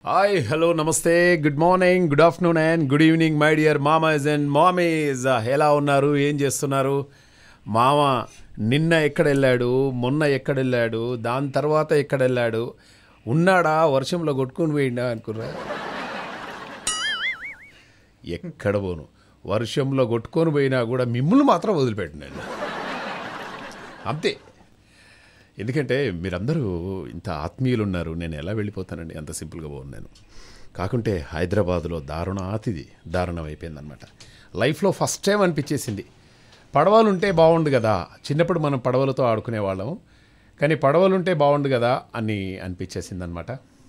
Hi hello నమస్తే good morning good afternoon and good evening my dear mamas and mommies ఎలా ఉన్నారు ఏం చేస్తున్నారు మామ నిన్న ఎక్కడెళ్ళాడు మొన్న ఎక్కడెళ్ళాడు దాని తర్వాత ఎక్కడెళ్ళాడు ఉన్నాడా వర్షంలో కొట్టుకొని పోయిండా అనుకున్నా ఎక్కడ పోను వర్షంలో కొట్టుకొని పోయినా కూడా మిమ్మల్ని మాత్రం వదిలిపెట్టినాను అంతే ఎందుకంటే మీరందరూ ఇంత ఆత్మీయులు ఉన్నారు నేను ఎలా వెళ్ళిపోతానండి అంత సింపుల్గా పోను నేను కాకుంటే హైదరాబాదులో దారుణాతిది దారుణం అయిపోయిందనమాట లైఫ్లో ఫస్ట్ టైం అనిపించేసింది పడవలు ఉంటే బాగుండు కదా చిన్నప్పుడు మనం పడవలతో ఆడుకునే వాళ్ళం కానీ పడవలు ఉంటే బాగుండు కదా అని అనిపించేసింది అనమాట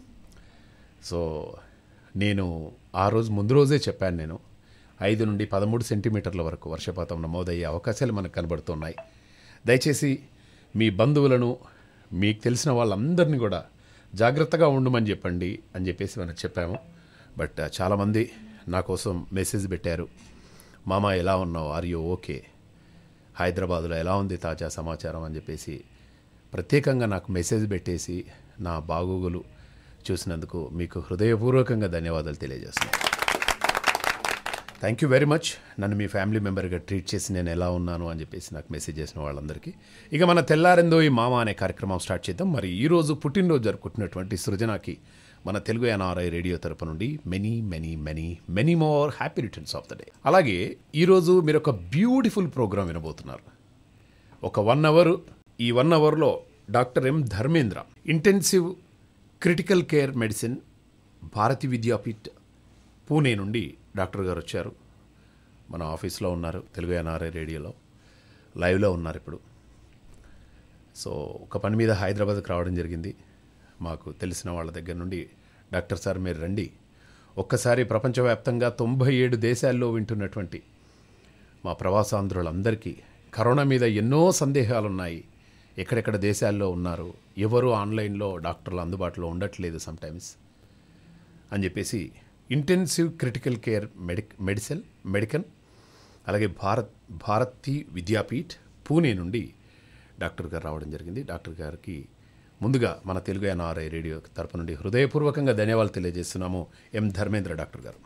సో నేను ఆ రోజు ముందు రోజే చెప్పాను నేను ఐదు నుండి పదమూడు సెంటీమీటర్ల వరకు వర్షపాతం నమోదయ్యే అవకాశాలు మనకు కనబడుతున్నాయి దయచేసి మీ బంధువులను మీకు తెలిసిన వాళ్ళందరినీ కూడా జాగ్రత్తగా ఉండమని చెప్పండి అని చెప్పేసి మనం చెప్పాము బట్ చాలామంది నా కోసం మెసేజ్ పెట్టారు మామ ఎలా ఉన్నావు ఆర్ యూ ఓకే హైదరాబాదులో ఎలా ఉంది తాజా సమాచారం అని చెప్పేసి ప్రత్యేకంగా నాకు మెసేజ్ పెట్టేసి నా బాగోగులు చూసినందుకు మీకు హృదయపూర్వకంగా ధన్యవాదాలు తెలియజేస్తున్నాను థ్యాంక్ యూ వెరీ మచ్ నన్ను మీ ఫ్యామిలీ మెంబర్గా ట్రీట్ చేసి నేను ఎలా ఉన్నాను అని చెప్పేసి నాకు మెసేజ్ చేసిన వాళ్ళందరికీ ఇక మన తెల్లారిందో ఈ మామ అనే కార్యక్రమం స్టార్ట్ చేద్దాం మరి ఈరోజు పుట్టినరోజు జరుపుకుంటున్నటువంటి సృజనకి మన తెలుగు ఎన్ఆర్ఐ రేడియో తరపు నుండి many many many many more happy returns of the day అలాగే ఈరోజు మీరు ఒక బ్యూటిఫుల్ ప్రోగ్రామ్ వినబోతున్నారు ఒక వన్ అవర్ ఈ వన్ అవర్లో doctor M Dharmendra intensive critical care medicine Bharati Vidyapeeth Pune నుండి డాక్టర్ గారు వచ్చారు మన ఆఫీస్లో ఉన్నారు తెలుగు ఎన్ఆర్ఐ రేడియోలో లైవ్లో ఉన్నారు ఇప్పుడు సో ఒక పని మీద హైదరాబాద్కి రావడం జరిగింది మాకు తెలిసిన వాళ్ళ దగ్గర నుండి డాక్టర్ సార్ మీరు రండి ఒక్కసారి ప్రపంచవ్యాప్తంగా తొంభై ఏడు దేశాల్లో వింటున్నటువంటి మా ప్రవాసాంధ్రులందరికీ కరోనా మీద ఎన్నో సందేహాలు ఉన్నాయి ఎక్కడెక్కడ దేశాల్లో ఉన్నారు ఎవరు ఆన్లైన్లో డాక్టర్లు అందుబాటులో ఉండట్లేదు సమ్టైమ్స్ అని చెప్పేసి intensive critical care medic medicine medicine అలాగే భారత్ భారతి విద్యాపీఠ్ పూణే నుండి డాక్టర్ గారు రావడం జరిగింది డాక్టర్ గారికి ముందుగా మన తెలుగు ఎన్ఆర్ఐ రేడియో తరపు నుండి హృదయపూర్వకంగా ధన్యవాదాలు తెలియజేస్తున్నాము M Dharmendra doctor garu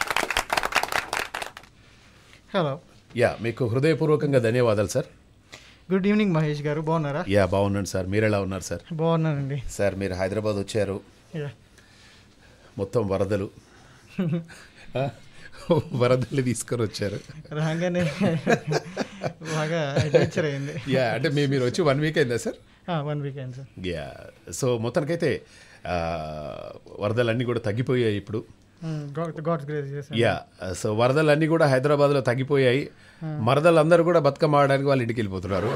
hello yeah మీకు హృదయపూర్వకంగా ధన్యవాదాలు సార్ గుడ్ ఈవినింగ్ మహేష్ గారు బాగున్నారా యా బాగున్నాను సార్ మీరు ఎలా ఉన్నారు సార్ బాగున్నానండి సార్ మీరు హైదరాబాద్ వచ్చారు యా. మొత్తం వరదలు ఆ, వరదలు తీసుకొని వచ్చారు రాగానే బాగా అడ్వెంచర్ అయింది యా అంటే మీ మీరు వచ్చి వన్ వీక్ అయిందా సార్ వన్ వీక్ అయింది సార్ యా సో మొత్తానికైతే ఆ, వరదలన్నీ కూడా తగ్గిపోయాయి ఇప్పుడు గాడ్ గాడ్స్ గ్రేస్ చేశాను యా సో వరదలన్నీ కూడా హైదరాబాద్లో తగ్గిపోయాయి మరదలందరూ కూడా బతుకమ్మ ఆడడానికి వాళ్ళ ఇంటికి వెళ్ళిపోతున్నారు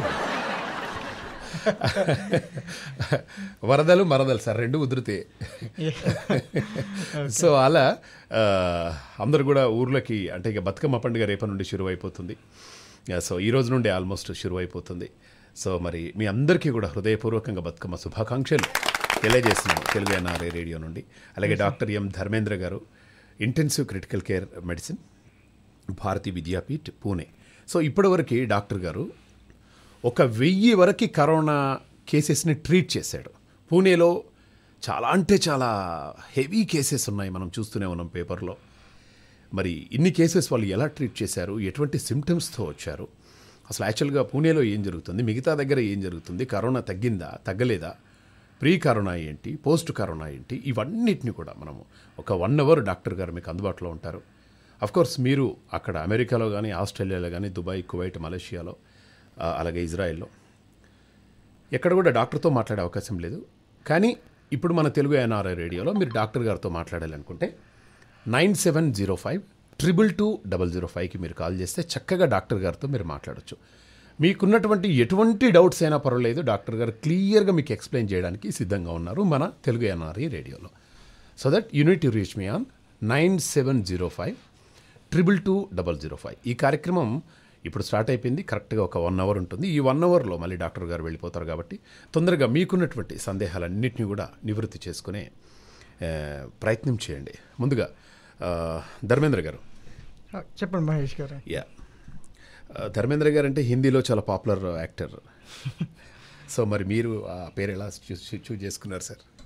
వరదలు మరదలు సార్ రెండు ఉధృతే సో అలా ఆ, అందరూ కూడా ఊర్లకి అంటే ఇక బతుకమ్మ పండుగ రేపటి నుండి షురు అయిపోతుంది యా, సో ఈ రోజు నుండి ఆల్మోస్ట్ షురు అయిపోతుంది సో మరి మీ అందరికీ కూడా హృదయపూర్వకంగా బతుకమ్మ శుభాకాంక్షలు తెలియజేస్తున్నాము తెలుగు ఎన్ఆర్ఐ రేడియో నుండి అలాగే doctor M Dharmendra garu intensive critical care medicine Bharati Vidyapeeth Pune so ఇప్పటివరకు డాక్టర్ గారు ఒక వెయ్యి వరకు కరోనా కేసెస్ని ట్రీట్ చేశాడు పూణేలో చాలా అంటే చాలా హెవీ కేసెస్ ఉన్నాయి మనం చూస్తూనే ఉన్నాం పేపర్లో మరి ఇన్ని కేసెస్ వాళ్ళు ఎలా ట్రీట్ చేశారు ఎటువంటి సిమ్టమ్స్తో వచ్చారు అసలు యాక్చువల్గా పూణేలో ఏం జరుగుతుంది మిగతా దగ్గర ఏం జరుగుతుంది కరోనా తగ్గిందా తగ్గలేదా ప్రీ కరోనా ఏంటి పోస్ట్ కరోనా ఏంటి ఇవన్నిటిని కూడా మనము ఒక వన్ అవర్ డాక్టర్ గారు మీకు అందుబాటులో ఉంటారు కోర్స్ మీరు అక్కడ అమెరికాలో కానీ ఆస్ట్రేలియాలో కానీ దుబాయ్ కువైట్ మలేషియాలో ఆ, అలాగే ఇజ్రాయెల్లో ఎక్కడ కూడా డాక్టర్తో మాట్లాడే అవకాశం లేదు కానీ ఇప్పుడు మన తెలుగు ఎన్ఆర్ఐ రేడియోలో మీరు డాక్టర్ గారితో మాట్లాడాలనుకుంటే nine seven zero five triple two double zero ఫైవ్కి మీరు కాల్ చేస్తే చక్కగా డాక్టర్ గారితో మీరు మాట్లాడొచ్చు మీకున్నటువంటి ఎటువంటి డౌట్స్ అయినా పర్వాలేదు డాక్టర్ గారు క్లియర్గా మీకు ఎక్స్ప్లెయిన్ చేయడానికి సిద్ధంగా ఉన్నారు మన తెలుగు ఎన్ఆర్ఐ రేడియోలో so that you need to reach me on nine seven zero five triple two double zero five ఈ కార్యక్రమం ఇప్పుడు స్టార్ట్ అయిపోయింది కరెక్ట్గా ఒక వన్ అవర్ ఉంటుంది ఈ వన్ అవర్లో మళ్ళీ డాక్టర్ గారు వెళ్ళిపోతారు కాబట్టి తొందరగా మీకున్నటువంటి సందేహాలన్నింటినీ కూడా నివృత్తి చేసుకునే ఆ, ప్రయత్నం చేయండి ముందుగా ఆ, ధర్మేంద్ర గారు ఆ, చెప్పండి మహేష్ గారు యా ఆ, ధర్మేంద్ర గారు అంటే హిందీలో చాలా పాపులర్ యాక్టర్ సో మరి మీరు ఆ పేరు ఎలా చూస్ చూస్ చేసుకున్నారు సార్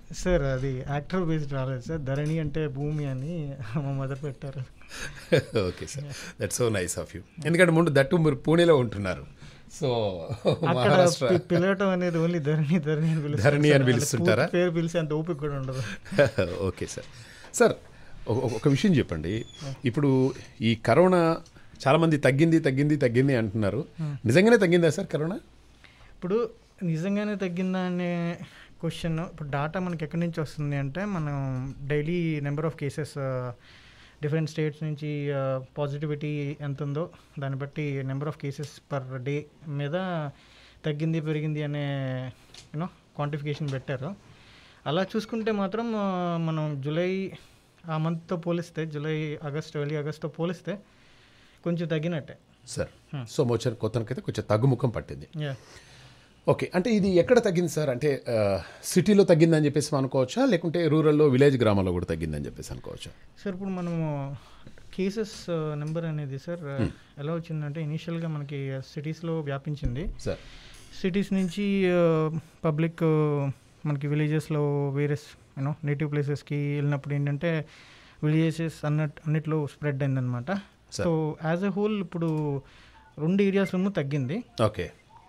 సార్ అది యాక్టర్ బేస్డ్ రాలేదు సార్ ధరణి అంటే భూమి అని మా మదర్ పెట్టారు okay sir that so nice of you ఎందుకంటే ముందు దట్టు మీరు పూణేలో ఉంటున్నారు సో అక్కడ మహారాష్ట్ర పి- పిలవటం అనేది ఓన్లీ ధరణి ధరణి అని పిలుస్తారు ధరణి అని సార్. పిలుస్తుంటారా? పూర్తి పేరు పిలిచి అంత ఓపిక కూడా ఉండదు ఓకే సార్ సార్ ఒక- ఒక- ఒక విషయం చెప్పండి ఇప్పుడు ఈ కరోనా చాలామంది తగ్గింది తగ్గింది తగ్గింది అంటున్నారు నిజంగానే తగ్గిందా సార్ కరోనా ఇప్పుడు నిజంగానే తగ్గిందా అనే క్వశ్చన్ ఇప్పుడు డాటా మనకి ఎక్కడి నుంచి వస్తుంది అంటే మనం daily number of cases different states నుంచి పాజిటివిటీ ఎంత ఉందో దాన్ని బట్టి number of cases per day మీద తగ్గింది పెరిగింది అనే యూనో క్వాంటిఫికేషన్ పెట్టారు అలా చూసుకుంటే మాత్రం ఆ, మనం జూలై ఆ మంత్తో పోలిస్తే జూలై ఆగస్ట్ ఎర్లీ ఆగస్ట్తో పోలిస్తే కొంచెం తగ్గినట్టే సార్ సో మోచర్ కొత్తనకైతే కొంచెం తగ్గుముఖం పట్టింది యా ఓకే అంటే ఇది ఎక్కడ తగ్గింది సార్ అంటే ఆ, సిటీలో తగ్గిందని చెప్పేసి అనుకోవచ్చా లేకుంటే రూరల్లో విలేజ్ గ్రామాల్లో కూడా తగ్గిందని చెప్పేసి అనుకోవచ్చా సార్ ఇప్పుడు మనము కేసెస్ నెంబర్ అనేది సార్ ఎలా వచ్చిందంటే ఇనీషియల్గా మనకి సిటీస్లో వ్యాపించింది సార్ సిటీస్ నుంచి పబ్లిక్ మనకి విలేజెస్లో వేరే యూనో నేటివ్ ప్లేసెస్కి వెళ్ళినప్పుడు ఏంటంటే విలేజెస్ అన్నట్ అన్నిట్లో స్ప్రెడ్ అయిందనమాట Sir. So as a whole ఇప్పుడు రెండు ఏరియాస్లోనూ తగ్గింది ఓకే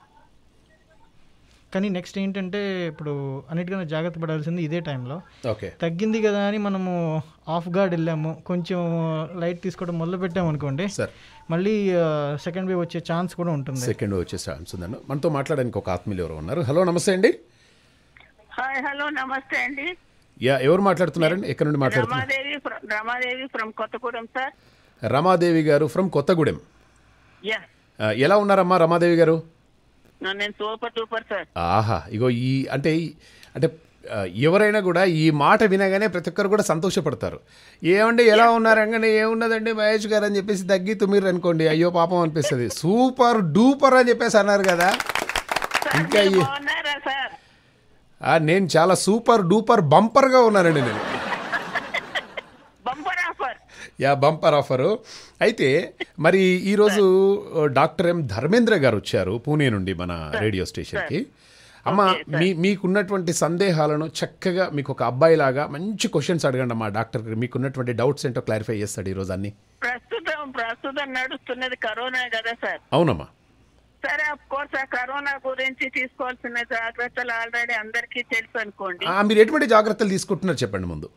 కానీ నెక్స్ట్ ఏంటంటే ఇప్పుడు అన్నిటికన్నా జాగ్రత్త పడాల్సింది ఇదే టైంలో ఓకే తగ్గింది కదా అని మనము ఆఫ్ గార్డ్ వెళ్ళాము కొంచెం లైట్ తీసుకోవడం మొదలు పెట్టాము అనుకోండి సార్ మళ్ళీ సెకండ్ వేవ్ వచ్చే ఛాన్స్ కూడా ఉంటుంది సెకండ్ వచ్చే ఛాన్స్ ఉందండి మనతో మాట్లాడడానికి ఒక ఆత్మీయులు ఎవరు ఉన్నారు హలో నమస్తే అండి హాయ్ హలో నమస్తే అండి యా ఎవరు మాట్లాడుతున్నారండి ఎక్కడి నుండి మాట్లాడుతున్నారు రమాదేవి ఫ్ర- Ramadevi from Kothagudem sir Ramadevi garu from Kothagudem yeah ఆ, ఎలా ఉన్నారమ్మా రమాదేవి గారు నేను సూపర్ డూపర్ సార్ ఆహా ఇగో ఈ అంటే ఈ- అంటే ఆ, ఎవరైనా కూడా ఈ మాట వినగానే ప్రతి ఒక్కరు కూడా సంతోషపడతారు ఏమండి ఎలా ఉన్నారు అనగానే ఏమున్నదండి మహేష్ గారు అని చెప్పేసి తగ్గి తుమ్మిర్రు అనుకోండి అయ్యో పాపం అనిపిస్తుంది సూపర్ డూపర్ అని చెప్పేసి అన్నారు కదా సార్, ఇంకా మీరు ఈ- బాగున్నారా సార్ ఆ, నేను చాలా సూపర్ డూపర్ బంపర్గా ఉన్నానండి నేను bumper offer yeah bumper offer అయితే మరి ఈరోజు డాక్టర్ ఎం ధర్మేంద్ర గారు వచ్చారు పూణే నుండి మన రేడియో స్టేషన్కి అమ్మ మీ మీకున్నటువంటి సందేహాలను చక్కగా మీకు ఒక అబ్బాయిలాగా మంచి క్వశ్చన్స్ అడగండి అమ్మా డాక్టర్ మీకున్నటువంటి డౌట్స్ ఏంటో క్లారిఫై చేస్తాడు ఈరోజు అన్ని ప్రస్తుతం ప్రస్తుతం నడుస్తున్నది కరోనా కదా సార్ అవునమ్మా సరే అఫ్ కోర్స్ ఆ కరోనా గురించి తీసుకోవాల్సిన జాగ్రత్తలు ఆల్రెడీ అందరికీ తెలుసు అనుకోండి ఆ, మీరు ఎటువంటి జాగ్రత్తలు తీసుకుంటున్నారు చెప్పండి ముందు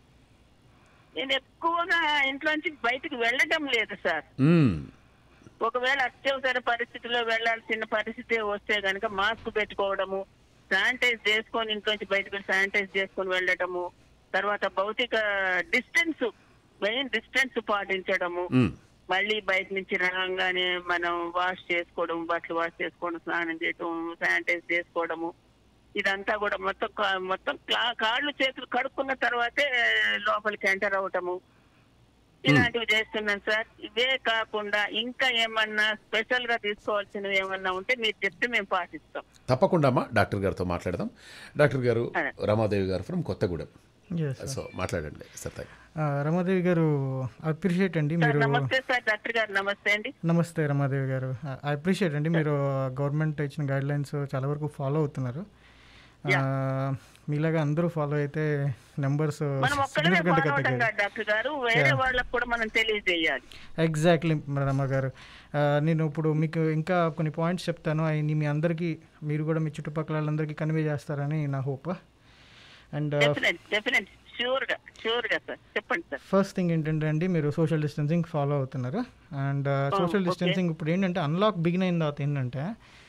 నేను ఎక్కువగా ఇంట్లోంచి బయటికి వెళ్ళడం లేదు సార్ మ్మ్. ఒకవేళ అత్యవసర పరిస్థితిలో వెళ్లాల్సిన పరిస్థితి వస్తే గనుక మాస్క్ పెట్టుకోవడము శానిటైజ్ చేసుకొని ఇంట్లోంచి బయటకు శానిటైజ్ చేసుకొని వెళ్ళడము తర్వాత భౌతిక డిస్టెన్స్ మెయిన్ డిస్టెన్స్ పాటించడము మ్మ్. మళ్ళీ బయట నుంచి రాగానే మనం వాష్ చేసుకోవడం బట్టలు వాష్ చేసుకోవడం స్నానం చేయడం శానిటైజ్ చేసుకోవడము ఇదంతా కూడా మొత్తం కా- మొత్తం క్లా- కాళ్ళు చేతులు కడుక్కున్న తర్వాతే లోపలికి ఎంటర్ అవటము ఇలాంటివి చేస్తున్నాను సార్ ఇవే కాకుండా ఇంకా ఏమన్నా స్పెషల్ గా తీసుకోవాల్సినవి ఏమన్నా ఉంటే మీరు చెప్తే మేము పాటిస్తాం తప్పకుండా అమ్మా డాక్టర్ గారితో మాట్లాడదాం డాక్టర్ గారు అదే. Ramadevi garu from Kothagudem yes so మాట్లాడండి సత్తా రమాదేవి గారు అప్రిషియేట్ అండి సార్ మీరు నమస్తే సార్ డాక్టర్ గారు నమస్తే అండి నమస్తే రమాదేవి గారు ఐ అప్రిషియేట్ అండి మీరు గవర్నమెంట్ ఇచ్చిన గైడ్ లైన్స్ చాలా వరకు ఫాలో అవుతున్నారు ఆ, మీలాగా అందరూ ఫాలో అయితే నెంబర్స్ మనం ఒక్కడమే సిగ్నిఫికెంట్గా ఫాలో అవటం తగ్గాయి కాదు డాక్టర్ గారు వేరే వాళ్ళకు కూడా మనం తెలియజేయాలి ఎగ్జాక్ట్లీ రమ గారు ఆ, నేను ఇప్పుడు మీకు ఇంకా కొన్ని పాయింట్స్ చెప్తాను అవి మీ అందరికీ మీరు కూడా మీ చుట్టుపక్కల వాళ్ళందరికీ కన్వే చేస్తారని నా hope and definite definite sure గా షూర్ గా సార్ చెప్పండి సార్ ఫస్ట్ థింగ్ ఏంటంటే అండి మీరు సోషల్ డిస్టెన్సింగ్ ఫాలో అవుతున్నారు అండ్ సోషల్ okay. డిస్టెన్సింగ్ ఇప్పుడు ఏంటంటే అన్లాక్ బిగిన్ అయిన తర్వాత ఏంటంటే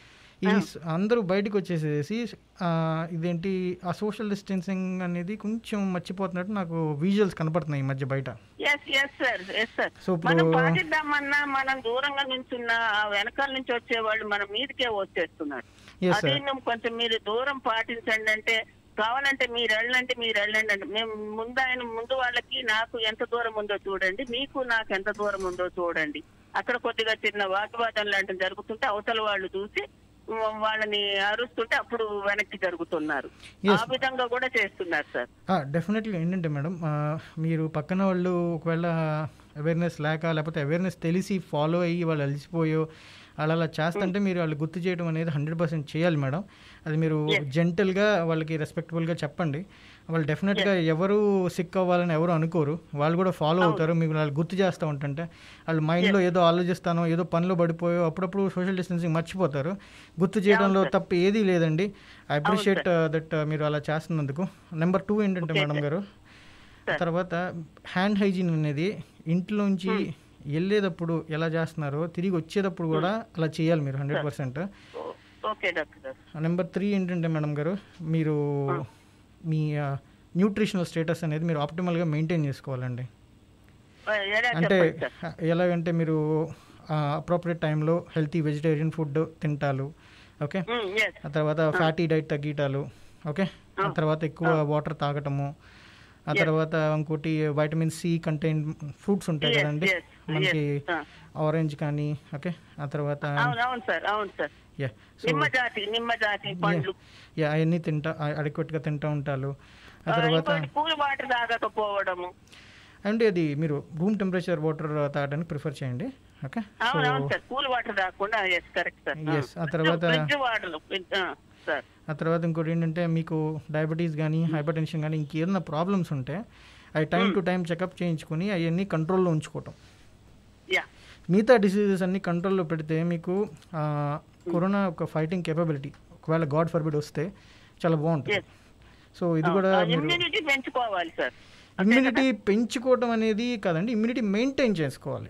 ఈ స్- అందరూ బయటకు వచ్చేసేసి ఆ, ఇదేంటి ఆ సోషల్ డిస్టెన్సింగ్ అనేది కొంచెం మర్చిపోతున్నట్టు నాకు విజువల్స్ కనపడుతున్నాయి ఈ మధ్య బయట yes yes sir yes sir So, ఇప్పుడు- మనం పాటిద్దామన్నా మనం దూరంగా నుంచున్న ఆ వెనకాల నుంచి వచ్చే వాళ్ళు మన మీదకే వచ్చేస్తున్నారు Yes, అదే sir. నువ్వు కొంచెం మీరు దూరం పాటించండి అంటే కావాలంటే మీరు వెళ్ళండి మీరు వెళ్ళండి అంటే మేము ముందు ఆయన ముందు వాళ్ళకి నాకు ఎంత దూరం ఉందో చూడండి మీకు నాకు ఎంత దూరం ఉందో చూడండి అక్కడ కొద్దిగా చిన్న వాగ్వాదం లాంటివి జరుగుతుంటే అవతల వాళ్ళు చూసి ఉమ్, వాళ్ళని అరుస్తుంటే అప్పుడు వెనక్కి జరుగుతున్నారు Yes. ఆ విధంగా కూడా చేస్తున్నారు సార్ డెఫినెట్లీ ఏంటంటే మేడం ఆ, మీరు పక్కన వాళ్ళు ఒకవేళ అవేర్నెస్ లేక లేకపోతే అవేర్నెస్ తెలిసి ఫాలో అయ్యి వాళ్ళు అలసిపోయో వాళ్ళు అలా చేస్తుంటే మీరు వాళ్ళు గుర్తు చేయడం అనేది హండ్రెడ్ పర్సెంట్ చేయాలి మేడం అది మీరు జెంటల్గా వాళ్ళకి రెస్పెక్టబుల్గా చెప్పండి వాళ్ళు డెఫినెట్గా ఎవరు సిక్ అవ్వాలని ఎవరు అనుకోరు వాళ్ళు కూడా ఫాలో అవుతారు మీకు వాళ్ళు గుర్తు చేస్తూ ఉంటుంటే వాళ్ళు మైండ్లో ఏదో ఆలోచిస్తానో ఏదో పనిలో పడిపోయో అప్పుడప్పుడు సోషల్ డిస్టెన్సింగ్ మర్చిపోతారు గుర్తు చేయడంలో తప్పు ఏదీ లేదండి ఐ అప్రిషియేట్ దట్ మీరు అలా చేస్తున్నందుకు నెంబర్ టూ ఏంటంటే మేడం గారు తర్వాత హ్యాండ్ హైజీన్ అనేది ఇంట్లోంచి వెళ్ళేటప్పుడు ఎలా చేస్తున్నారో తిరిగి వచ్చేటప్పుడు కూడా అలా చేయాలి మీరు హండ్రెడ్ పర్సెంట్ ఓ- ఓకే డాక్టర్ గారు నెంబర్ త్రీ ఏంటంటే మేడం గారు మీరు మీ న్యూట్రిషనల్ స్టేటస్ అనేది మీరు ఆప్టిమల్గా మెయింటైన్ చేసుకోవాలండి ఆ, ఎలా అంటే చెప్పండి సార్ ఎలాగంటే మీరు అప్రోప్రియట్ టైంలో హెల్తీ వెజిటేరియన్ ఫుడ్ తింటాలు ఓకే ఎస్ ఆ తర్వాత ఫ్యాటీ డైట్ తగ్గిటాలు ఓకే ఆ తర్వాత ఎక్కువ వాటర్ తాగటము ఆ తర్వాత ఇంకోటి వైటమిన్ సి కంటైన్ ఫ్రూట్స్ ఉంటాయి Yes, కదండి yes, మనకి yes. Ah. ఆరెంజ్ కానీ ఓకే ఆ తర్వాత అవును అవును సార్ అవును సార్ యా సో నిమ్మ జాతి నిమ్మ జాతి పండ్లు యా అవన్నీ తింటా అడిక్వెట్గా తింటా ఉంటారు ఆ ఆ, తర్వాత ఇంకోటి కూల్ వాటర్ తాగకపోవడము అండ్ అది మీరు రూమ్ టెంపరేచర్ వాటర్ తాగడానికి ప్రిఫర్ చేయండి ఓకే సో అవును అవును సార్ కూల్ వాటర్ తాగకుండా ఎస్ కరెక్ట్ సార్ Yes, ఆ తర్వాత- ఫ్రిడ్జ్ వాటర్ సార్ ఆ తర్వాత ఇంకోటి ఏంటంటే మీకు డయాబెటీస్ కానీ హైపర్ టెన్షన్ కానీ ఇంకేదైనా ప్రాబ్లమ్స్ ఉంటే అవి టైం టు టైం చెకప్ చేయించుకుని అవన్నీ కంట్రోల్లో ఉంచుకోవటం యా మిగతా డిసీజెస్ అన్ని కంట్రోల్లో పెడితే మీకు ఆ, కరోనా ఒక ఫైటింగ్ కేపబిలిటీ ఒకవేళ గాడ్ ఫర్బిడ్ వస్తే చాలా బాగుంటుంది Yes. సో ఇది కూడా మీరు ఇమ్యూనిటీ పెంచుకోవాలి సార్ ఇమ్యూనిటీ పెంచుకోవటం అనేది కాదండి ఇమ్యూనిటీ మెయింటైన్ చేసుకోవాలి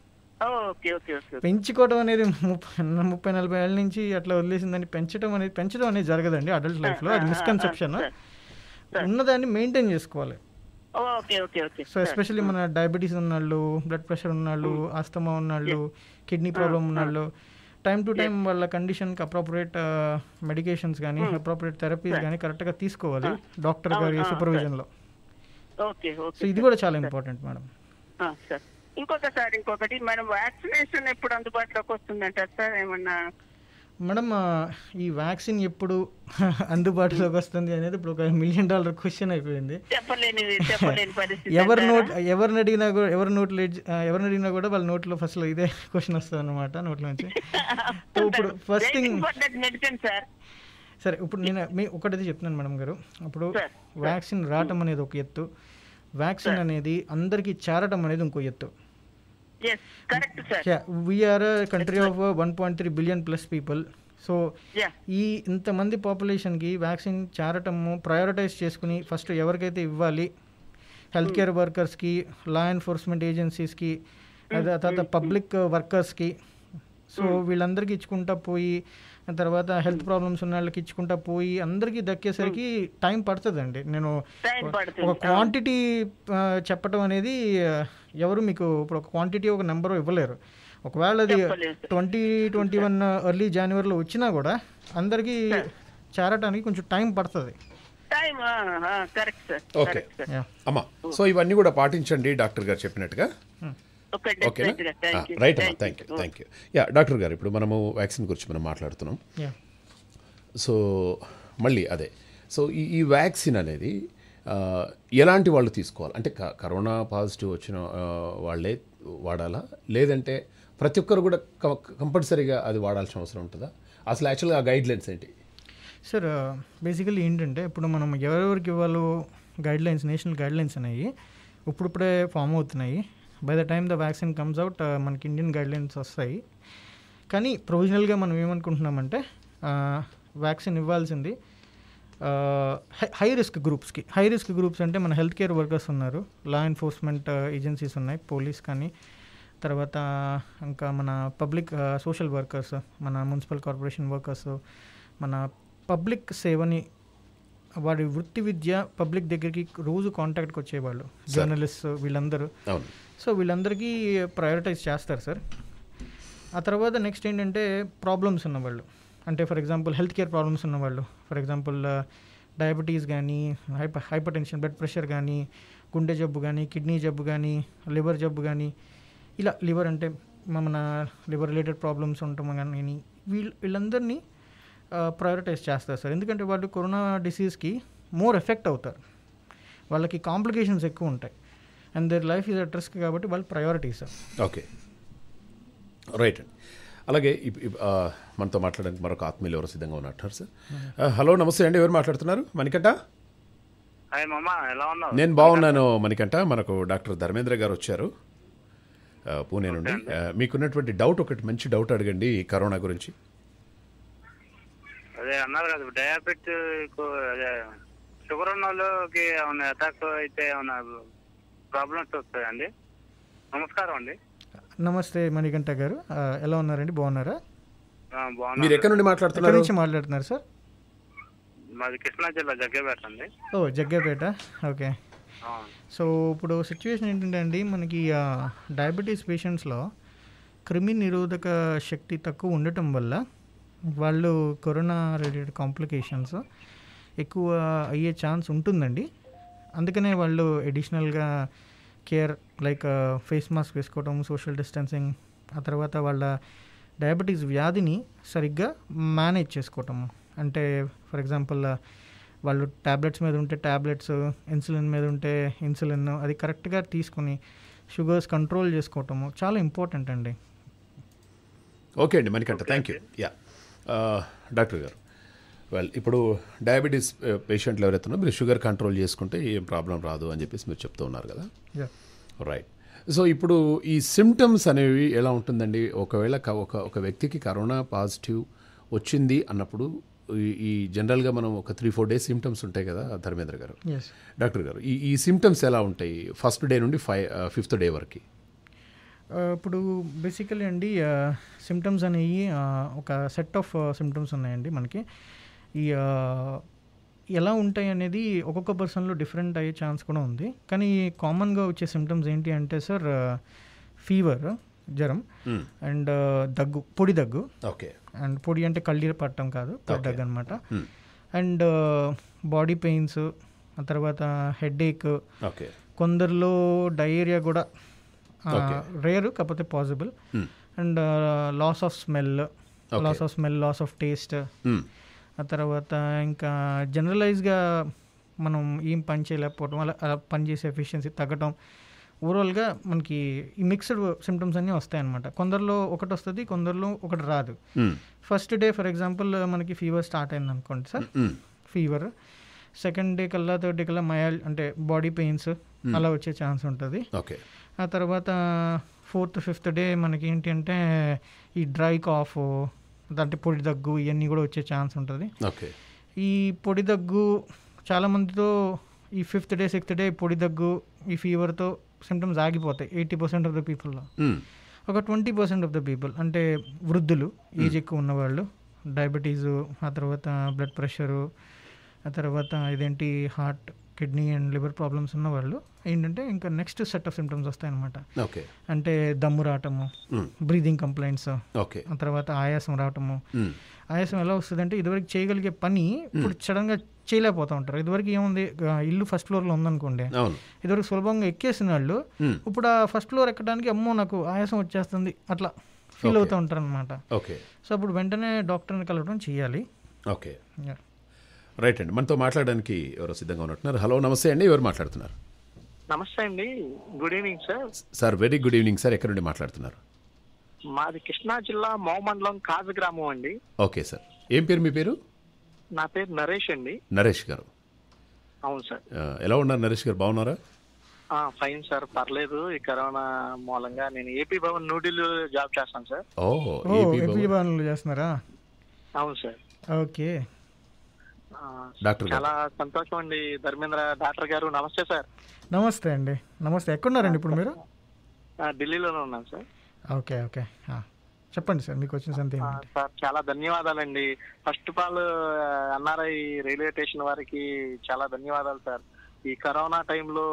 ఓకే ఓకే ఓకే పెంచుకోవడం అనేది ముప్పై ముప్పై నలభై ఏళ్ళ నుంచి అట్లా వదిలేసిందని పెంచడం అనేది పెంచడం అనేది జరగదండి అడల్ట్ లైఫ్లో అది మిస్కన్సెప్షన్ ఉన్నదాన్ని మెయింటైన్ చేసుకోవాలి okay okay okay so especially మన డయాబెటీస్ ఉన్నవాళ్ళు బ్లడ్ ప్రెషర్ ఉన్నవాళ్ళు ఆస్తమా ఉన్నవాళ్ళు కిడ్నీ ప్రాబ్లం ఉన్నవాళ్ళు టైం టు టైం వాళ్ళ కండిషన్కి అప్రోప్రియేట్ మెడికేషన్స్ కానీ అప్రోప్రియేట్ థెరపీస్ కానీ కరెక్ట్గా తీసుకోవాలి డాక్టర్ గారి సూపర్విజన్లో ఓకే సో ఓకే ఇది కూడా చాలా ఇంపార్టెంట్ మేడం సార్ ఇంకొకసారి ఇంకొకటి మనం వ్యాక్సినేషన్ ఎప్పుడు అందుబాటులోకి వస్తుందంటారు సార్ ఏమన్నా మేడం ఆ, ఈ వ్యాక్సిన్ ఎప్పుడు అందుబాటులోకి వస్తుంది అనేది ఇప్పుడు ఒక మిలియన్ డాలర్ క్వశ్చన్ అయిపోయింది చెప్పలేని చెప్పలేని పరిస్థితి ఎవరి అంటారా? నోట్ ఎవరిని అడిగినా కూడా ఎవరి నోట్లో ఎడ్జ్- ఆ, ఎవరిని అడిగినా కూడా వాళ్ళ నోట్లో ఫస్ట్ ఇదే క్వశ్చన్ వస్తుంది అనమాట నోట్లో నుంచి సో ఇప్పుడు first thing Waiting for that medicine, sir సరే ఇప్పుడు నేను మీ ఒకటిది చెప్తున్నాను మేడం గారు ఇప్పుడు Sir, వ్యాక్సిన్ రావటం అనేది ఒక ఎత్తు వ్యాక్సిన్ అనేది అందరికీ చేరటం అనేది ఇంకో ఎత్తు yes correct sir we're country of one point three billion plus people so yeah ఈ ఇంతమంది పాపులేషన్కి వ్యాక్సిన్ చేరటము ప్రయారిటైజ్ చేసుకుని ఫస్ట్ ఎవరికైతే ఇవ్వాలి హెల్త్ కేర్ వర్కర్స్కి లా ఎన్ఫోర్స్మెంట్ ఏజెన్సీస్కి అదే తర్వాత పబ్లిక్ వర్కర్స్కి సో వీళ్ళందరికీ ఇచ్చుకుంటా పోయి ఆ తర్వాత హెల్త్ ప్రాబ్లమ్స్ ఉన్న వాళ్ళకి ఇచ్చుకుంటా పోయి అందరికీ దక్కేసరికి టైం పడుతుందండి నేను టైం పడుతుంది ఒక క్వాంటిటీ చెప్పడం అనేది ఆ, ఎవరు మీకు ఇప్పుడు ఒక క్వాంటిటీ ఒక నెంబర్ ఇవ్వలేరు ఒకవేళ అది చెప్పలేరు. ట్వంటీ ట్వంటీ వన్ ఎర్లీ జనవరిలో వచ్చినా కూడా అందరికీ చేరటానికి కొంచెం టైం పడుతుంది time correct sir Okay. Correct sir yeah అమ్మా సో ఇవన్నీ కూడా పాటించండి డాక్టర్ గారు చెప్పినట్టుగా ఓకే ఓకేనా డెఫినెట్ గా థ్యాంక్ యూ రైట్ అమ్మా thank you thank you yeah doctor గారు ఇప్పుడు మనము వ్యాక్సిన్ గురించి మనం మాట్లాడుతున్నాం యా సో మళ్ళీ అదే సో ఈ ఈ వ్యాక్సిన్ అనేది ఆ, ఎలాంటి వాళ్ళు తీసుకోవాలి అంటే క- కరోనా పాజిటివ్ వచ్చిన ఆ, వాళ్ళే వాడాలా లేదంటే ప్రతి ఒక్కరు కూడా కంపల్సరీగా అది వాడాల్సిన అవసరం ఉంటుందా అసలు యాక్చువల్గా ఆ గైడ్ లైన్స్ ఏంటి సార్ బేసికలీ ఏంటంటే ఇప్పుడు మనం ఎవరెవరికి ఇవ్వాలో guidelines national guidelines అనేవి ఇప్పుడిప్పుడే ఫామ్ అవుతున్నాయి by the time the vaccine comes out మనకి ఇండియన్ గైడ్ లైన్స్ వస్తాయి కానీ ప్రొవిజనల్గా మనం ఏమనుకుంటున్నామంటే వ్యాక్సిన్ ఇవ్వాల్సింది హై రిస్క్ గ్రూప్స్కి హై రిస్క్ గ్రూప్స్ అంటే మన హెల్త్ కేర్ వర్కర్స్ ఉన్నారు లా ఎన్ఫోర్స్మెంట్ ఏజెన్సీస్ ఉన్నాయి పోలీస్ కానీ తర్వాత ఇంకా మన పబ్లిక్ సోషల్ వర్కర్స్ మన మున్సిపల్ కార్పొరేషన్ వర్కర్స్ మన పబ్లిక్ సేవని వాడి వృత్తి విద్య పబ్లిక్ దగ్గరికి రోజు కాంటాక్ట్కి వచ్చేవాళ్ళు జర్నలిస్ట్ వీళ్ళందరూ అవును సో వీళ్ళందరికీ ప్రయారిటైజ్ చేస్తారు సార్ ఆ తర్వాత నెక్స్ట్ ఏంటంటే ప్రాబ్లమ్స్ ఉన్నవాళ్ళు అంటే for example health care problems ఉన్నవాళ్ళు ఫర్ ఎగ్జాంపుల్ డయాబెటీస్ కానీ hyper hypertension blood pressure కానీ గుండె జబ్బు కానీ కిడ్నీ జబ్బు కానీ లివర్ జబ్బు కానీ ఇలా లివర్ అంటే మన లివర్ రిలేటెడ్ ప్రాబ్లమ్స్ ఉంటాం కానీ వీళ్ళు వీళ్ళందరినీ ప్రయారిటైజ్ చేస్తారు సార్ ఎందుకంటే వాళ్ళు కరోనా డిసీజ్కి మోర్ ఎఫెక్ట్ అవుతారు వాళ్ళకి కాంప్లికేషన్స్ ఎక్కువ ఉంటాయి and their life is at risk కాబట్టి వాళ్ళు ప్రయారిటీ సార్ ఓకే రైట్ అండి అలాగే ఇప్- ఇప్- ఆ, మనతో మాట్లాడడానికి మరొక ఆత్మీయులు ఎవరు సిద్ధంగా ఉన్నట్టున్నారు సార్ ఆ, హలో నమస్తే అండి ఎవరు మాట్లాడుతున్నారు మణికంఠ హాయ్ మామ ఎలా ఉన్నావు నేను బాగున్నాను మణికంఠ మనకు డాక్టర్ ధర్మేంద్ర గారు వచ్చారు ఆ, పూణే నుండి ఆ, మీకున్నటువంటి డౌట్ ఒకటి మంచి డౌట్ అడగండి ఈ కరోనా గురించి అదే అన్నారు కదా డయాబెటిక్ అదే షుగర్ ఉన్న వాళ్ళకి ఏమైనా అటాక్ అయితే ఏమైనా ప్రాబ్లమ్స్ వస్తాయండి నమస్కారం అండి నమస్తే మణికంఠ గారు ఆ, ఎలా ఉన్నారండి బాగున్నారా ఆ, మీరు బాగున్నాను ఎక్కడి నుండి ఎక్కడి మాట్లాడుతున్నారు నుంచి మాట్లాడుతున్నారు సార్ మాది కృష్ణా జిల్లా జగ్గేపేట అండి ఓ జగ్గేపేట ఓకే ఆ, సో ఇప్పుడు సిచ్యువేషన్ ఏంటంటే అండి మనకి డయాబెటీస్ పేషెంట్స్లో క్రిమి నిరోధక శక్తి తక్కువ ఉండటం వల్ల వాళ్ళు కరోనా రిలేటెడ్ కాంప్లికేషన్స్ ఎక్కువ అయ్యే ఛాన్స్ ఉంటుందండి అందుకనే వాళ్ళు ఎడిషనల్గా కేర్ లైక్ ఫేస్ మాస్క్ వేసుకోవడం సోషల్ డిస్టెన్సింగ్ ఆ తర్వాత వాళ్ళ డయాబెటీస్ వ్యాధిని సరిగ్గా మేనేజ్ చేసుకోవటం అంటే ఫర్ ఎగ్జాంపుల్ వాళ్ళు ట్యాబ్లెట్స్ మీద ఉంటే ట్యాబ్లెట్స్ ఇన్సులిన్ మీద ఉంటే ఇన్సులిన్ అది కరెక్ట్గా తీసుకుని షుగర్స్ కంట్రోల్ చేసుకోవటము చాలా ఇంపార్టెంట్ అండి ఓకే అండి Manikanta thank you yeah doctor గారు వెల్ ఇప్పుడు డయాబెటీస్ పేషెంట్లు ఎవరైతే ఉన్నారో మీరు షుగర్ కంట్రోల్ చేసుకుంటే ఏం ప్రాబ్లం రాదు అని చెప్పేసి మీరు చెప్తూ ఉన్నారు కదా యా రైట్ సో ఇప్పుడు ఈ సిమ్టమ్స్ అనేవి ఎలా ఉంటుందండి ఒకవేళ క- ఒక ఒక వ్యక్తికి కరోనా పాజిటివ్ వచ్చింది అన్నప్పుడు ఈ- ఈ జనరల్గా మనం ఒక త్రీ ఫోర్ డేస్ సిమ్టమ్స్ ఉంటాయి కదా ధర్మేంద్ర గారు ఎస్ డాక్టర్ గారు ఈ ఈ సిమ్టమ్స్ ఎలా ఉంటాయి ఫస్ట్ డే నుండి ఫైవ్ ఫిఫ్త్ డే వరకు ఇప్పుడు బేసికలీ అండి సిమ్టమ్స్ అనేవి ఆ, ఒక సెట్ ఆఫ్ సిమ్టమ్స్ ఉన్నాయండి మనకి ఈ ఆ, ఎలా ఉంటాయి అనేది ఒక్కొక్క పర్సన్లో డిఫరెంట్ అయ్యే ఛాన్స్ కూడా ఉంది కానీ కామన్గా వచ్చే సిమ్టమ్స్ ఏంటి అంటే సార్ ఫీవర్ జ్వరం అండ్ దగ్గు పొడి దగ్గు ఓకే అండ్ పొడి అంటే కళ్ళీర పట్టడం కాదు పొడి Okay. దగ్గు అనమాట అండ్ బాడీ పెయిన్స్ ఆ తర్వాత హెడ్ ఏక్ ఓకే కొందరిలో డయేరియా కూడా Okay. రేర్ కాకపోతే possible and loss of smell Okay. Loss of smell loss of taste ఆ తర్వాత ఇంకా జనరలైజ్గా మనం ఏం పని చేయలేకపోవడం అలా అలా పని చేసే ఎఫిషియన్సీ తగ్గటం ఓవరాల్గా మనకి ఈ మిక్స్డ్ సిమ్టమ్స్ అన్నీ వస్తాయన్నమాట కొందరిలో ఒకటి వస్తుంది కొందరిలో ఒకటి రాదు ఫస్ట్ డే ఫర్ ఎగ్జాంపుల్ మనకి ఫీవర్ స్టార్ట్ అయింది అనుకోండి సార్ ఫీవర్ సెకండ్ డే కల్లా థర్డ్ డే కల్లా మయాల్ అంటే బాడీ పెయిన్స్ అలా వచ్చే ఛాన్స్ ఉంటుంది ఓకే ఆ తర్వాత ఫోర్త్ ఫిఫ్త్ డే మనకి ఏంటి అంటే ఈ డ్రై కాఫ్ అంటే పొడి దగ్గు ఇవన్నీ కూడా వచ్చే ఛాన్స్ ఉంటుంది ఓకే ఈ పొడి దగ్గు చాలామందితో ఈ ఫిఫ్త్ డే సిక్స్త్ డే పొడి దగ్గు ఈ ఫీవర్తో సిమ్టమ్స్ ఆగిపోతాయి ఎయిటీ పర్సెంట్ ఆఫ్ ద పీపుల్లో ఒక twenty percent of the people అంటే వృద్ధులు ఏజ్ ఎక్కువ ఉన్నవాళ్ళు డయాబెటీసు ఆ తర్వాత బ్లడ్ ప్రెషరు ఆ తర్వాత ఇదేంటి heart kidney and liver problems ఉన్న వాళ్ళు ఏంటంటే ఇంకా నెక్స్ట్ సెట్ ఆఫ్ సిమ్టమ్స్ వస్తాయన్నమాట ఓకే అంటే దమ్ము రావటము Mm. బ్రీదింగ్ కంప్లైంట్స్ ఓకే ఆ తర్వాత ఆయాసం రావటము ఆయాసం ఎలా వస్తుందంటే ఇదివరకు చేయగలిగే పని ఇప్పుడు సడన్గా చేయలేకపోతూ ఉంటారు ఇదివరకు ఏముంది ఆ, ఇల్లు ఫస్ట్ ఫ్లోర్లో ఉందనుకోండి అవును ఇదివరకు సులభంగా ఎక్కేసిన వాళ్ళు Mm. ఇప్పుడు ఆ ఫస్ట్ ఫ్లోర్ ఎక్కడానికి అమ్మో నాకు ఆయాసం వచ్చేస్తుంది అట్లా ఫీల్ Okay. అవుతూ ఉంటారు అనమాట ఓకే సో అప్పుడు వెంటనే డాక్టర్ని కలవడం చేయాలి ఓకే Yeah. రైట్ అండి మనతో మాట్లాడడానికి ఎవరో సిద్ధంగా ఉన్నట్టున్నారు హలో నమస్తే అండి ఎవరు మాట్లాడుతున్నారు నమస్తే అండి good evening sir sir very good evening sir ఎక్కడి నుండి మాట్లాడుతున్నారు మాది కృష్ణా జిల్లా మౌమండలం కాజు గ్రామం అండి ఓకే సార్ ఏం పేరు మీ పేరు నా పేరు నరేష్ అండి నరేష్ గారు అవును సార్ ఆ, ఎలా ఉన్నారు నరేష్ గారు బాగున్నారా ఆ, ఫైన్ సార్ పర్లేదు ఈ కరోనా మూలంగా నేను ఏపీ భవన్ న్యూఢిల్లీ జాబ్ చేస్తాను సార్ ఓ ఓ ఏపీ ఎంపీ బాబు. భవన్లో చేస్తున్నారా అవును సార్ ఓకే ఆ, డాక్టర్ గారు. చాలా సంతోషం అండి ధర్మేంద్ర డాక్టర్ గారు నమస్తే సార్ నమస్తే అండి నమస్తే ఎక్కడున్నారండి ఇప్పుడు మీరు ఆ, ఢిల్లీలోనే ఉన్నాను సార్ ఓకే ఓకే ఆ, చెప్పండి సార్ మీకు వచ్చిన సందేహం ఆ, ఏంటి సార్ చాలా ధన్యవాదాలండి first of all NRI railway station వారికి చాలా ధన్యవాదాలు సార్ ఈ కరోనా టైంలో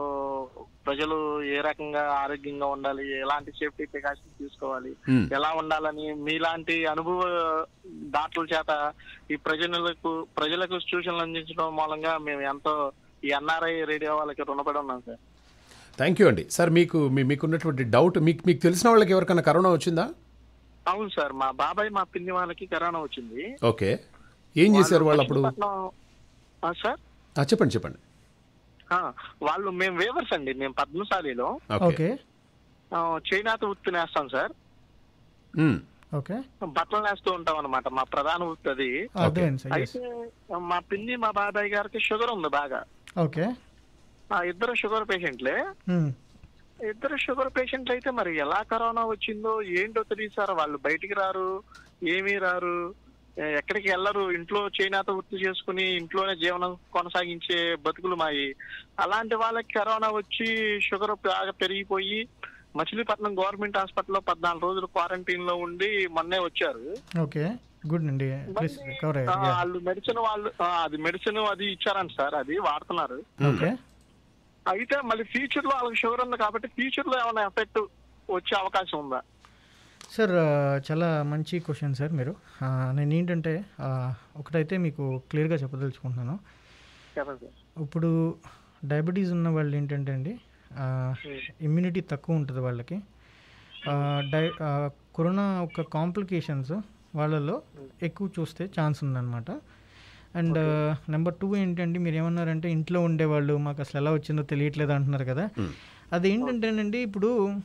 ప్రజలు ఏ రకంగా ఆరోగ్యంగా ఉండాలి ఎలాంటి సేఫ్టీ ప్రికాషన్స్ తీసుకోవాలి మ్మ్. ఎలా ఉండాలని మీలాంటి అనుభవ డాక్టర్ల చేత ఈ ప్రజలకు ప్రజలకు సూచనలు అందించడం మూలంగా మేము ఎంతో ఈ ఎన్ఆర్ఐ రేడియో వాళ్ళకి రుణపడి ఉన్నాం సార్ థ్యాంక్ యూ అండి సార్ మీకు మీ- మీకున్నటువంటి డౌట్ మీకు మీకు తెలిసిన వాళ్ళకి ఎవరికైనా కరోనా వచ్చిందా అవును సార్ మా బాబాయ్ మా పిన్ని వాళ్ళకి కరోనా వచ్చింది ఓకే ఏం చేశారు వాళ్ళు అప్పుడు మచిలీపట్నం- ఆ, సార్ ఆ, చెప్పండి చెప్పండి ఆ, వాళ్ళు మేము వేవర్స్ అండి మేము పద్మశాలిలో ఓకే ఓకే ఆ, చైనాతో ఉత్తినేస్తాం సార్ మ్మ్. ఓకే బట్టలు వేస్తూ ఉంటాం అనమాట మా ప్రధాన వృత్తి అది అర్థమైంది సార్ ఎస్ అయితే మా పిన్ని మా బాబాయ్ గారికి షుగర్ ఉంది బాగా ఓకే ఆ ఇద్దరు షుగర్ పేషెంట్లే ఇద్దరు షుగర్ పేషెంట్లు అయితే మరి ఎలా కరోనా వచ్చిందో ఏంటో తెలియదు సార్ వాళ్ళు బయటికి రారు ఏమీ రారు ఏ- ఎక్కడికి వెళ్ళరు ఇంట్లో చేనేత వృత్తి చేసుకుని ఇంట్లోనే జీవనం కొనసాగించే బతుకులు మాయి అలాంటి వాళ్ళకి కరోనా వచ్చి షుగర్ బాగా పెరిగిపోయి మచిలీపట్నం గవర్నమెంట్ హాస్పిటల్లో పద్నాలుగు రోజులు క్వారంటైన్ లో ఉండి మొన్నే వచ్చారు ఓకే గుడ్ అండి ప్లీజ్ కవర్ ఆ, అయ్యారు వాళ్ళు మెడిసిన్ వాళ్ళు ఆ, అది మెడిసిన్ అది ఇచ్చారంట సార్ అది వాడుతున్నారు ఓకే అయితే మళ్ళీ ఫ్యూచర్ లో వాళ్ళకి షుగర్ ఉంది కాబట్టి ఫ్యూచర్ లో ఏమైనా ఎఫెక్ట్ వచ్చే అవకాశం ఉందా సార్ ఆ, చాలా మంచి క్వశ్చన్ సార్ మీరు ఆ, నేను ఏంటంటే ఆ, ఒకటైతే మీకు క్లియర్గా చెప్పదలుచుకుంటున్నాను చెప్పండి సార్ ఇప్పుడు డయాబెటీస్ ఉన్న వాళ్ళు ఏంటంటే అండి ఇమ్యూనిటీ తక్కువ ఉంటుంది వాళ్ళకి ఆ, డై ఆ, కరోనా ఒక కాంప్లికేషన్స్ వాళ్ళలో ఎక్కువ చూస్తే ఛాన్స్ ఉందన్నమాట అండ్ నెంబర్ టూ ఏంటంటే మీరు ఏమన్నారంటే ఇంట్లో ఉండేవాళ్ళు మాకు అసలు ఎలా వచ్చిందో తెలియట్లేదు అంటున్నారు కదా అది ఏంటంటేనండి ఇప్పుడు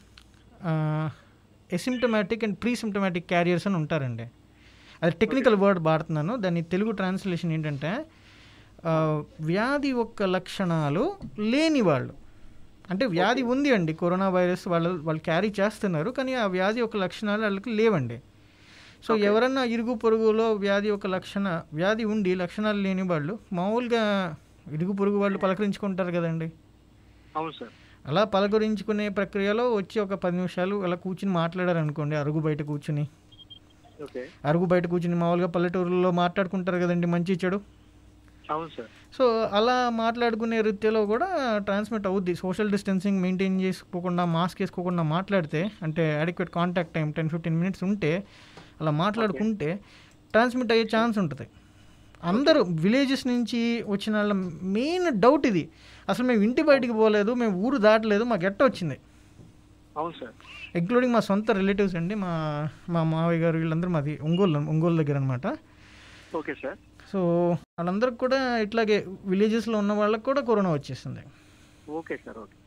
asymptomatic and pre symptomatic carriers అని ఉంటారండి అది టెక్నికల్ వర్డ్ వాడుతున్నాను దాని తెలుగు ట్రాన్స్లేషన్ ఏంటంటే ఆ, వ్యాధి యొక్క లక్షణాలు లేని వాళ్ళు అంటే వ్యాధి ఉంది అండి కరోనా వైరస్ వాళ్ళు వాళ్ళు క్యారీ చేస్తున్నారు కానీ ఆ వ్యాధి యొక్క లక్షణాలు వాళ్ళకి లేవండి సో ఎవరన్నా ఇరుగు పొరుగులో వ్యాధి యొక్క లక్షణ వ్యాధి ఉండి లక్షణాలు లేని వాళ్ళు మామూలుగా ఇరుగు పొరుగు వాళ్ళు పలకరించుకుంటారు కదండి అవును సార్ అలా పలకరించుకునే ప్రక్రియలో వచ్చి ఒక పది నిమిషాలు అలా కూర్చుని మాట్లాడారు అనుకోండి అరుగు బయట కూర్చుని ఓకే అరుగు బయట కూర్చుని మామూలుగా పల్లెటూరులో మాట్లాడుకుంటారు కదండి మంచి చెడు అవును సార్ సో అలా మాట్లాడుకునే రీత్యలో కూడా ట్రాన్స్మిట్ అవుద్ది సోషల్ డిస్టెన్సింగ్ మెయింటైన్ చేసుకోకుండా మాస్క్ వేసుకోకుండా మాట్లాడితే అంటే adequate contact time ten fifteen minutes ఉంటే అలా మాట్లాడుకుంటే ట్రాన్స్మిట్ అయ్యే ఛాన్స్ ఉంటుంది అందరూ విలేజెస్ నుంచి వచ్చిన వాళ్ళ మెయిన్ డౌట్ ఇది అసలు మేము ఇంటి బయటికి పోలేదు మేము ఊరు దాటలేదు మాకు ఎట్ట వచ్చింది అవును సార్ ఇంక్లూడింగ్ మా సొంత రిలేటివ్స్ అండి మా మా మావయ్య గారు వీళ్ళందరూ మాది ఒంగోలు ఒంగోలు దగ్గర అనమాట ఓకే సార్ సో వాళ్ళందరికి కూడా ఇట్లాగే విలేజెస్లో ఉన్న వాళ్ళకి కూడా కరోనా వచ్చేసింది ఓకే సార్ ఓకే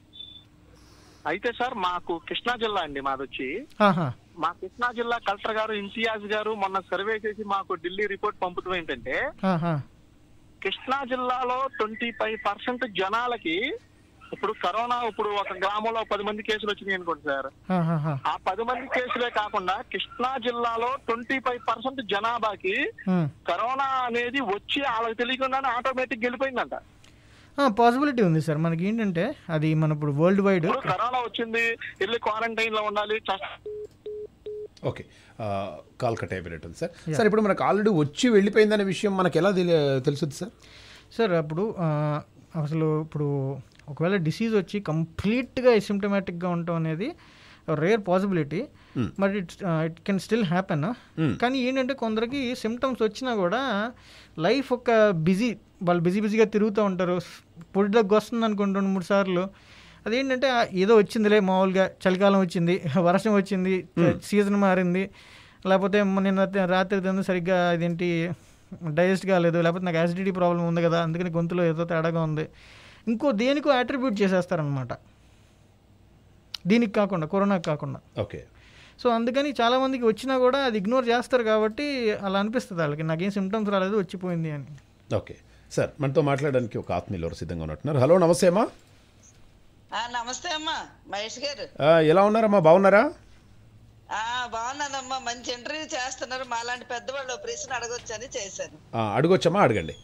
అయితే సార్ మాకు కృష్ణా జిల్లా అండి మాది వచ్చి ఆహా, మా కృష్ణా జిల్లా కలెక్టర్ గారు ఇంతియాజ్ గారు మొన్న సర్వే చేసి మాకు ఢిల్లీ రిపోర్ట్ పంపుతాం ఏంటంటే ఆహా, కృష్ణా జిల్లాలో ట్వంటీ ఫైవ్ పర్సెంట్ జనాలకి ఇప్పుడు కరోనా ఇప్పుడు ఒక గ్రామంలో పది మంది కేసులు వచ్చినాయి అనుకోండి సార్ ఆహాహా. ఆ పది మంది కేసులే కాకుండా కృష్ణా జిల్లాలో ట్వంటీ ఫైవ్ పర్సెంట్ జనాభాకి ఉమ్. కరోనా అనేది వచ్చి వాళ్ళకి తెలియకుండానే ఆటోమేటిక్ వెళ్ళిపోయిందంట ఆ, పాసిబిలిటీ ఉంది సార్ మనకి ఏంటంటే అది మన ఇప్పుడు వరల్డ్ వైడ్ ఇప్పుడు కరోనా వచ్చింది వెళ్ళి క్వారంటైన్ లో ఉండాలి చ- ఓకే ఆ, కాల్ కట్ అయిపోయినట్టుంది సార్ సార్ ఇప్పుడు మనకు ఆల్రెడీ వచ్చి వెళ్ళిపోయిందనే విషయం మనకు ఎలా తెలి తెలుసుద్ది సార్ సార్ అప్పుడు ఆ, అసలు ఇప్పుడు ఒకవేళ డిసీజ్ వచ్చి కంప్లీట్గా ఎసిమ్టమాటిక్గా ఉండటం అనేది రేర్ పాసిబిలిటీ మరి it it can still happen కానీ ఏంటంటే కొందరికి సిమ్టమ్స్ వచ్చినా కూడా లైఫ్ ఒక బిజీ వాళ్ళు బిజీ బిజీగా తిరుగుతూ ఉంటారు పొడి దగ్గు వస్తుంది అనుకోండి రెండు మూడు సార్లు అదేంటంటే ఆ, ఏదో వచ్చిందిలే మామూలుగా చలికాలం వచ్చింది వర్షం వచ్చింది సీజన్ మారింది లేకపోతే నిన్న రాత్రి తింది సరిగ్గా ఇదేంటి డైజెస్ట్ కాలేదు లేకపోతే నాకు యాసిడిటీ ప్రాబ్లం ఉంది కదా అందుకని గొంతులో ఏదో తేడాగా ఉంది ఇంకో దేనికో అట్రిబ్యూట్ చేసేస్తారనమాట దీనికి కాకుండా కరోనాకి కాకుండా ఓకే సో అందుకని చాలామందికి వచ్చినా కూడా అది ఇగ్నోర్ చేస్తారు కాబట్టి అలా అనిపిస్తుంది వాళ్ళకి నాకేం సిమ్టమ్స్ రాలేదు వచ్చిపోయింది అని ఓకే సార్ మనతో మాట్లాడడానికి ఒక ఆత్మీయులు ఎవరు సిద్ధంగా ఉన్నట్టున్నారు హలో నమస్తే అమ్మా ఆ, నమస్తే అమ్మా మహేష్ గారు ఆ, ఎలా ఉన్నారమ్మా బాగున్నారా ఆ బాగున్నానమ్మా మంచి ఇంటర్వ్యూ చేస్తున్నారు మాలాంటి పెద్దవాళ్ళు ఓ ప్రశ్న అడగొచ్చని చేశాను ఆ, అడగొచ్చమ్మా అడగండి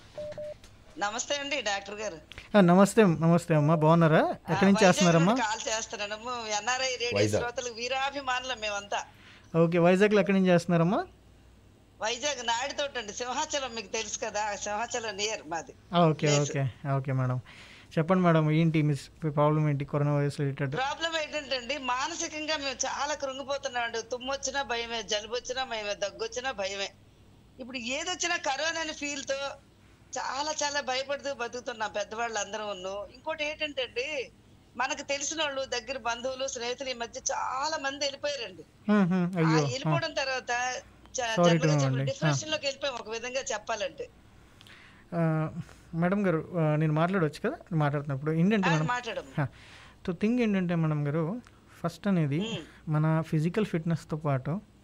నమస్తే అండి డాక్టర్ గారు ఆ, నమస్తే నమస్తే అమ్మా బాగున్నారా ఎక్కడి నుంచి చేస్తున్నారమ్మా కాల్ చేస్తున్నాము ఎన్ఆర్ఐ రేడియో వైజాగ్. శ్రోతలకు వీరాభిమానులం మేమంతా ఓకే వైజాగ్లో ఎక్కడి నుంచి చేస్తున్నారమ్మా వైజాగ్ నాయుడుతోటి అండి సింహాచలం మీకు తెలుసు కదా సింహాచలం నియర్ మాది ఆ, ఓకే ఓకే ఓకే మేడం చెప్పండి మేడం ఏంటి మీ ప్రాబ్లం ఏంటి కరోనా వైరస్ రిలేటెడ్ ప్రాబ్లం ఏంటంటే మానసికంగా మేము చాలా కృంగిపోతున్నాం అండి తుమ్ము వచ్చినా భయమే జలుబు వచ్చినా భయమే దగ్గు వచ్చినా భయమే ఇప్పుడు ఏదొచ్చినా కరోనా అనే ఫీల్ తో చాలా చాలా భయపడుతూ బతుకుతున్నాం పెద్దవాళ్ళు అందరూ ఇంకోటి ఏంటంటే అండి మనకు తెలిసిన వాళ్ళు దగ్గర బంధువులు స్నేహితులు ఈ మధ్య చాలా మంది వెళ్ళిపోయారండి ఆ అయ్యో వెళ్ళిపోవడం తర్వాత Sorry to know అండి. డిప్రెషన్ లోకి వెళ్ళిపోయాం ఒక విధంగా చెప్పాలంటే ఆ, మేడం గారు ఆ, నేను మాట్లాడవచ్చు కదా నేను మాట్లాడుతున్నప్పుడు ఏంటంటే ఆ, మేడం మాట్లాడము సో థింగ్ ఏంటంటే మేడం గారు ఫస్ట్ అనేది మన ఫిజికల్ ఫిట్నెస్తో పాటు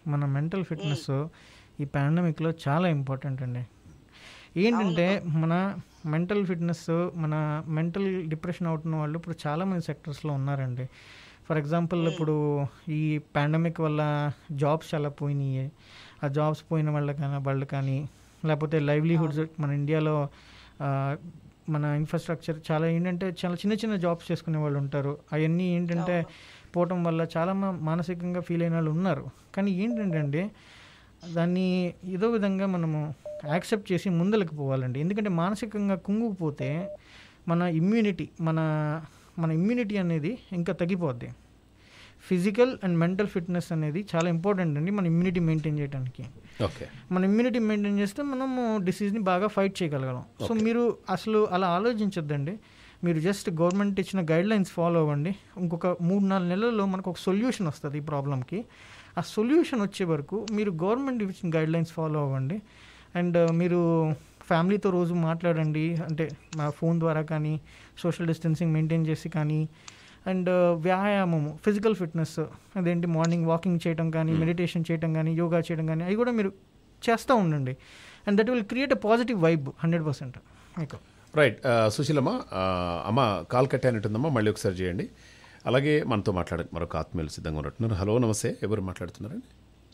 మన మెంటల్ ఫిట్నెస్ ఈ పాండమిక్లో చాలా ఇంపార్టెంట్ అండి ఏంటంటే మన మెంటల్ ఫిట్నెస్ మన మెంటల్ డిప్రెషన్ అవుతున్న వాళ్ళు ఇప్పుడు చాలామంది సెక్టర్స్లో ఉన్నారండి ఫర్ ఎగ్జాంపుల్ ఇప్పుడు ఈ పాండమిక్ వల్ల జాబ్స్ చాలా పోయినాయి ఆ జాబ్స్ పోయిన వాళ్ళ కానీ వాళ్ళు కానీ లేకపోతే లైవ్లీహుడ్స్ మన ఇండియాలో ఆ, మన ఇన్ఫ్రాస్ట్రక్చర్ చాలా ఏంటంటే చాలా చిన్న చిన్న జాబ్స్ చేసుకునే వాళ్ళు ఉంటారు అవన్నీ ఏంటంటే పోవటం వల్ల చాలా మా- మానసికంగా ఫీల్ అయిన వాళ్ళు ఉన్నారు కానీ ఏంటంటే అండి దాన్ని ఏదో విధంగా మనము యాక్సెప్ట్ చేసి ముందలకు పోవాలండి ఎందుకంటే మానసికంగా కుంగుకుపోతే మన ఇమ్యూనిటీ మన మన ఇమ్యూనిటీ అనేది ఇంకా తగ్గిపోద్ది ఫిజికల్ అండ్ మెంటల్ ఫిట్నెస్ అనేది చాలా ఇంపార్టెంట్ అండి మన ఇమ్యూనిటీ మెయింటైన్ చేయడానికి ఓకే మన ఇమ్యూనిటీ మెయింటైన్ చేస్తే మనము డిసీజ్ని బాగా ఫైట్ చేయగలగలం సో మీరు అసలు అలా ఆలోచించొద్దండి మీరు జస్ట్ గవర్నమెంట్ ఇచ్చిన గైడ్ లైన్స్ ఫాలో అవ్వండి ఇంకొక మూడు నాలుగు నెలల్లో మనకు ఒక సొల్యూషన్ వస్తుంది ఈ ప్రాబ్లమ్కి ఆ సొల్యూషన్ వచ్చే వరకు మీరు గవర్నమెంట్ ఇచ్చిన గైడ్ లైన్స్ ఫాలో అవ్వండి అండ్ మీరు ఫ్యామిలీతో రోజు మాట్లాడండి అంటే మా ఫోన్ ద్వారా కానీ సోషల్ డిస్టెన్సింగ్ మెయింటైన్ చేసి కానీ అండ్ వ్యాయామము ఫిజికల్ ఫిట్నెస్ అదేంటి మార్నింగ్ వాకింగ్ చేయడం కానీ మెడిటేషన్ చేయడం కానీ యోగా చేయడం కానీ అవి కూడా మీరు చేస్తూ ఉండండి and that will create a positive vibe hundred percent మీకు రైట్ ఆ, సుశీలమ్మ ఆ, అమ్మ కాల్ కట్ అయినట్టుందమ్మా మళ్ళీ ఒకసారి చేయండి అలాగే మనతో మాట్లాడక మరొక ఆత్మీయులు సిద్ధంగా ఉన్నట్టున్నారు హలో నమస్తే ఎవరు మాట్లాడుతున్నారండి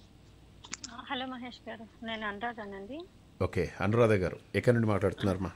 హలో మహేష్ గారు నేను అనురాధానండి ఓకే అనురాధ గారు ఎక్కడి నుండి మాట్లాడుతున్నారమ్మా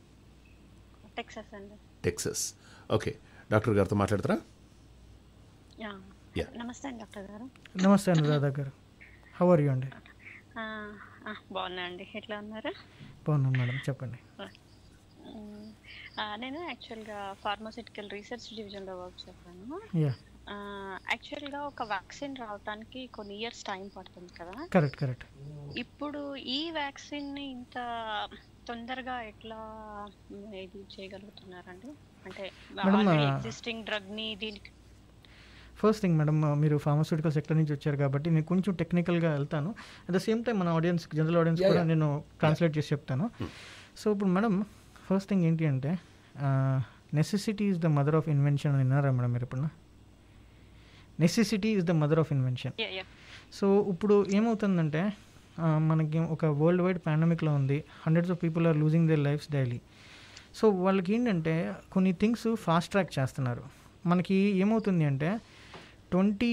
టెక్సస్ అండి టెక్సస్ ఓకే డాక్టర్ గారితో మాట్లాడతారా యా. Yeah. నమస్తే అండి డాక్టర్ గారు నమస్తే అనురాధ గారు హౌ ఆర్ యూ అండి ఆ, ఆ, బాగున్నా అండి ఎట్లా ఉన్నారు బాగున్నాను మేడం చెప్పండి మ్, ఆ, నేను యాక్చువల్గా ఫార్మాసిటికల్ రీసెర్చ్ డివిజన్లో వర్క్ చేస్తాను యా ఆ, యాక్చువల్గా ఒక వ్యాక్సిన్ రావడానికి కొన్ని ఇయర్స్ టైం పడుతుంది కదా కరెక్ట్ కరెక్ట్ ఇప్పుడు ఈ వ్యాక్సిన్ ఇంత తొందరగా ఎట్లా మ్, ఇది చేయగలుగుతున్నారండి అంటే Madam, ఆ, ఎగ్జిస్టింగ్ డ్రగ్ ని దీనికి ఫస్ట్ థింగ్ మేడం మీరు ఫార్మాస్యూటికల్ సెక్టర్ నుంచి వచ్చారు కాబట్టి నేను కొంచెం టెక్నికల్గా వెళ్తాను అట్ ద సేమ్ టైం మన ఆడియన్స్ జనరల్ ఆడియన్స్ Yeah, కూడా yeah. నేను ట్రాన్స్లేట్ చేసి చెప్తాను సో ఇప్పుడు మేడం ఫస్ట్ థింగ్ ఏంటి అంటే necessity is the mother of invention అని విన్నారా మేడం మీరు ఇప్పుడు necessity is the mother of invention yeah yeah so ఇప్పుడు ఏమవుతుందంటే ఆ, మనకి ఒక వరల్డ్ వైడ్ పాండమిక్లో ఉంది hundreds of people are losing their lives daily so వాళ్ళకి ఏంటంటే కొన్ని థింగ్స్ ఫాస్ట్ ట్రాక్ చేస్తున్నారు మనకి ఏమవుతుంది అంటే ట్వంటీ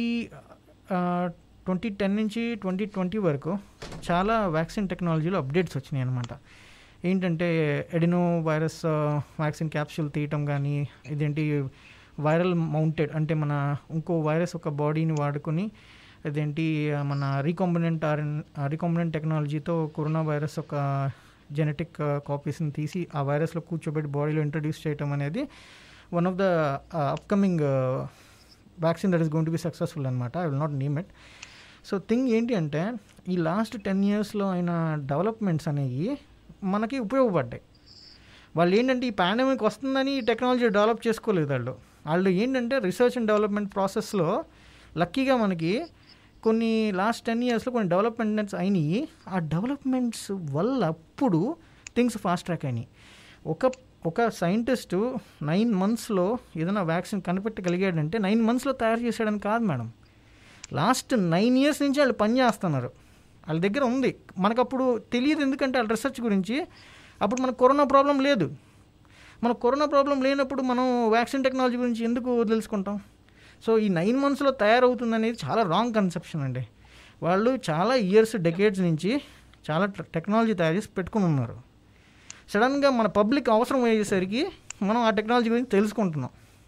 ట్వంటీ టెన్ నుంచి ట్వంటీ ట్వంటీ వరకు చాలా వ్యాక్సిన్ టెక్నాలజీలో అప్డేట్స్ వచ్చినాయి అనమాట ఏంటంటే ఎడినో వైరస్ వ్యాక్సిన్ క్యాప్సూల్ తీయటం కానీ ఇదేంటి వైరల్ మౌంటెడ్ అంటే మన ఇంకో వైరస్ ఒక బాడీని వాడుకొని ఇదేంటి ఆ, మన రీకాంబినెంట్ ఆర్ఎన్ రీకాంబినెంట్ టెక్నాలజీతో కరోనా వైరస్ ఒక జెనెటిక్ కాపీస్ని తీసి ఆ వైరస్లో కూర్చోబెట్టి బాడీలో ఇంట్రడ్యూస్ చేయటం అనేది one of the upcoming vaccine that is going to be successful అనమాట I will not name it so thing ఏంటి అంటే ఈ లాస్ట్ టెన్ ఇయర్స్లో అయిన డెవలప్మెంట్స్ అనేవి మనకి ఉపయోగపడ్డాయి వాళ్ళు ఏంటంటే ఈ పాండమిక్ వస్తుందని ఈ టెక్నాలజీ డెవలప్ చేసుకోలేదు వాళ్ళు వాళ్ళు ఏంటంటే రీసెర్చ్ అండ్ డెవలప్మెంట్ ప్రాసెస్లో లక్కీగా మనకి కొన్ని లాస్ట్ టెన్ ఇయర్స్లో కొన్ని డెవలప్మెంట్స్ అయినాయి ఆ డెవలప్మెంట్స్ వల్ల అప్పుడు థింగ్స్ ఫాస్ట్ ట్రాక్ అయినాయి ఒక ఒక సైంటిస్టు నైన్ మంత్స్లో ఏదైనా వ్యాక్సిన్ కనిపెట్టగలిగాడంటే నైన్ మంత్స్లో తయారు చేశాడని కాదు మేడం లాస్ట్ నైన్ ఇయర్స్ నుంచి వాళ్ళు పని చేస్తున్నారు వాళ్ళ దగ్గర ఉంది మనకప్పుడు తెలియదు ఎందుకంటే వాళ్ళ రీసెర్చ్ గురించి అప్పుడు మనకు కరోనా ప్రాబ్లం లేదు మనకు కరోనా ప్రాబ్లం లేనప్పుడు మనం వ్యాక్సిన్ టెక్నాలజీ గురించి ఎందుకు తెలుసుకుంటాం సో ఈ నైన్ మంత్స్లో తయారవుతుంది అనేది చాలా రాంగ్ కన్సెప్షన్ అండి వాళ్ళు చాలా ఇయర్స్ డెకేడ్స్ నుంచి చాలా టెక్నాలజీ తయారు చేసి పెట్టుకుని ఉన్నారు సడన్గా మన పబ్లిక్ అవసరం అయ్యేసరికి మనం ఆ టెక్నాలజీ గురించి తెలుసుకుంటున్నాం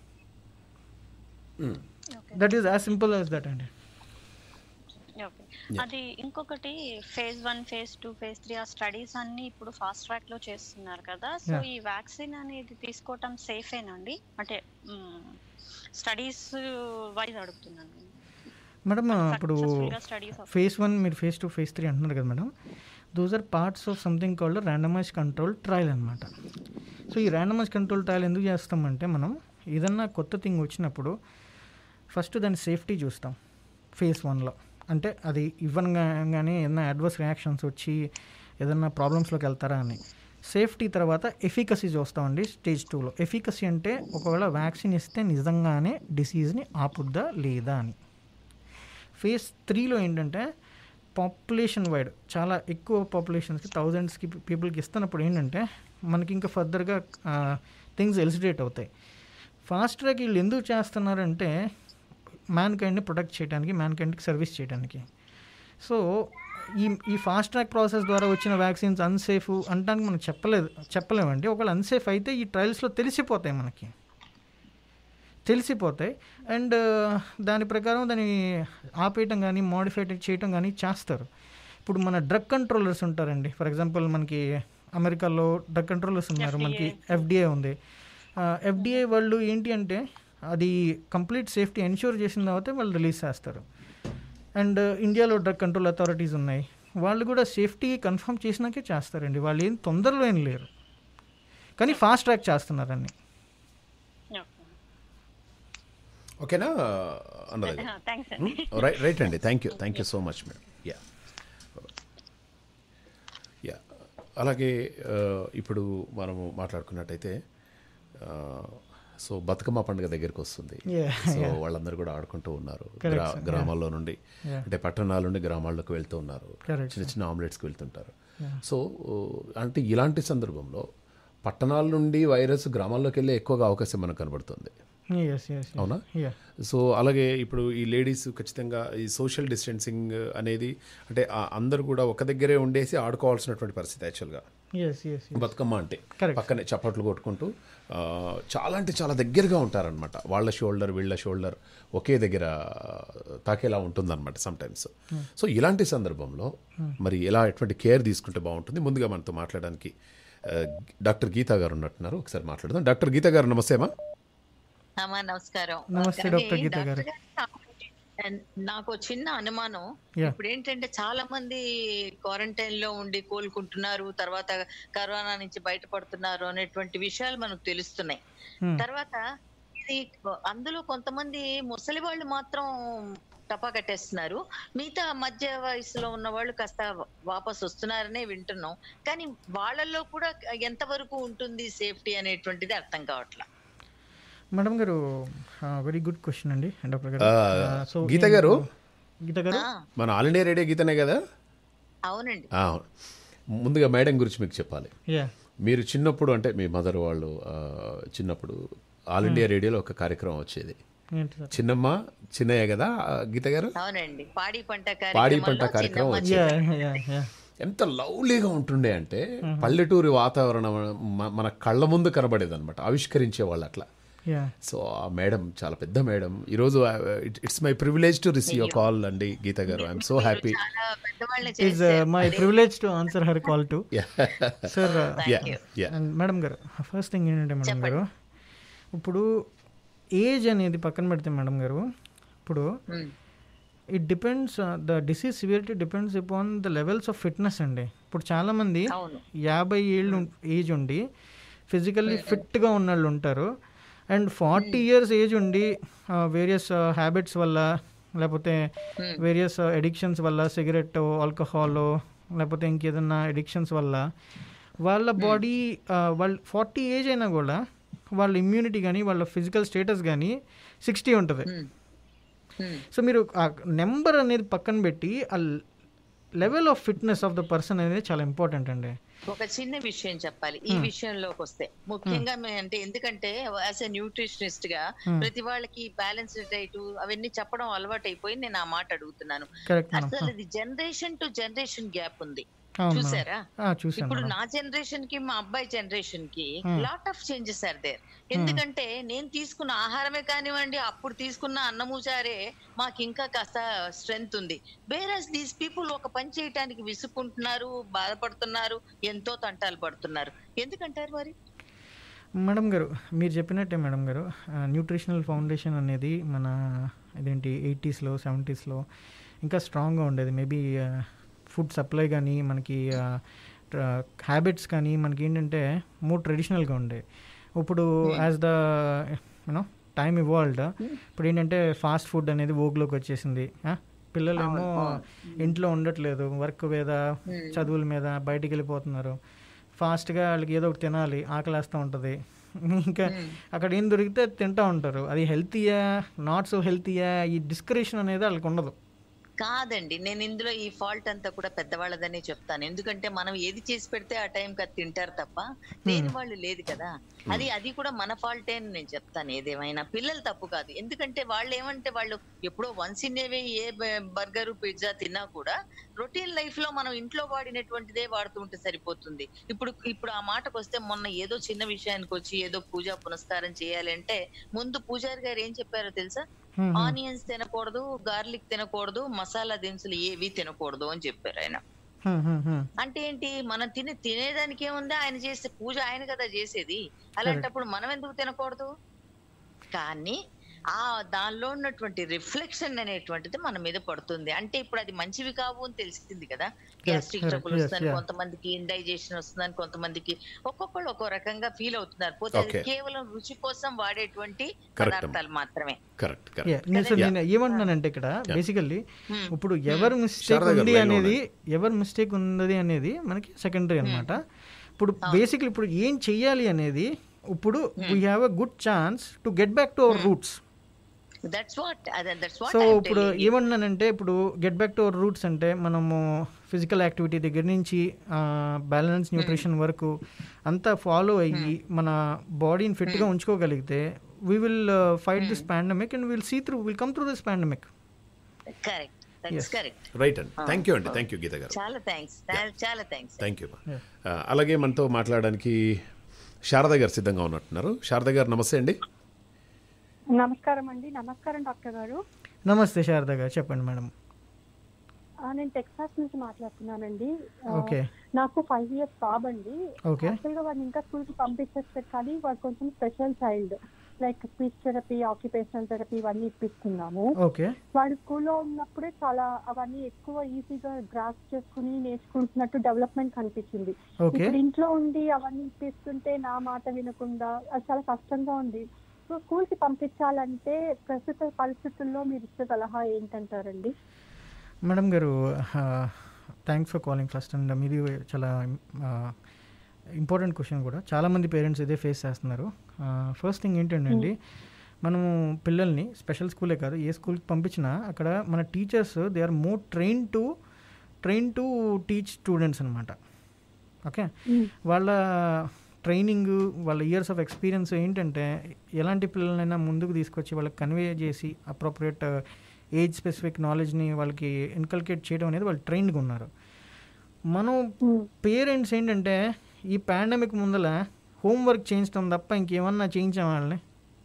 that is as simple as that అండి ఓకే అది ఇంకొకటి phase one phase two phase three ఆ స్టడీస్ అన్ని ఇప్పుడు ఫాస్ట్ ట్రాక్ లో చేస్తున్నారు కదా సో Yeah. ఈ వ్యాక్సిన్ అనేది తీసుకోవటం సేఫేనండి అంటే స్టడీస్ వైజ్ అడుగుతున్నాను మేడం ఇప్పుడు స్టడీస్ ఫేజ్ వన్ మీరు ఫేజ్ టూ ఫేజ్ త్రీ అంటున్నారు కదా madam those are parts of something called randomize control trial అనమాట సో ఈ ర్యాండమైజ్ కంట్రోల్ ట్రయల్ ఎందుకు చేస్తామంటే మనం ఏదన్నా కొత్త థింగ్ వచ్చినప్పుడు ఫస్ట్ దాని సేఫ్టీ చూస్తాం ఫేజ్ వన్లో అంటే అది ఇవ్వగానే ఏదైనా అడ్వర్స్ రియాక్షన్స్ వచ్చి ఏదైనా ప్రాబ్లమ్స్లోకి వెళ్తారా అని సేఫ్టీ తర్వాత ఎఫికసీ చూస్తామండి స్టేజ్ టూలో ఎఫికసీ అంటే ఒకవేళ వ్యాక్సిన్ ఇస్తే నిజంగానే డిసీజ్ని ఆపుద్దా లేదా అని ఫేజ్ త్రీలో ఏంటంటే పాపులేషన్ వైడ్ చాలా ఎక్కువ పాపులేషన్స్కి థౌజండ్స్కి పీపుల్కి ఇస్తున్నప్పుడు ఏంటంటే మనకి ఇంకా ఫర్దర్గా థింగ్స్ ఎలిసిడేట్ అవుతాయి ఫాస్ట్ ట్రాక్ వీళ్ళు ఎందుకు చేస్తున్నారంటే మ్యాన్ కైండ్ని ప్రొటెక్ట్ చేయడానికి మ్యాన్ కైండ్కి సర్వీస్ చేయడానికి సో ఈ ఈ ఫాస్ట్ ట్రాక్ ప్రాసెస్ ద్వారా వచ్చిన వ్యాక్సిన్స్ అన్సేఫ్ అంటానికి మనం చెప్పలేదు చెప్పలేమండి ఒకవేళ అన్సేఫ్ అయితే ఈ ట్రయల్స్లో తెలిసిపోతాయి మనకి తెలిసిపోతాయి అండ్ దాని ప్రకారం దాన్ని ఆపేయటం కానీ మోడిఫై చేయటం కానీ చేస్తారు ఇప్పుడు మన డ్రగ్ కంట్రోలర్స్ ఉంటారండి ఫర్ ఎగ్జాంపుల్ మనకి అమెరికాలో డ్రగ్ కంట్రోలర్స్ ఉన్నారు మనకి ఎఫ్డిఏ ఉంది ఎఫ్డిఏ వాళ్ళు ఏంటి అంటే అది కంప్లీట్ సేఫ్టీ ఎన్ష్యూర్ చేసిన తర్వాత వాళ్ళు రిలీజ్ చేస్తారు అండ్ ఇండియాలో డ్రగ్ కంట్రోల్ అథారిటీస్ ఉన్నాయి వాళ్ళు కూడా సేఫ్టీ కన్ఫర్మ్ చేసినాకే చేస్తారండి వాళ్ళు ఏం తొందరలో ఏం లేరు కానీ ఫాస్ట్ ట్రాక్ చేస్తున్నారని ఓకేనా అన్నది థ్యాంక్స్ అండి రైట్ రైట్ అండి thank you thank you so much madam yeah yeah అలాగే ఆ, ఇప్పుడు మనము మాట్లాడుకున్నట్టయితే సో బతుకమ్మ పండుగ దగ్గరికి వస్తుంది Yeah, సో వాళ్ళందరూ కూడా ఆడుకుంటూ ఉన్నారు Correct, గ్రా sir. గ్రామాల్లో నుండి Yeah. అంటే పట్టణాల నుండి గ్రామాల్లోకి వెళ్తూ ఉన్నారు Correct, చిన్న చిన్న ఆమ్లెట్స్కి వెళ్తుంటారు సో అంటే ఇలాంటి సందర్భంలో పట్టణాల నుండి వైరస్ గ్రామాల్లోకి వెళ్ళే ఎక్కువగా అవకాశం మనకు కనబడుతుంది ఎస్ ఎస్ అవునా యా సో అలాగే ఇప్పుడు ఈ లేడీస్ ఖచ్చితంగా ఈ సోషల్ డిస్టెన్సింగ్ అనేది అంటే ఆ అందరూ కూడా ఒక దగ్గరే ఉండేసి ఆడుకోవాల్సినటువంటి పరిస్థితి యాక్చువల్గా ఎస్ ఎస్ బతుకమ్మ అంటే Correct. పక్కనే చప్పట్లు కొట్టుకుంటూ ఆ, చాలా అంటే చాలా దగ్గరగా ఉంటారనమాట వాళ్ళ షోల్డర్ వీళ్ళ షోల్డర్ ఒకే దగ్గర తాకేలా ఉంటుందన్నమాట సమ్ టైమ్స్ సో ఇలాంటి సందర్భంలో మరి ఎలా ఎటువంటి కేర్ తీసుకుంటే బాగుంటుంది ముందుగా మనతో మాట్లాడడానికి ఆ, డాక్టర్ గీతా గారు ఉన్నట్టున్నారు ఒకసారి మాట్లాడదాం డాక్టర్ గీతా గారు నమస్తే అమ్మా అమ్మా నమస్కారం నమస్తే, కానీ డాక్టర్ గీత గారు. డాక్టర్ గారు, నాకు- నాకు చిన్న అనుమానం Yeah. ఇప్పుడు ఏంటంటే చాలా మంది క్వారంటైన్ లో ఉండి కోలుకుంటున్నారు తర్వాత కరోనా నుంచి బయటపడుతున్నారు అనేటువంటి విషయాలు మనకు తెలుస్తున్నాయి Hmm. తర్వాత ఇది అందులో కొంతమంది ముసలి వాళ్ళు మాత్రం టపా కట్టేస్తున్నారు మిగతా మధ్య వయసులో ఉన్న వాళ్ళు కాస్త వాపస్ వస్తున్నారనే వింటున్నాం కానీ వాళ్ళల్లో కూడా ఎంతవరకు ఉంటుంది సేఫ్టీ అనేటువంటిది అర్థం కావట్లా మేడం గారు వెరీ గుడ్ క్వశ్చన్ అండి డాక్టర్ గారు ఆ, ఆ, సో గీత నేను- గారు? గీత గారు ఆ, మన ఆల్ ఇండియా రేడియో గీతనే కదా అవునండి ఆ, ముందుగా మేడం గురించి మీకు చెప్పాలి యా మీరు చిన్నప్పుడు అంటే మీ మదర్ వాళ్ళు ఆ, చిన్నప్పుడు ఆల్ ఇండియా రేడియోలో ఒక కార్యక్రమం వచ్చేది ఏంటి సార్ చిన్నమ్మ చిన్నయ్య కదా ఆ, గీత గారు అవునండి పాడి పంట పాడి పంట కార్యక్రమంలో కార్యక్రమం చిన్నమ్మ వచ్చింది. యా యా యా ఎంత లవ్లీగా ఉంటుండే అంటే పల్లెటూరి వాతావరణం మ- మన కళ్ళ ముందు కనబడేది అనమాట ఆవిష్కరించే వాళ్ళు అట్లా యా సో ఆ మేడం చాలా పెద్ద మేడం ఈరోజు it's my privilege to receive your call అండి గీత గారు ఐఎమ్ సో హ్యాపీ చాలా పెద్దవాళ్ళని ఈజ్ చేశారు. My privilege to answer her call to sir yeah yeah and madam గారు ఫస్ట్ థింగ్ ఏంటంటే మేడం గారు ఇప్పుడు ఏజ్ అనేది పక్కన పెడితే మేడం గారు ఇప్పుడు um, it depends the disease severity depends upon the levels of fitness అండి ఇప్పుడు చాలామంది అవును యాభై ఏళ్ళు ఏజ్ ఉండి ఫిజికల్లీ ఫిట్గా ఉన్న వాళ్ళు ఉంటారు అండ్ ఫార్టీ ఇయర్స్ ఏజ్ ఉండి వేరియస్ హ్యాబిట్స్ వల్ల లేకపోతే వేరియస్ ఎడిక్షన్స్ వల్ల సిగరెట్ ఆల్కహాల్ లేకపోతే ఇంకేదన్నా ఎడిక్షన్స్ వల్ల వాళ్ళ బాడీ వాళ్ళ ఫార్టీ ఏజ్ అయినా కూడా వాళ్ళ ఇమ్యూనిటీ కానీ వాళ్ళ ఫిజికల్ స్టేటస్ కానీ సిక్స్టీ ఉంటుంది ఉమ్, ఉమ్, సో మీరు ఆ నెంబర్ అనేది పక్కన పెట్టి ఆ level of fitness of the person అనేది చాలా ఇంపార్టెంట్ అండి ఒక చిన్న విషయం చెప్పాలి ఈ విషయంలోకి వస్తే ముఖ్యంగా మే- అంటే ఎందుకంటే యాజ్ ఎ న్యూట్రిషనిస్ట్ గా ప్రతి వాళ్ళకి బ్యాలెన్స్డ్ డైట్ అవన్నీ చెప్పడం అలవాటు అయిపోయి నేను ఆ మాట అడుగుతున్నాను కరెక్ట్ మేడం అసలు ఇది జనరేషన్ టు జనరేషన్ గ్యాప్ ఉంది అవును మేడం. చూసారా ఆ, చూశాను ఇప్పుడు మేడం నా జనరేషన్ కి మా అబ్బాయి జనరేషన్ కి Hmm. Lot of changes are there ఎందుకంటే నేను తీసుకున్న ఆహారమే కానివ్వండి అప్పుడు తీసుకున్న అన్నము చారే మాకు ఇంకా కాస్త స్ట్రెంగ్త్ ఉంది వేరస్ దీస్ పీపుల్ ఒక పని చేయటానికి విసుక్కుంటున్నారు బాధపడుతున్నారు ఎంతో తంటాలు పడుతున్నారు ఎందుకంటారు మరి మేడం గారు మీరు చెప్పినట్టే మేడం గారు న్యూట్రిషనల్ ఫౌండేషన్ అనేది మన ఇదేంటి ఎయిటీస్లో సెవెంటీస్లో ఇంకా స్ట్రాంగ్గా ఉండేది మేబీ ఫుడ్ సప్లై కానీ మనకి హ్యాబిట్స్ కానీ మనకి ఏంటంటే మోర్ ట్రెడిషనల్గా ఉండే ఇప్పుడు as the you know time evolved ఇప్పుడు ఏంటంటే ఫాస్ట్ ఫుడ్ అనేది ఓగ్లోకి వచ్చేసింది ఆ? పిల్లలేమో ఇంట్లో ఉండట్లేదు వర్క్ మీద చదువుల మీద బయటికి వెళ్ళిపోతున్నారు ఫాస్ట్గా వాళ్ళకి ఏదో ఒకటి తినాలి ఆకలేస్తూ ఉంటుంది ఇంకా అక్కడ ఏం దొరికితే తింటూ ఉంటారు అది హెల్తీయా నాట్ సో హెల్తీయా ఈ డిస్కరేషన్ అనేది వాళ్ళకి ఉండదు కాదండి నేను ఇందులో ఈ ఫాల్ట్ అంతా కూడా పెద్దవాళ్ళదని చెప్తాను ఎందుకంటే మనం ఏది చేసి పెడితే ఆ టైంకి అది తింటారు తప్ప లేని వాళ్ళు లేదు కదా అది అది కూడా మన ఫాల్టే అని నేను చెప్తాను ఏదేమైనా పిల్లలు తప్పు కాదు ఎందుకంటే వాళ్ళు ఏమంటే వాళ్ళు ఎప్పుడో once in a a burger pizza తిన్నా కూడా రొటీన్ లైఫ్ లో మనం ఇంట్లో వాడినటువంటిదే వాడుతూ ఉంటే సరిపోతుంది ఇప్పుడు ఇప్పుడు ఆ మాటకు వస్తే మొన్న ఏదో చిన్న విషయానికి వచ్చి ఏదో పూజ పునస్కారం చేయాలి అంటే ముందు పూజారి గారు ఏం చెప్పారో తెలుసా ఆనియన్స్ తినకూడదు గార్లిక్ తినకూడదు మసాలా దినుసులు ఏవి తినకూడదు అని చెప్పారు ఆయన హ్మ్, హ్మ్, హ్మ్. అంటే ఏంటి మనం తినే తినేదానికి ఏముంది ఆయన చేసే పూజ ఆయన కదా చేసేది అలాంటప్పుడు మనం ఎందుకు తినకూడదు కానీ ఆ దానిలో ఉన్నటువంటి రిఫ్లెక్షన్ అనేటువంటిది మన మీద పడుతుంది అంటే ఇప్పుడు అది మంచివి కావు అని తెలిసింది కదా గ్యాస్ట్రిక్ correct. ట్రబుల్ Yes, వస్తుందని yeah. కొంతమందికి ఇండైజేషన్ వస్తుందని కొంతమందికి ఒక్కొక్కళ్ళు ఒక్కో రకంగా ఫీల్ అవుతున్నారు పోతే అది Okay. కేవలం రుచి కోసం వాడేటువంటి Correct. పదార్థాలు మాత్రమే కరెక్ట్ Yeah, కరెక్ట్ నేను సో Yeah. నేను ఏమంటున్నానంటే ఇక్కడ బేసికల్లీ Hmm. ఇప్పుడు ఎవరు మిస్టేక్ శారదా గారు ఉంది line లో అనేది ఎవరు మిస్టేక్ ఉంది అనేది మనకి సెకండరీ అన్నమాట ఇప్పుడు బేసిక్లీ ఇప్పుడు ఏం చెయ్యాలి అనేది ఇప్పుడు we have a good chance to get back to our roots that's what అదే దట్స్ వాట్ సో ఇప్పుడు ఏమన్నానంటే ఇప్పుడు get back to our roots అంటే మనము ఫిజికల్ యాక్టివిటీ దగ్గర నుంచి బ్యాలెన్స్ న్యూట్రిషన్ వరకు అంతా ఫాలో అయ్యి మన బాడీని ఫిట్గా ఉంచుకోగలిగితే we will fight this pandemic and will see through will come through this pandemic correct that's correct right అండి థ్యాంక్ యూ అండి థ్యాంక్ యూ గీత గారు చాలా థ్యాంక్స్ చాలా థ్యాంక్స్ థ్యాంక్ యూ అలాగే మనతో మాట్లాడడానికి శారద గారు సిద్ధంగా ఉన్నట్టున్నారు శారద గారు నమస్తే అండి నమస్కారం అండి నమస్కారం డాక్టర్ గారు నమస్తే శారద గారు చెప్పండి మేడం ఆ, నేను టెక్సాస్ నుంచి మాట్లాడుతున్నానండి ఆ, ఓకే నాకు ఫైవ్ ఇయర్స్ బాబండి ఓకే యాక్చువల్ గా వాడిని ఇంకా స్కూల్ కి పంపించేస్తారు కానీ వాడు కొంచెం special child like speech therapy occupational therapy ఇవన్నీ ఇప్పిస్తున్నాము ఓకే వాడు స్కూల్లో ఉన్నప్పుడే చాలా అవన్నీ ఎక్కువ ఈజీగా గ్రాస్ చేసుకుని నేర్చుకుంటున్నట్టు డెవలప్మెంట్ కనిపించింది ఓకే ఇప్పుడు ఇంట్లో ఉండి అవన్నీ ఇప్పిస్తుంటే నా మాట వినకుండా అది చాలా కష్టంగా ఉంది సో స్కూల్ కి పంపించాలంటే ప్రస్తుత పరిస్థితుల్లో మీరు ఇచ్చే సలహా ఏంటంటారండి మేడం గారు thanks for calling first and మీది చాలా ఇంపార్టెంట్ క్వశ్చన్ కూడా చాలామంది పేరెంట్స్ ఇదే ఫేస్ చేస్తున్నారు ఫస్ట్ థింగ్ ఏంటంటే అండి మనము పిల్లల్ని స్పెషల్ స్కూలే కాదు ఏ స్కూల్కి పంపించినా అక్కడ మన teachers they are more train to train to teach students అనమాట ఓకే వాళ్ళ ట్రైనింగ్ వాళ్ళ ఇయర్స్ ఆఫ్ ఎక్స్పీరియన్స్ ఏంటంటే ఎలాంటి పిల్లలైనా ముందుకు తీసుకొచ్చి వాళ్ళకి కన్వే చేసి అప్రోప్రియేట్ ఏజ్ స్పెసిఫిక్ నాలెడ్జ్ని వాళ్ళకి ఇన్కల్కేట్ చేయడం అనేది వాళ్ళు ట్రైన్డ్గా ఉన్నారు మనం పేరెంట్స్ ఏంటంటే ఈ పాండమిక్ ముందల హోంవర్క్ చేయించడం తప్ప ఇంకేమన్నా చేయించాం వాళ్ళని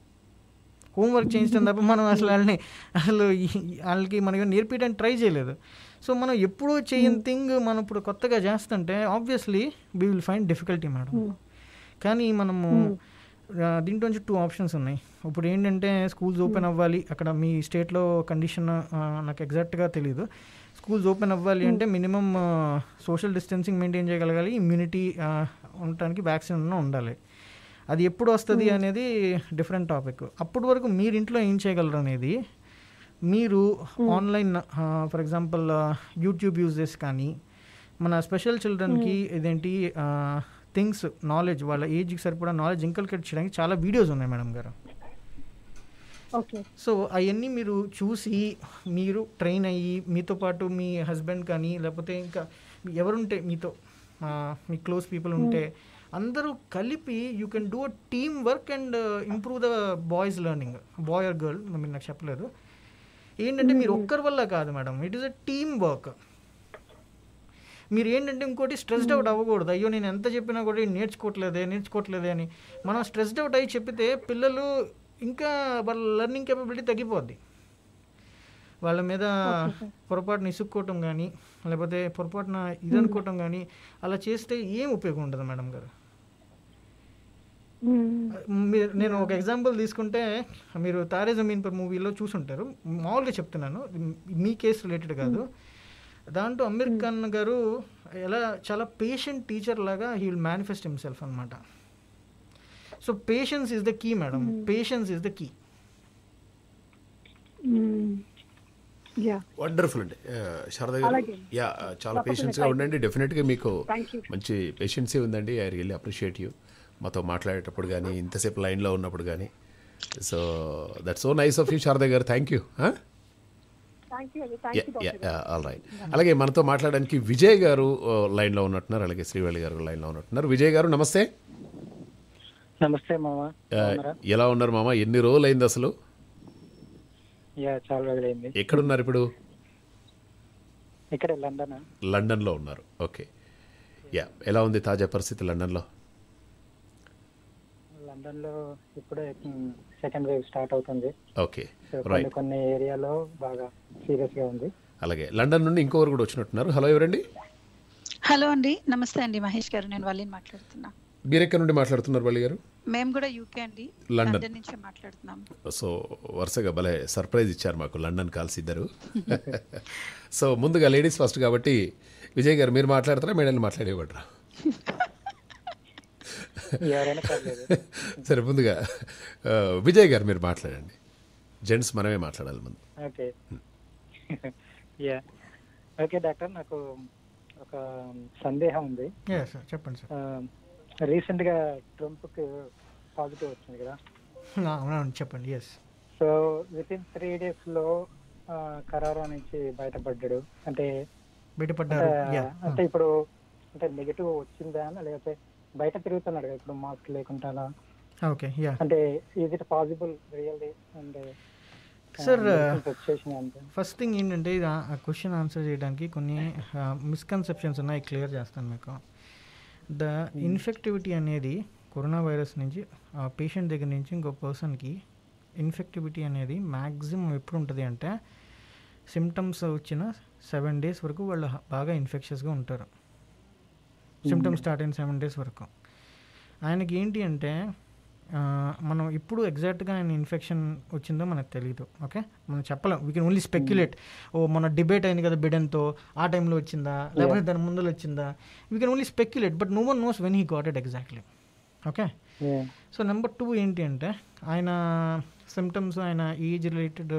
హోంవర్క్ చేయించడం తప్ప మనం అసలు వాళ్ళని అసలు ఈ- వాళ్ళకి మనకి నేర్పించడానికి ట్రై చేయలేదు సో మనం ఎప్పుడూ చేయని థింగ్ మనం ఇప్పుడు కొత్తగా చేస్తుంటే obviously we will find difficulty madam కానీ మనము ఆ, దీంట్లో నుంచి టూ ఆప్షన్స్ ఉన్నాయి ఇప్పుడు ఏంటంటే స్కూల్స్ ఓపెన్ అవ్వాలి అక్కడ మీ స్టేట్లో కండిషన్ నాకు ఎగ్జాక్ట్గా తెలియదు స్కూల్స్ ఓపెన్ అవ్వాలి అంటే మినిమం సోషల్ డిస్టెన్సింగ్ మెయింటైన్ చేయగలగాలి ఇమ్యూనిటీ ఉండటానికి వ్యాక్సిన్ అన్న ఉండాలి అది ఎప్పుడు వస్తుంది అనేది డిఫరెంట్ టాపిక్ అప్పటి వరకు మీరు ఇంట్లో ఏం చేయగలరు అనేది మీరు online for example YouTube uses కానీ మన స్పెషల్ చిల్డ్రన్కి ఇదేంటి థింగ్స్ నాలెడ్జ్ వాళ్ళ ఏజ్కి సరిపడా నాలెడ్జ్ ఇంకల్కేట్ చేయడానికి చాలా వీడియోస్ ఉన్నాయి మేడం గారు ఓకే సో అవన్నీ మీరు చూసి మీరు ట్రైన్ అయ్యి మీతో పాటు మీ హస్బెండ్ కానీ లేకపోతే ఇంకా ఎవరుంటే మీతో ఆ, మీ క్లోజ్ పీపుల్ ఉంటే అందరూ కలిపి you can do a team work and improve the boys learning boy or girl మీరు నాకు చెప్పలేదు ఏంటంటే మీరు ఒక్కరి వల్ల కాదు madam it is a team work మీరు ఏంటంటే ఇంకోటి స్ట్రెస్డ్ అవుట్ అవ్వకూడదు అయ్యో నేను ఎంత చెప్పినా కూడా ఈడు నేర్చుకోవట్లేదే నేర్చుకోవట్లేదే అని మనం స్ట్రెస్డ్ అవుట్ అయ్యి చెప్పితే పిల్లలు ఇంకా వాళ్ళ లెర్నింగ్ కేపబిలిటీ తగ్గిపోద్ది వాళ్ళ మీద పొరపాటున ఇసుక్కోవటం కానీ లేకపోతే పొరపాటున ఇది అనుకోవటం కానీ అలా చేస్తే ఏం ఉపయోగం ఉండదు మేడం గారు మీరు నేను ఒక ఎగ్జాంపుల్ తీసుకుంటే మీరు తారే జమీన్ పర్ మూవీలో చూసుంటారు మామూలుగా చెప్తున్నాను మీ కేసు రిలేటెడ్ కాదు దాంట్లో అమీర్ ఖాన్ గారు ఎలా చాలా పేషెంట్ టీచర్ లాగా హీ విల్ మేనిఫెస్ట్ హిమ్సెల్ఫ్ అనమాట so patience is the key madam patience is the key yeah wonderful అండి ఆ, శారద గారు అలాగే. యా ఆ, చాలా పేషెన్స్గా ఉండండి డెఫినెట్గా మీకు Thank you. మంచి పేషెన్సీ ఉందండి ఐ రియల్లీ అప్రిషియేట్ యూ మాతో మాట్లాడేటప్పుడు కానీ ఇంతసేపు లైన్లో ఉన్నప్పుడు కానీ so that's so nice of you Sharada గారు థ్యాంక్ యూ థ్యాంక్ యూ అండి థ్యాంక్ యూ డాక్టర్ గారు ఆల్ రైట్ అలాగే మనతో మాట్లాడడానికి విజయ్ గారు ఆ, లైన్లో ఉన్నట్టున్నారు అలాగే శ్రీవల్లి గారు లైన్లో ఉన్నట్టున్నారు విజయ్ గారు నమస్తే నమస్తే మామ ఆ, ఎలా ఉన్నారు మామ ఎన్ని రోజులు అయింది అసలు యా చాలా రోజులైంది ఎక్కడున్నారు ఇప్పుడు ఇక్కడ లండన్ లండన్లో ఉన్నారు ఓకే యా ఎలా ఉంది తాజా పరిస్థితి లండన్లో లండన్ లో ఇప్పుడే సెకండ్ వేవ్ స్టార్ట్ అవుతుంది ఓకే సో కొన్ని రైట్ కొన్ని ఏరియాలో బాగా సీరియస్ గా ఉంది అలాగే లండన్ నుండి ఇంకొకరు కూడా వచ్చినట్టున్నారు హలో ఎవరండి హలో అండి నమస్తే అండి మహేష్ గారు నేను వాళ్ళని మాట్లాడుతున్నా మీరు ఎక్కడి నుండి మాట్లాడుతున్నారు వల్లి గారు మేము కూడా యూకే అండి లండన్. లండన్ నుంచి మాట్లాడుతున్నాం సో వరుసగా భలే సర్ప్రైజ్ ఇచ్చారు మాకు లండన్ కాల్స్ ఇద్దరు సో ముందుగా లేడీస్ ఫస్ట్ కాబట్టి విజయ్ గారు మీరు మాట్లాడతారా మేడం మాట్లాడేవాడరా ఎవరైనా పర్లేదు సరే ముందుగా ఆ, విజయ్ గారు మీరు మాట్లాడండి జెంట్స్ మనమే మాట్లాడాలి ముందు ఓకే యా ఓకే డాక్టర్ నాకు ఒక సందేహం ఉంది యా సార్ చెప్పండి సార్ రీసెంట్ గా ట్రంప్ కి పాజిటివ్ వచ్చింది కదా అవునవును చెప్పండి yes so with in three days లో ఆ, కరోనా నుంచి బయటపడ్డాడు అంటే బయటపడ్డారు అంటే- యా అంటే ఇప్పుడు అంటే నెగిటివ్ వచ్చిందా అని లేకపోతే బయట తిరుగుతున్నాడు కదా ఇప్పుడు మాస్క్ లేకుండా అలా ఓకే యా అంటే ఈజ్ ఇట్ పాసిబుల్ రియల్లీ అంటే సార్ వచ్చేసిన అంటే ఫస్ట్ థింగ్ ఏంటంటే ఇది ఆ క్వశ్చన్ ఆన్సర్ చేయడానికి కొన్ని మిస్కన్సెప్షన్స్ ఉన్నాయి క్లియర్ చేస్తాను మీకు ద ఇన్ఫెక్టివిటీ అనేది కరోనా వైరస్ నుంచి ఆ పేషెంట్ దగ్గర నుంచి ఇంకో పర్సన్కి ఇన్ఫెక్టివిటీ అనేది మ్యాక్సిమం ఎప్పుడు ఉంటుంది అంటే సిమ్టమ్స్ వచ్చిన సెవెన్ డేస్ వరకు వాళ్ళు హ- బాగా ఇన్ఫెక్షన్స్గా ఉంటారు సిమ్టమ్స్ స్టార్ట్ అయిన సెవెన్ డేస్ వరకు ఆయనకి ఏంటి అంటే ఆ, మనం ఇప్పుడు ఎగ్జాక్ట్గా ఆయన ఇన్ఫెక్షన్ వచ్చిందో మనకు తెలియదు ఓకే మనం చెప్పలేం వీ కెన్ ఓన్లీ స్పెక్యులేట్ ఓ మన డిబేట్ అయింది కదా బిడెన్తో ఆ టైంలో వచ్చిందా లేకపోతే దాని ముందర వచ్చిందా we can only speculate but no one knows when he got it exactly okay so number two ఏంటి అంటే ఆయన సిమ్టమ్స్ ఆయన age related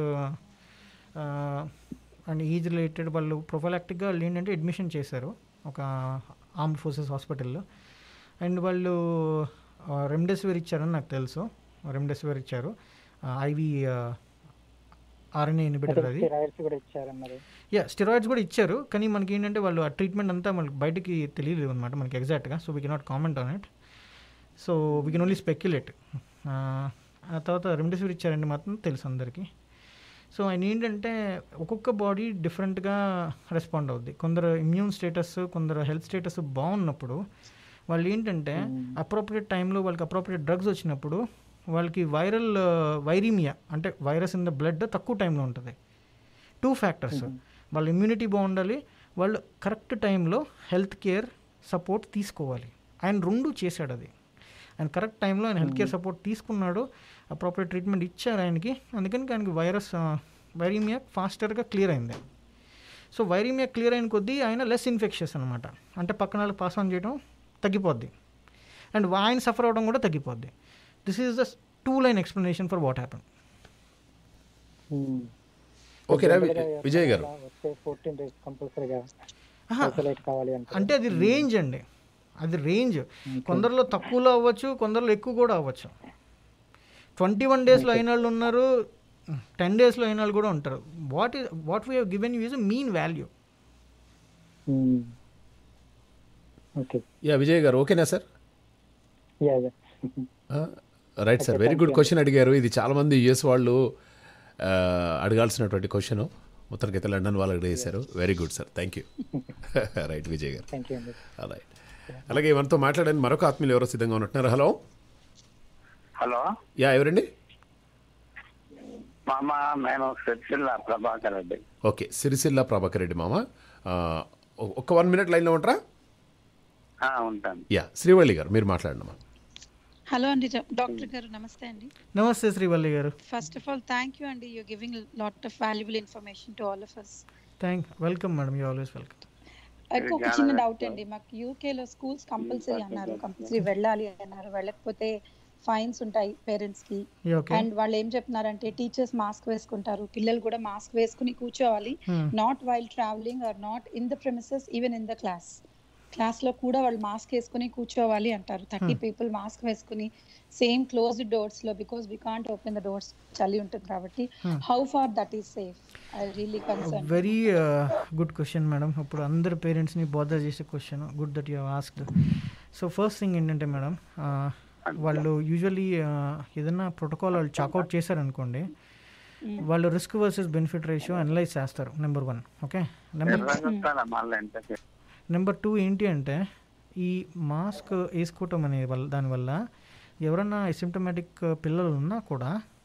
and age related వాళ్ళు ప్రొఫలాక్టిక్గా వాళ్ళు ఏంటంటే అడ్మిషన్ చేశారు ఒక ఆర్మ్డ్ ఫోర్సెస్ హాస్పిటల్లో అండ్ వాళ్ళు రెమ్డెసివిర్ ఇచ్చారని నాకు తెలుసు రెమ్డెసివిర్ ఇచ్చారు ఐవి ఆర్ఎన్ఏ ఇన్హిబిటర్ అది స్టెరాయిడ్స్ కూడా ఇచ్చారన్నారు యా స్టెరాయిడ్స్ కూడా ఇచ్చారు కానీ మనకి ఏంటంటే వాళ్ళు ఆ ట్రీట్మెంట్ అంతా మనకి బయటికి తెలియలేదు అనమాట మనకి ఎగ్జాక్ట్గా so we cannot comment on it so we can only speculate ఆ తర్వాత రెమ్డెసివిర్ ఇచ్చారండి మాత్రం తెలుసు అందరికీ సో ఆయన ఏంటంటే ఒక్కొక్క బాడీ డిఫరెంట్గా రెస్పాండ్ అవుద్ది కొందరు ఇమ్యూన్ స్టేటస్ కొందరు హెల్త్ స్టేటస్ బాగున్నప్పుడు వాళ్ళు ఏంటంటే అప్రోప్రియేట్ టైంలో వాళ్ళకి అప్రోప్రియేట్ డ్రగ్స్ వచ్చినప్పుడు వాళ్ళకి వైరల్ వైరీమియా అంటే వైరస్ ఇన్ ద బ్లడ్ తక్కువ టైంలో ఉంటుంది టూ ఫ్యాక్టర్స్ వాళ్ళ ఇమ్యూనిటీ బాగుండాలి వాళ్ళు కరెక్ట్ టైంలో హెల్త్ కేర్ సపోర్ట్ తీసుకోవాలి ఆయన రెండు చేశాడు అది ఆయన కరెక్ట్ టైంలో ఆయన హెల్త్ కేర్ సపోర్ట్ తీసుకున్నాడు అప్రోప్రియేట్ ట్రీట్మెంట్ ఇచ్చారు ఆయనకి అందుకని ఆయనకి వైరస్ వైరీమియా ఫాస్టర్గా క్లియర్ అయింది సో వైరీమియా క్లియర్ అయిన కొద్దీ ఆయన లెస్ ఇన్ఫెక్షన్స్ అనమాట అంటే పక్కన వాళ్ళకి పాస్ ఆన్ చేయడం తగ్గిపోద్ది అండ్ ఆయన సఫర్ అవడం కూడా తగ్గిపోద్ది this is the two line explanation for what happen okay రా వి- విజయ్ గారు వస్తే ఫోర్టీన్ డేస్ కంపల్సరీగా ఆహా. ఐసోలేట్ కావాలి అంటే అంటే అది రేంజ్ అండి అది రేంజ్ కొందరిలో తక్కువలో అవ్వచ్చు కొందరిలో ఎక్కువ కూడా అవ్వచ్చు ట్వంటీ వన్ డేస్లో అయిన వాళ్ళు ఉన్నారు టెన్ డేస్లో అయిన వాళ్ళు కూడా ఉంటారు what is what we given you is mean value okay yeah Vijay గారు ఓకేనా sir yeah yeah right sir very good question అడిగారు ఇది చాలామంది యుఎస్ వాళ్ళు ఆ, అడగాల్సినటువంటి క్వశ్చన్ మొత్తానికైతే లండన్ వాళ్ళు అడిగేశారు very good sir thank you right Vijay గారు థ్యాంక్ యూ అండి రైట్ అలాగే మనతో మాట్లాడడానికి మరొక ఆత్మీయులు ఎవరో సిద్ధంగా ఉంటున్నారు హలో హలో యా ఎవరండి మామ నేను సిరిసిల్ల ప్రభాకర్ రెడ్డి ఓకే సిరిసిల్ల ప్రభాకర్ రెడ్డి మామ ఆ, ఒ- ఒక్క వన్ మినిట్ లైన్లో ఉంటారా ఆ, ఉంటాను యా శ్రీవల్లి గారు మీరు మాట్లాడండి అమ్మా హలో అండి డా- డాక్టర్ గారు నమస్తే అండి నమస్తే శ్రీవల్లి గారు first of all thank you అండి you giving lot of valuable information to all of us thank welcome madam you always welcome ఒక చిన్న డౌట్ అండి మాకు యూకేలో స్కూల్స్ కంపల్సరీ అన్నారు కంపల్సరీ వెళ్ళాలి అన్నారు వెళ్ళకపోతే ఫైన్స్ ఉంటాయి పేరెంట్స్ కి Yeah, okay. అండ్ వాళ్ళు ఏం చెప్తున్నారంటే టీచర్స్ మాస్క్ వేసుకుంటారు పిల్లలు కూడా మాస్క్ వేసుకుని కూర్చోవాలి Hmm. Not while travelling or not in the premises even in the class class లో కూడా వాళ్ళు మాస్క్ వేసుకుని కూర్చోవాలి అంటారు థర్టీ Hmm. పీపుల్ మాస్క్ వేసుకుని సేమ్ క్లోజ్డ్ డోర్స్ లో because we can't open the doors చలి ఉంటుంది కాబట్టి Hmm. How far that is safe I really concern very good question madam ఇప్పుడు అందరు పేరెంట్స్ని బోధ చేసే question good that you asked so first thing ఏంటంటే మేడం వాళ్ళు యూజువల్లీ ఏదైనా ప్రోటోకాల్ వాళ్ళు చాకౌట్ చేశారనుకోండి వాళ్ళు risk versus benefit ratio analyse చేస్తారు నెంబర్ వన్ ఓకే నెంబర్ ఎర్రగొట్టాలా మళ్ళీ ఎంతసేపు నెంబర్ టూ ఏంటి అంటే ఈ మాస్క్ వేసుకోవటం అనే వల్ల దానివల్ల ఎవరన్నా అసిమ్టమాటిక్ పిల్లలు ఉన్నా కూడా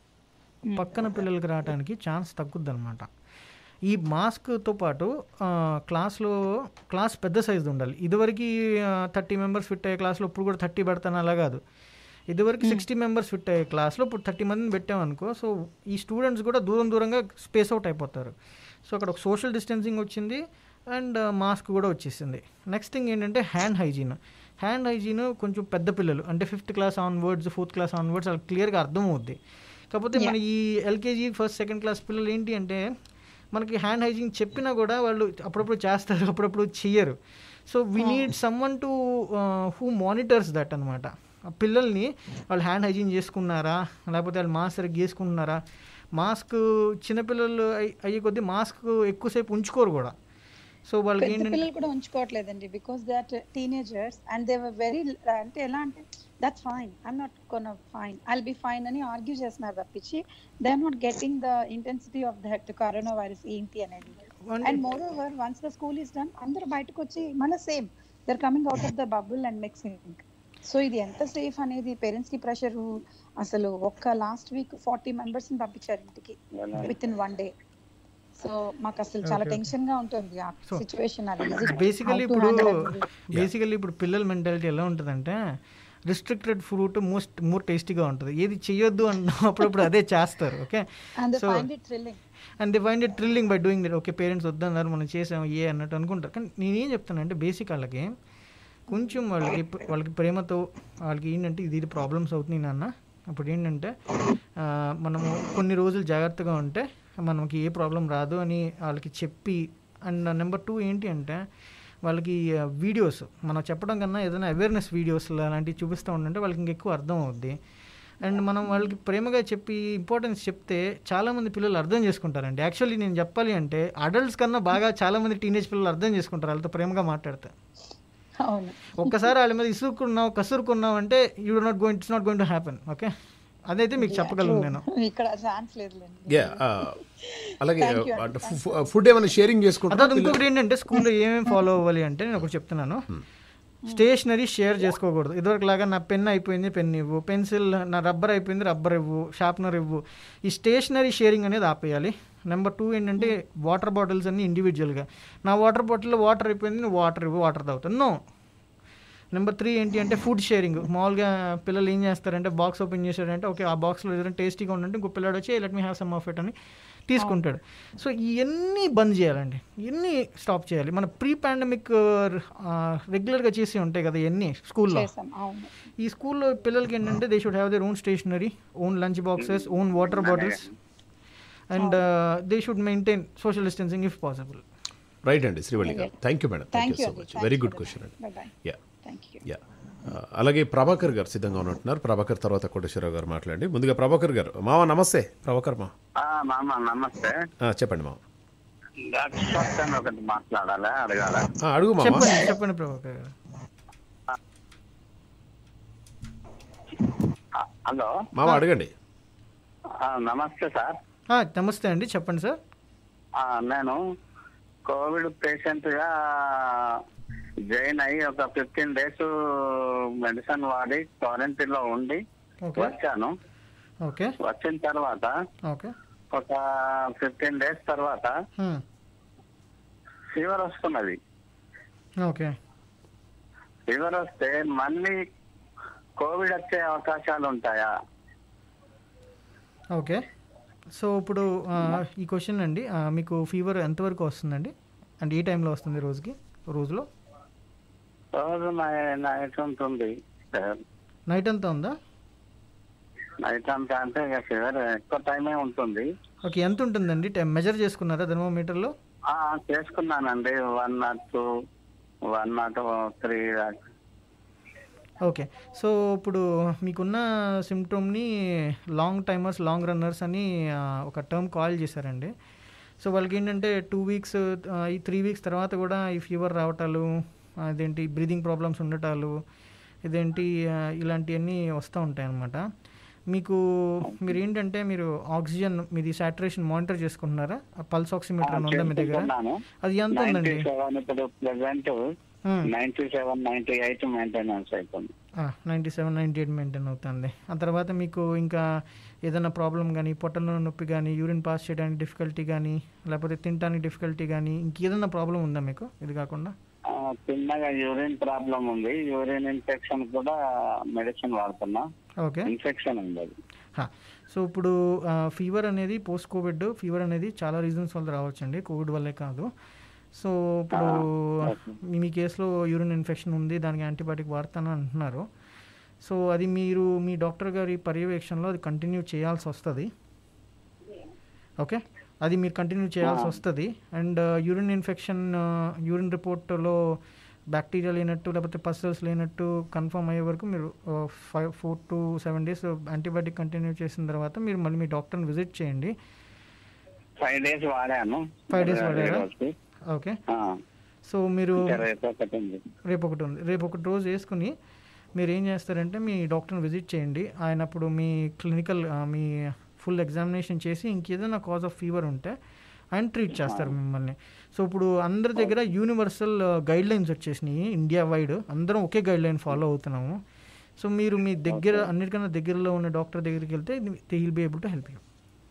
పక్కన పిల్లలకి రావడానికి ఛాన్స్ తగ్గుద్ది అనమాట ఈ మాస్క్తో పాటు ఆ, క్లాస్లో క్లాస్ పెద్ద సైజు ఉండాలి ఇదివరకు థర్టీ మెంబర్స్ ఫిట్ అయ్యే క్లాస్లో ఇప్పుడు కూడా థర్టీ పెడతాను అలా కాదు ఇదివరకు సిక్స్టీ మెంబర్స్ ఫిట్ అయ్యే క్లాస్లో ఇప్పుడు థర్టీ మందిని పెట్టామనుకో సో ఈ స్టూడెంట్స్ కూడా దూరం దూరంగా స్పేస్ అవుట్ అయిపోతారు సో అక్కడ ఒక సోషల్ డిస్టెన్సింగ్ వచ్చింది అండ్ మాస్క్ కూడా వచ్చేసింది నెక్స్ట్ థింగ్ ఏంటంటే హ్యాండ్ హైజీన్ హ్యాండ్ హైజీన్ కొంచెం పెద్ద పిల్లలు అంటే fifth class onwards fourth class onwards వాళ్ళకి క్లియర్గా అర్థమవుద్ది కాకపోతే మన ఈ ఎల్కేజీ ఫస్ట్ సెకండ్ క్లాస్ పిల్లలు ఏంటి అంటే మనకి హ్యాండ్ హైజీన్ చెప్పినా కూడా వాళ్ళు అప్పుడప్పుడు చేస్తారు అప్పుడప్పుడు చెయ్యరు so we need some one to who monitors that అనమాట పిల్లల్ని వాళ్ళు హ్యాండ్ హైజీన్ చేసుకున్నారా లేకపోతే వాళ్ళు మాస్క్ సరిగ్గా చేసుకుంటున్నారా మాస్క్ చిన్నపిల్లలు అయ్యి- అయ్యే కొద్దీ మాస్క్ ఎక్కువసేపు ఉంచుకోరు కూడా సో వాళ్ళకి పెద్ద ఏంటంటే పిల్లలు కూడా ఉంచుకోవట్లేదండి because they are teenagers and they were very అంటే ఎలా అంటే that's fine I'm not gonna fine I'll be fine అని ఆర్గ్యూ చేస్తున్నారు తప్పించి they are not getting the intensity of that corona virus ఏంటి అనేది and more over once the school is done అందరూ బయటకు వచ్చి మళ్ళీ same they are coming out of the bubble and mixing so ఇది ఎంత సేఫ్ అనేది పేరెంట్స్ కి ప్రెషర్ అసలు ఒక్క లాస్ట్ వీక్ ఫార్టీ మెంబర్స్ ని పంపించారు ఇంటికి with in one day so మాకు అసలు చాలా Okay, okay. టెన్షన్ గా ఉంటుంది ఆ So, సిచ్యువేషన్ అది బేసికలీ ఇప్పుడు బేసికలీ ఇప్పుడు పిల్లల మెంటాలిటీ ఎలా ఉంటుందంటే రిస్ట్రిక్టెడ్ ఫ్రూట్ మోస్ట్ మోర్ టేస్టీగా ఉంటుంది ఏది చెయ్యొద్దు అన్న అప్పుడప్పుడు అదే చేస్తారు okay and they so find it thrilling and they find it thrilling by doing that okay parents వద్దన్నారు మనం చేసాం ఏ అన్నట్టు అనుకుంటారు కానీ నేనేం చెప్తానంటే బేసిక్ వాళ్ళకి కొంచెం వాళ్ళకి ప్ర- వాళ్ళకి ప్రేమతో వాళ్ళకి ఏంటంటే ఇది ఇది ప్రాబ్లమ్స్ అవుతున్నాయి నాన్న అప్పుడు ఏంటంటే ఆ, మనము కొన్ని రోజులు జాగ్రత్తగా ఉంటే మనకి ఏ ప్రాబ్లం రాదు అని వాళ్ళకి చెప్పి అండ్ నెంబర్ టూ ఏంటి అంటే వాళ్ళకి వీడియోస్ మనం చెప్పడం కన్నా ఏదైనా అవేర్నెస్ వీడియోస్ అలాంటివి చూపిస్తూ ఉండంటే వాళ్ళకి ఇంకెక్కువ అర్థం అవుద్ది అండ్ మనం వాళ్ళకి ప్రేమగా చెప్పి ఇంపార్టెన్స్ చెప్తే చాలామంది పిల్లలు అర్థం చేసుకుంటారండి యాక్చువల్లీ నేను చెప్పాలి అంటే అడల్ట్స్ కన్నా బాగా చాలామంది టీనేజ్ పిల్లలు అర్థం చేసుకుంటారు వాళ్ళతో ప్రేమగా మాట్లాడితే అవును ఒక్కసారి వాళ్ళ మీద ఇసురుకున్నావు కసురుకున్నావు అంటే you not going it's not going to happen okay అదైతే మీకు చెప్పగలను నేను ఇక్కడ ఛాన్స్ లేదులేండి యా అలాగే Thank you, అంటే ఫుడ్ ఏమైనా షేరింగ్ అதாவது చేసుకుంటారా ఇంకొకటి ఏంటంటే స్కూల్లో ఏమేమి ఫాలో అవ్వాలి అంటే నేను ఒకటి చెప్తున్నాను స్టేషనరీ షేర్ చేసుకోకూడదు ఇదివరకు లాగా నా పెన్ అయిపోయింది పెన్ ఇవ్వు పెన్సిల్ నా రబ్బర్ అయిపోయింది రబ్బర్ ఇవ్వు షార్ప్నర్ ఇవ్వు ఈ స్టేషనరీ షేరింగ్ అనేది ఆపేయాలి నెంబర్ టూ ఏంటంటే వాటర్ బాటిల్స్ అన్ని ఇండివిజువల్గా నా వాటర్ బాటిల్లో వాటర్ అయిపోయింది నువ్వు వాటర్ ఇవ్వు వాటర్ తాగుతాను నో నెంబర్ త్రీ ఏంటి అంటే ఫుడ్ షేరింగ్ మామూలుగా పిల్లలు ఏం చేస్తారంటే బాక్స్ ఓపెన్ చేశారంటే ఓకే ఆ బాక్స్లో ఏదైనా టేస్టీగా ఉందంటే ఇంకో పిల్లాడు వచ్చి let me have some of it అని తీసుకుంటాడు సో ఇవన్నీ బంద్ చేయాలండి ఇవన్నీ స్టాప్ చేయాలి మన ప్రీ పాండమిక్ రెగ్యులర్గా చేసి ఉంటాయి కదా ఇవన్నీ స్కూల్లో చేసాం అవును ఈ స్కూల్లో పిల్లలకి ఏంటంటే they should have their own stationery own lunch boxes own water bottles and they should maintain social distancing if possible right అండి శ్రీవల్లి గారు thank you madam thank thank you you so much very good question అండి bye bye yeah thank you yeah అలాగే ప్రభాకర్ గారు సిద్ధంగా ఉన్నట్టున్నారు ప్రభాకర్ తర్వాత కోటేశ్వరరావు గారు మాట్లాడండి ముందుగా ప్రభాకర్ గారు మామ నమస్తే ప్రభాకర్ మా ఆ, మామ నమస్తే ఆ, చెప్పండి మామ డాక్టర్ క్వశ్చన్ ఒకటి మాట్లాడాలా అడగాల ఆ, అడుగు మామ చెప్పండి చెప్పండి ప్రభాకర్ గారు హలో మామ అడగండి ఆ, నమస్తే సార్ ఆ, నమస్తే అండి చెప్పండి సార్ ఆ, నేను కోవిడ్ పేషెంట్ గా జాయిన్ అయ్యి ఒక ఫిఫ్టీన్ డేస్ మెడిసిన్ వాడి క్వారంటైన్ లో ఉండి ఓకే వచ్చాను ఓకే వచ్చిన తర్వాత ఓకే ఒక ఫిఫ్టీన్ డేస్ తర్వాత ఫీవర్ వస్తున్నది ఓకే ఫీవర్ వస్తే మళ్ళీ కోవిడ్ వచ్చే అవకాశాలు ఉంటాయా ఓకే సో ఇప్పుడు ఆ, ఈ క్వశ్చన్ అండి ఆ, మీకు ఫీవర్ ఎంతవరకు వస్తుందండి అంటే ఏ టైంలో వస్తుంది రోజుకి రోజులో రోజు నై- నైట్ ఉంటుంది సార్ నైట్ అంతా ఉందా నైట్ అంతా అంటే ఇక ఫీవర్ ఎక్కువ టైమే ఉంటుంది ఓకే ఎంత ఉంటుందండి టైం మెజర్ చేసుకున్నారా థర్మోమీటర్లో ఆ చేసుకున్నానండి one nought two one nought three దాకా ఓకే సో ఇప్పుడు మీకున్న సిమ్టమ్ని లాంగ్ టైమర్స్ లాంగ్ రన్నర్స్ అని ఆ, ఒక టర్మ్ కాల్ చేశారండి సో వాళ్ళకి ఏంటంటే టూ వీక్స్ ఈ త్రీ వీక్స్ తర్వాత కూడా ఈ ఫీవర్ రావటాలు అదేంటి బ్రీదింగ్ ప్రాబ్లమ్స్ ఉండటాలు ఇదేంటి ఆ, ఇలాంటివన్నీ వస్తూ ఉంటాయి అన్నమాట మీకు మీరు ఏంటంటే మీరు ఆక్సిజన్ మీది సాచురేషన్ మానిటర్ చేసుకుంటున్నారా పల్స్ ఆక్సిమీటర్ ఉందా మీ దగ్గర అది ఎంత ఉందండి సెవెన్ ఇప్పుడు present Hmm. Ninety seven ninety eight maintenance అవుతుంది ninety seven ninety eight maintain అవుతుంది ఆ తర్వాత మీకు ఇంకా ఏదైనా ప్రాబ్లం కానీ పొట్టలో నొప్పి కానీ యూరిన్ పాస్ చేయడానికి డిఫికల్టీ కానీ లేకపోతే తినడానికి డిఫికల్టీ కానీ ఇంకేదైనా ప్రాబ్లం ఉందా మీకు ఇది కాకుండా ఆ, చిన్నగా యూరిన్ ప్రాబ్లం ఉంది యూరిన్ ఇన్ఫెక్షన్ కూడా మెడిసిన్ వాడుతున్నా ఓకే ఇన్ఫెక్షన్ ఉంది అది సో ఇప్పుడు ఫీవర్ అనేది పోస్ట్ కోవిడ్ ఫీవర్ అనేది చాలా రీజన్స్ వల్ల రావచ్చండి కోవిడ్ వల్లే కాదు సో ఇప్పుడు మీ- మీ కేసులో యూరిన్ ఇన్ఫెక్షన్ ఉంది దానికి యాంటీబయాటిక్ వాడతాను అంటున్నారు సో అది మీరు మీ డాక్టర్ గారి పర్యవేక్షణలో అది కంటిన్యూ చేయాల్సి వస్తుంది ఓకే అది మీరు కంటిన్యూ చేయాల్సి ఆ. వస్తుంది అండ్ యూరిన్ ఇన్ఫెక్షన్ యూరిన్ రిపోర్ట్లో బ్యాక్టీరియా లేనట్టు లేకపోతే పసల్స్ లేనట్టు కన్ఫర్మ్ అయ్యే వరకు మీరు five four to seven days antibiotic continue చేసిన తర్వాత మీరు మళ్ళీ మీ డాక్టర్ని విజిట్ చేయండి ఫైవ్ డేస్ వాడాను ఫైవ్ డేస్ ఈ వాడారా రోజుకి. ఓకే ఆ, సో మీరు ఇంకా రేపు ఒకటి ఉంది రేపు ఒకటి ఉంది రేపు ఒకటి రోజు వేసుకుని మీరు ఏం చేస్తారంటే మీ డాక్టర్ని విజిట్ చేయండి ఆయన అప్పుడు మీ క్లినికల్ మీ ఫుల్ ఎగ్జామినేషన్ చేసి ఇంకేదైనా కాజ్ ఆఫ్ ఫీవర్ ఉంటే ఆయన ట్రీట్ చేస్తారు మిమ్మల్ని సో ఇప్పుడు అందరి దగ్గర యూనివర్సల్ గైడ్ లైన్స్ వచ్చేసినాయి ఇండియా వైడ్ అందరం ఒకే గైడ్ లైన్ ఫాలో అవుతున్నాము సో మీరు మీ దగ్గర అన్నిటికన్నా దగ్గరలో ఉన్న డాక్టర్ దగ్గరికి వెళ్తే will be able to help you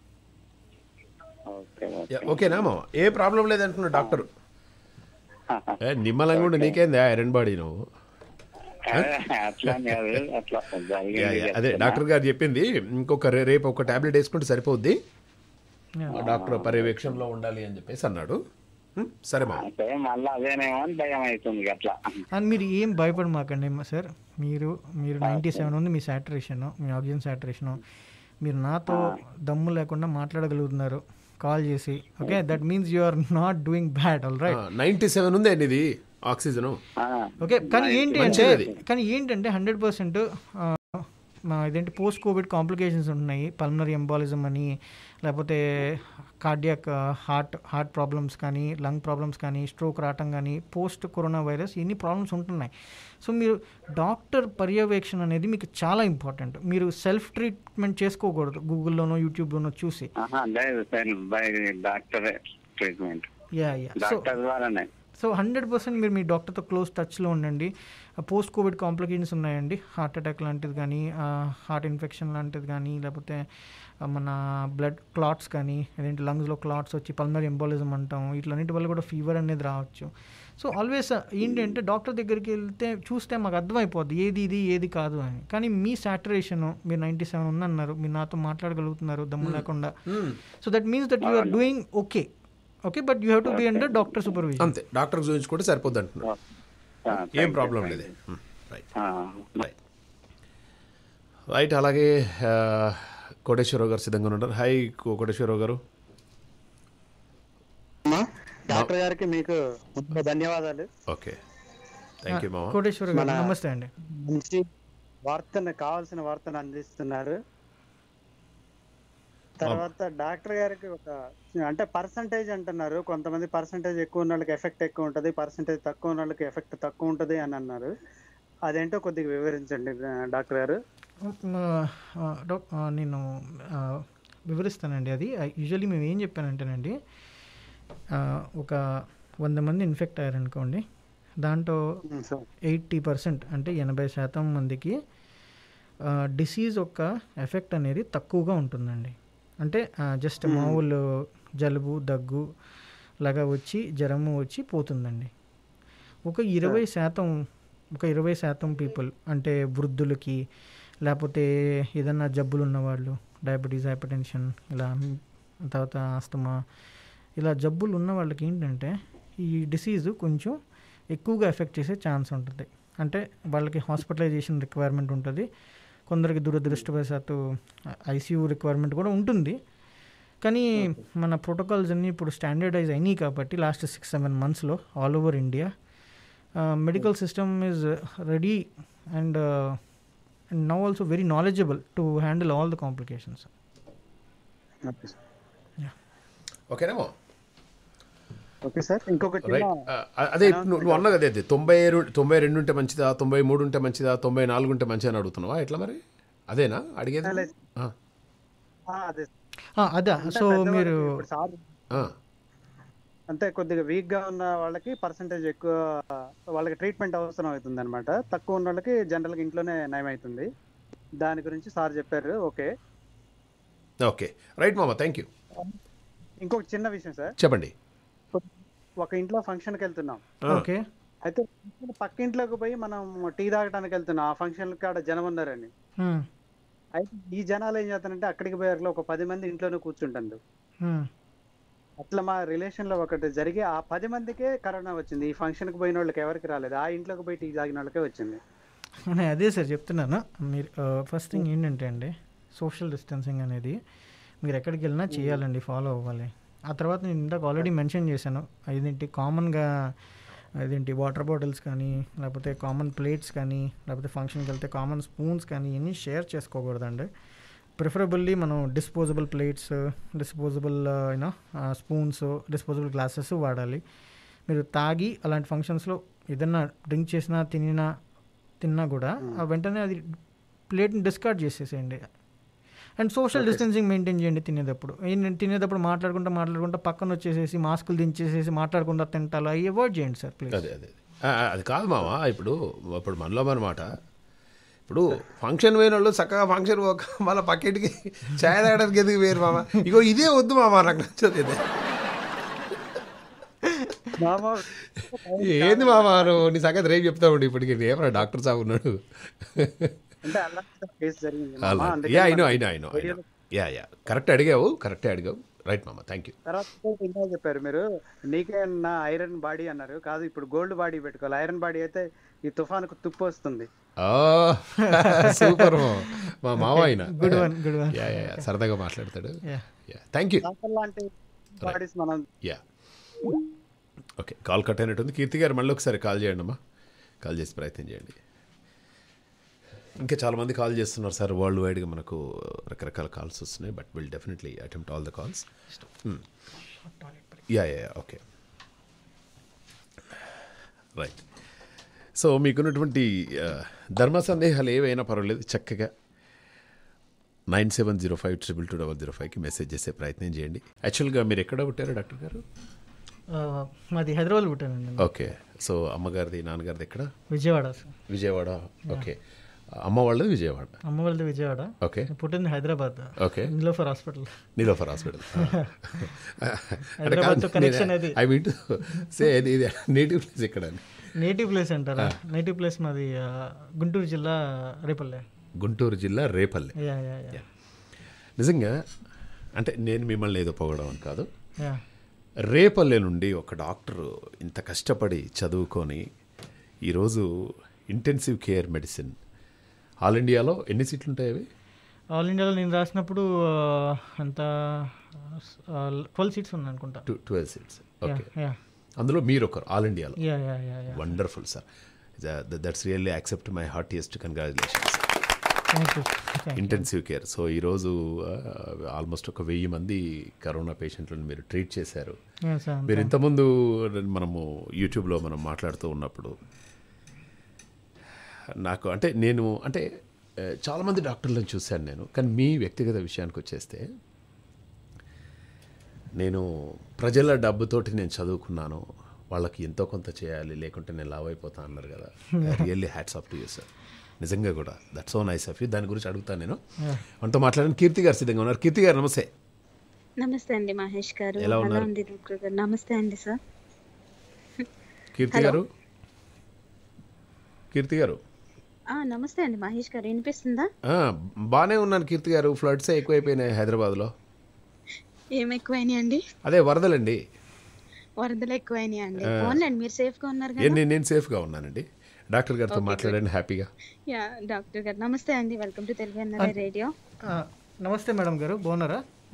okay yeah, ఓకేనా మామ ఏ ప్రాబ్లం లేదంటున్నా డాక్టర్ ఏ, నిమ్మలంగా ఉండి నీకేంది ఐరన్ బాడీ నువ్వు అట్లా అని కాదు అట్లా యా, జరిగింది యా, అదే చెప్తున్నా. డాక్టర్ గారు చెప్పింది ఇంకొక రే- రేపు ఒక టాబ్లెట్ వేసుకుంటే సరిపోద్ది డాక్టర్ పర్యవేక్షణలో ఉండాలి అని చెప్పేసి అన్నాడు హ్మ్, సరే మామ అంటే మళ్ళీ అదేనేమో అని భయం అవుతుంది అట్లా అండ్ మీరు ఏం భయపడమాకండి సార్ మీరు మీరు నైంటీ సెవెన్ ఉంది మీ సాటరేషన్ మీ ఆక్సిజన్ సాటరేషన్ మీరు నాతో దమ్ము లేకుండా మాట్లాడగలుగుతున్నారు కాల్ చేసి okay that means you are not doing bad all right ninety seven ఉంది అండి ఇది ఆక్సిజన్ ఓకే కానీ ఏంటి అంటే మంచిది అది. కానీ ఏంటంటే హండ్రెడ్ పర్సెంట్ మా ఇదేంటి పోస్ట్ కోవిడ్ కాంప్లికేషన్స్ ఉంటున్నాయి పల్మనరీ ఎంబాలిజం అని లేకపోతే కార్డియాక్ హార్ట్ హార్ట్ ప్రాబ్లమ్స్ కానీ లంగ్ ప్రాబ్లమ్స్ కానీ స్ట్రోక్ రావటం కానీ పోస్ట్ కరోనా వైరస్ ఇన్ని ప్రాబ్లమ్స్ ఉంటున్నాయి సో మీరు డాక్టర్ పర్యవేక్షణ అనేది మీకు చాలా ఇంపార్టెంట్ మీరు సెల్ఫ్ ట్రీట్మెంట్ చేసుకోకూడదు గూగుల్లోనో యూట్యూబ్లోనో చూసి ఆహా, లేదు sir by doctor treatment yeah yeah so doctor ద్వారానే సో హండ్రెడ్ పర్సెంట్ మీరు మీ డాక్టర్తో క్లోజ్ టచ్లో ఉండండి పోస్ట్ కోవిడ్ కాంప్లికేషన్స్ ఉన్నాయండి హార్ట్ అటాక్ లాంటిది కానీ హార్ట్ ఇన్ఫెక్షన్ లాంటిది కానీ లేకపోతే ఆ, మన బ్లడ్ క్లాట్స్ కానీ అదేంటి లంగ్స్లో క్లాట్స్ వచ్చి పల్మరీ ఎంబాలిజం అంటాం వీటిలన్నిటి వల్ల కూడా ఫీవర్ అనేది రావచ్చు సో ఆల్వేస్ ఏంటంటే డాక్టర్ దగ్గరికి వెళ్తే చూస్తే మాకు అర్థమైపోద్ది ఏది ఇది ఏది కాదు అని కానీ మీ సాచురేషన్ మీరు నైంటీ సెవెన్ ఉందన్నారు మీరు నాతో మాట్లాడగలుగుతున్నారు దమ్ము లేకుండా so that means that you are doing okay okay but you have to be under doctor supervision అంతే డాక్టర్ చూపించుకుంటే సరిపోద్ది అంటున్నాడు ఏం ప్రాబ్లం లేదు హ్మ్, రైట్ రైట్ రైట్ అలాగే ఆ, కోటేశ్వరరావు గారు సిద్ధంగా ఉన్నారు హాయ్ కో- కోటేశ్వరరావు గారు డాక్టర్ గారికి మీకు ముందుగా ధన్యవాదాలు ఓకే థ్యాంక్ యూ మామ కోటేశ్వర గారు మన నమస్తే అండి మంచి వార్తను కావాల్సిన వార్తను అందిస్తున్నారు తర్వాత డాక్టర్ గారికి ఒక అంటే పర్సంటేజ్ అంటున్నారు కొంతమంది పర్సంటేజ్ ఎక్కువ ఉన్న వాళ్ళకి ఎఫెక్ట్ ఎక్కువ ఉంటుంది పర్సంటేజ్ తక్కువ ఉన్న వాళ్ళకి ఎఫెక్ట్ తక్కువ ఉంటుంది అని అన్నారు అదేంటో కొద్దిగా వివరించండి డాక్టర్ గారు ఆ, డాక్- ఆ, నేను ఆ, వివరిస్తానండి అది యూజువల్లీ మేము ఏం చెప్పానంటేనండి ఆ, ఒక వంద మంది ఇన్ఫెక్ట్ అయ్యారనుకోండి దాంట్లో ఎయిటీ పర్సెంట్ అంటే ఎనభై శాతం మందికి డిసీజ్ యొక్క ఎఫెక్ట్ అనేది తక్కువగా ఉంటుందండి అంటే జస్ట్ మామూలు జలుబు దగ్గు లాగా వచ్చి జ్వరము వచ్చి పోతుందండి ఒక ఇరవై శాతం ఒక ఇరవై శాతం పీపుల్ అంటే వృద్ధులకి లేకపోతే ఏదన్నా జబ్బులు ఉన్నవాళ్ళు డయాబెటీస్ హైపర్ టెన్షన్ ఇలా తర్వాత ఆస్తమా ఇలా జబ్బులు ఉన్న వాళ్ళకి ఏంటంటే ఈ డిసీజు కొంచెం ఎక్కువగా ఎఫెక్ట్ చేసే ఛాన్స్ ఉంటుంది అంటే వాళ్ళకి హాస్పిటలైజేషన్ రిక్వైర్మెంట్ ఉంటుంది కొందరికి దురదృష్టవశాత్తు ఐసీయూ రిక్వైర్మెంట్ కూడా ఉంటుంది కానీ మన ప్రోటోకాల్స్ అన్నీ ఇప్పుడు స్టాండర్డైజ్ అయినాయి కాబట్టి లాస్ట్ సిక్స్ సెవెన్ మంత్స్లో all over India medical system is ready and and now also very knowledgeable to handle all the complications okay sir ఓకేనేమో ఓకే సార్ ఇంకొక చిన్న రైట్ అదే ఇప్పుడు నువ్వు నువ్వు అన్నావు కదా అదే తొంభై రెండు తొంభై రెండు ఉంటే మంచిదా తొంభై మూడు ఉంటే మంచిదా తొంభై నాలుగు ఉంటే మంచిదా అని అడుగుతున్నావా ఎట్లా మరి అదేనా అడిగేది ఆ, ఆ, అదే అదే అంటే సో పెద్దవాళ్ళకి మీరు ఇప్పుడు సార్ ఆ. అంటే కొద్దిగా వీక్ గా ఉన్న వాళ్ళకి పర్సంటేజ్ ఎక్కువ వాళ్ళకి ట్రీట్మెంట్ అవసరం అవుతుంది అనమాట తక్కువ ఉన్న వాళ్ళకి జనరల్ గా ఇంట్లోనే నయం అవుతుంది దాని గురించి సార్ చెప్పారు ఓకే ఓకే రైట్ మామ థ్యాంక్ యూ ఇంకొక చిన్న విషయం సార్ చెప్పండి ఒక ఇంట్లో ఫంక్షన్కి వెళ్తున్నాం ఓకే అయితే పక్క ఇంట్లోకి పోయి మనం టీ తాగడానికి వెళ్తున్నాం ఆ ఫంక్షన్ కాడ జనం ఉన్నారని అయితే ఈ జనాలు ఏం చేస్తారంటే అక్కడికి పోయారు ఒక పది మంది ఇంట్లోనే కూర్చుంటారు అట్లా మా రిలేషన్ లో ఒకటి జరిగి ఆ పది మందికే కరోనా వచ్చింది ఈ ఫంక్షన్ కి పోయిన వాళ్ళకి ఎవరికి రాలేదు ఆ ఇంట్లోకి పోయి టీ తాగిన వాళ్ళకే వచ్చింది నేను అదే సార్ చెప్తున్నాను మీరు ఫస్ట్ థింగ్ ఏంటంటే అండి సోషల్ డిస్టెన్సింగ్ అనేది మీరు ఎక్కడికి వెళ్ళినా చేయాలండి ఫాలో అవ్వాలి ఆ తర్వాత నేను ఇందాక ఆల్రెడీ మెన్షన్ చేశాను ఇదేంటి కామన్గా ఇదేంటి వాటర్ బాటిల్స్ కానీ లేకపోతే కామన్ ప్లేట్స్ కానీ లేకపోతే ఫంక్షన్కి వెళ్తే కామన్ స్పూన్స్ కానీ ఇవన్నీ షేర్ చేసుకోకూడదండి ప్రిఫరబుల్లీ మనం disposable plates disposable you know spoons disposable glasses వాడాలి మీరు తాగి అలాంటి ఫంక్షన్స్లో ఏదన్నా డ్రింక్ చేసినా తినినా తిన్నా కూడా ఆ వెంటనే అది ప్లేట్ని డిస్కార్డ్ చేసేసేయండి and social Okay. Distancing maintain చేయండి తినేటప్పుడు ఏంటంటే తినేటప్పుడు మాట్లాడుకుంటా మాట్లాడుకుంటా పక్కన వచ్చేసేసి మాస్కులు దించేసేసి మాట్లాడుకుంటా తింటాలు అవి అవాయిడ్ చేయండి సార్ ప్లీజ్ అదే అదే ఆ, అది కాదు మామ ఇప్పుడు ఇప్పుడు మనలో అనమాట ఇప్పుడు ఫంక్షన్ పోయిన వాళ్ళు చక్కగా ఫంక్షన్ పోక మళ్ళీ పక్కెటికి ఛాయ్ తాగడానికి ఎందుకు వేరు మామ ఇగో ఇదే వద్దు మామ నాకు నచ్చదు ఇదే ఏంది మామ నువ్వు నీ సంగతి రేపు చెప్తా ఉండి ఇప్పటికి ఏమన్నా డాక్టర్ సాబ్ ఉన్నాడు అంటే అలాంటి కేసు జరిగింది మామ. అందుకే యా అయినో మనం అయినో అయినో అయినో వీడియోలో యా యా కరెక్ట్ అడిగావు కరెక్టే అడిగావు రైట్ మామ థ్యాంక్ యూ తర్వాత ఇంకోటి ఇంకా చెప్పారు మీరు నీకే నా ఐరన్ బాడీ అన్నారు కాదు ఇప్పుడు గోల్డ్ బాడీ పెట్టుకోవాలి ఐరన్ బాడీ అయితే ఈ తుఫానుకు తుప్పు వస్తుంది సూపర్ మా మామ ఆయన Good one, good one. Yeah yeah yeah, సరదాగా మాట్లాడతాడు Yeah. యా థ్యాంక్ యూ కాకర లాంటి బాడీస్ మనం యా ఓకే కాల్ కట్ అయినట్టుంది కీర్తి గారు మళ్ళీ ఒకసారి కాల్ చేయండి అమ్మా కాల్ చేసి ప్రయత్నం చేయండి ఇంకా చాలామంది కాల్ చేస్తున్నారు సార్ వరల్డ్ వైడ్గా మనకు రకరకాల కాల్స్ వస్తున్నాయి but will definitely attempt all the calls yeah yeah okay right so మీకున్నటువంటి ఆ, ధర్మ సందేహాలు ఏవైనా పర్వాలేదు చక్కగా nine seven zero five triple two double zero ఫైవ్కి మెసేజ్ చేసే ప్రయత్నం చేయండి యాక్చువల్గా మీరు ఎక్కడ పుట్టారు డాక్టర్ గారు మాది హైదరాబాద్ పుట్టానండి ఓకే సో అమ్మగారిది నాన్నగారిది ఎక్కడ విజయవాడ సార్ విజయవాడ ఓకే అమ్మ వాళ్ళది విజయవాడ అమ్మ వాళ్ళది విజయవాడ ఓకే పుట్టింది Hyderabad okay Niloufer hospital Niloufer hospital హైదరాబాద్తో connection అది. ఐ మీన్ సే ఇది నేటివ్ ప్లేస్ ఎక్కడ అని నేటివ్ ప్లేస్ అంటారా నేటివ్ ప్లేస్ మాది ఆ, గుంటూరు జిల్లా రేపల్లె గుంటూరు జిల్లా రేపల్లె యా యా యా నిజంగా అంటే నేను మిమ్మల్ని ఏదో పొగడం అని కాదు యా రేపల్లె నుండి ఒక డాక్టర్ ఇంత కష్టపడి చదువుకొని ఈరోజు ఇంటెన్సివ్ కేర్ మెడిసిన్ ఆల్ ఇండియాలో ఎన్ని సీట్లు ఉంటాయి అవి ఆల్ ఇండియాలో నేను రాసినప్పుడు ఆ, అంత ట్వెల్వ్ సీట్స్ ఉంది అనుకుంటా two twelve seats okay yeah అందులో మీరు ఒకరు ఆల్ ఇండియాలో yeah yeah yeah yeah wonderful sir that's really accept my heartiest congratulations thank you thank intensive care so ఈరోజు ఆల్మోస్ట్ ఒక వెయ్యి మంది కరోనా పేషెంట్లను మీరు ట్రీట్ చేశారు Yeah, sir, మీరు అంతే. ఇంతకుముందు మనము యూట్యూబ్లో మనం మాట్లాడుతూ ఉన్నప్పుడు నాకు అంటే నేను అంటే ఆ, చాలామంది డాక్టర్లను చూశాను నేను కానీ మీ వ్యక్తిగత విషయానికి వచ్చేస్తే నేను ప్రజల డబ్బుతోటి నేను చదువుకున్నాను వాళ్ళకి ఎంతో కొంత చేయాలి లేకుంటే నేను లావ్ అయిపోతాను అన్నారు కదా really hats off to you sir నిజంగా కూడా that's so nice of you దాని గురించి అడుగుతాను నేను Yeah. మనతో మాట్లాడిన కీర్తి గారు సిద్ధంగా ఉన్నారు కీర్తి గారు నమస్తే నమస్తే అండి మహేష్ గారు ఎలా ఎలా ఉన్నారు? ఉంది డాక్టర్ గారు నమస్తే అండి సార్ కీర్తి Hello. గారు కీర్తి గారు ఆ నమస్తే అండి మహేష్ గారు వినిపిస్తుందా ఆ, బాగానే ఉన్నాను కీర్తి గారు ఫ్లడ్స్ ఎక్కువైపోయినాయి హైదరాబాద్లో ఏం ఎక్కువైనాయి అండి అదే వరదలండి వరదలు ఎక్కువైనాయి అండి ఆ. పోన్లేండి మీరు సేఫ్ గా ఉన్నారు ఏ, కదా నేను నేను సేఫ్గా ఉన్నానండి డాక్టర్ గారితో Okay, మాట్లాడండి హ్యాపీగా యా డాక్టర్ గారు నమస్తే అండి welcome to Telugu NRI radio ఆ, నమస్తే మేడం గారు బాగున్నారా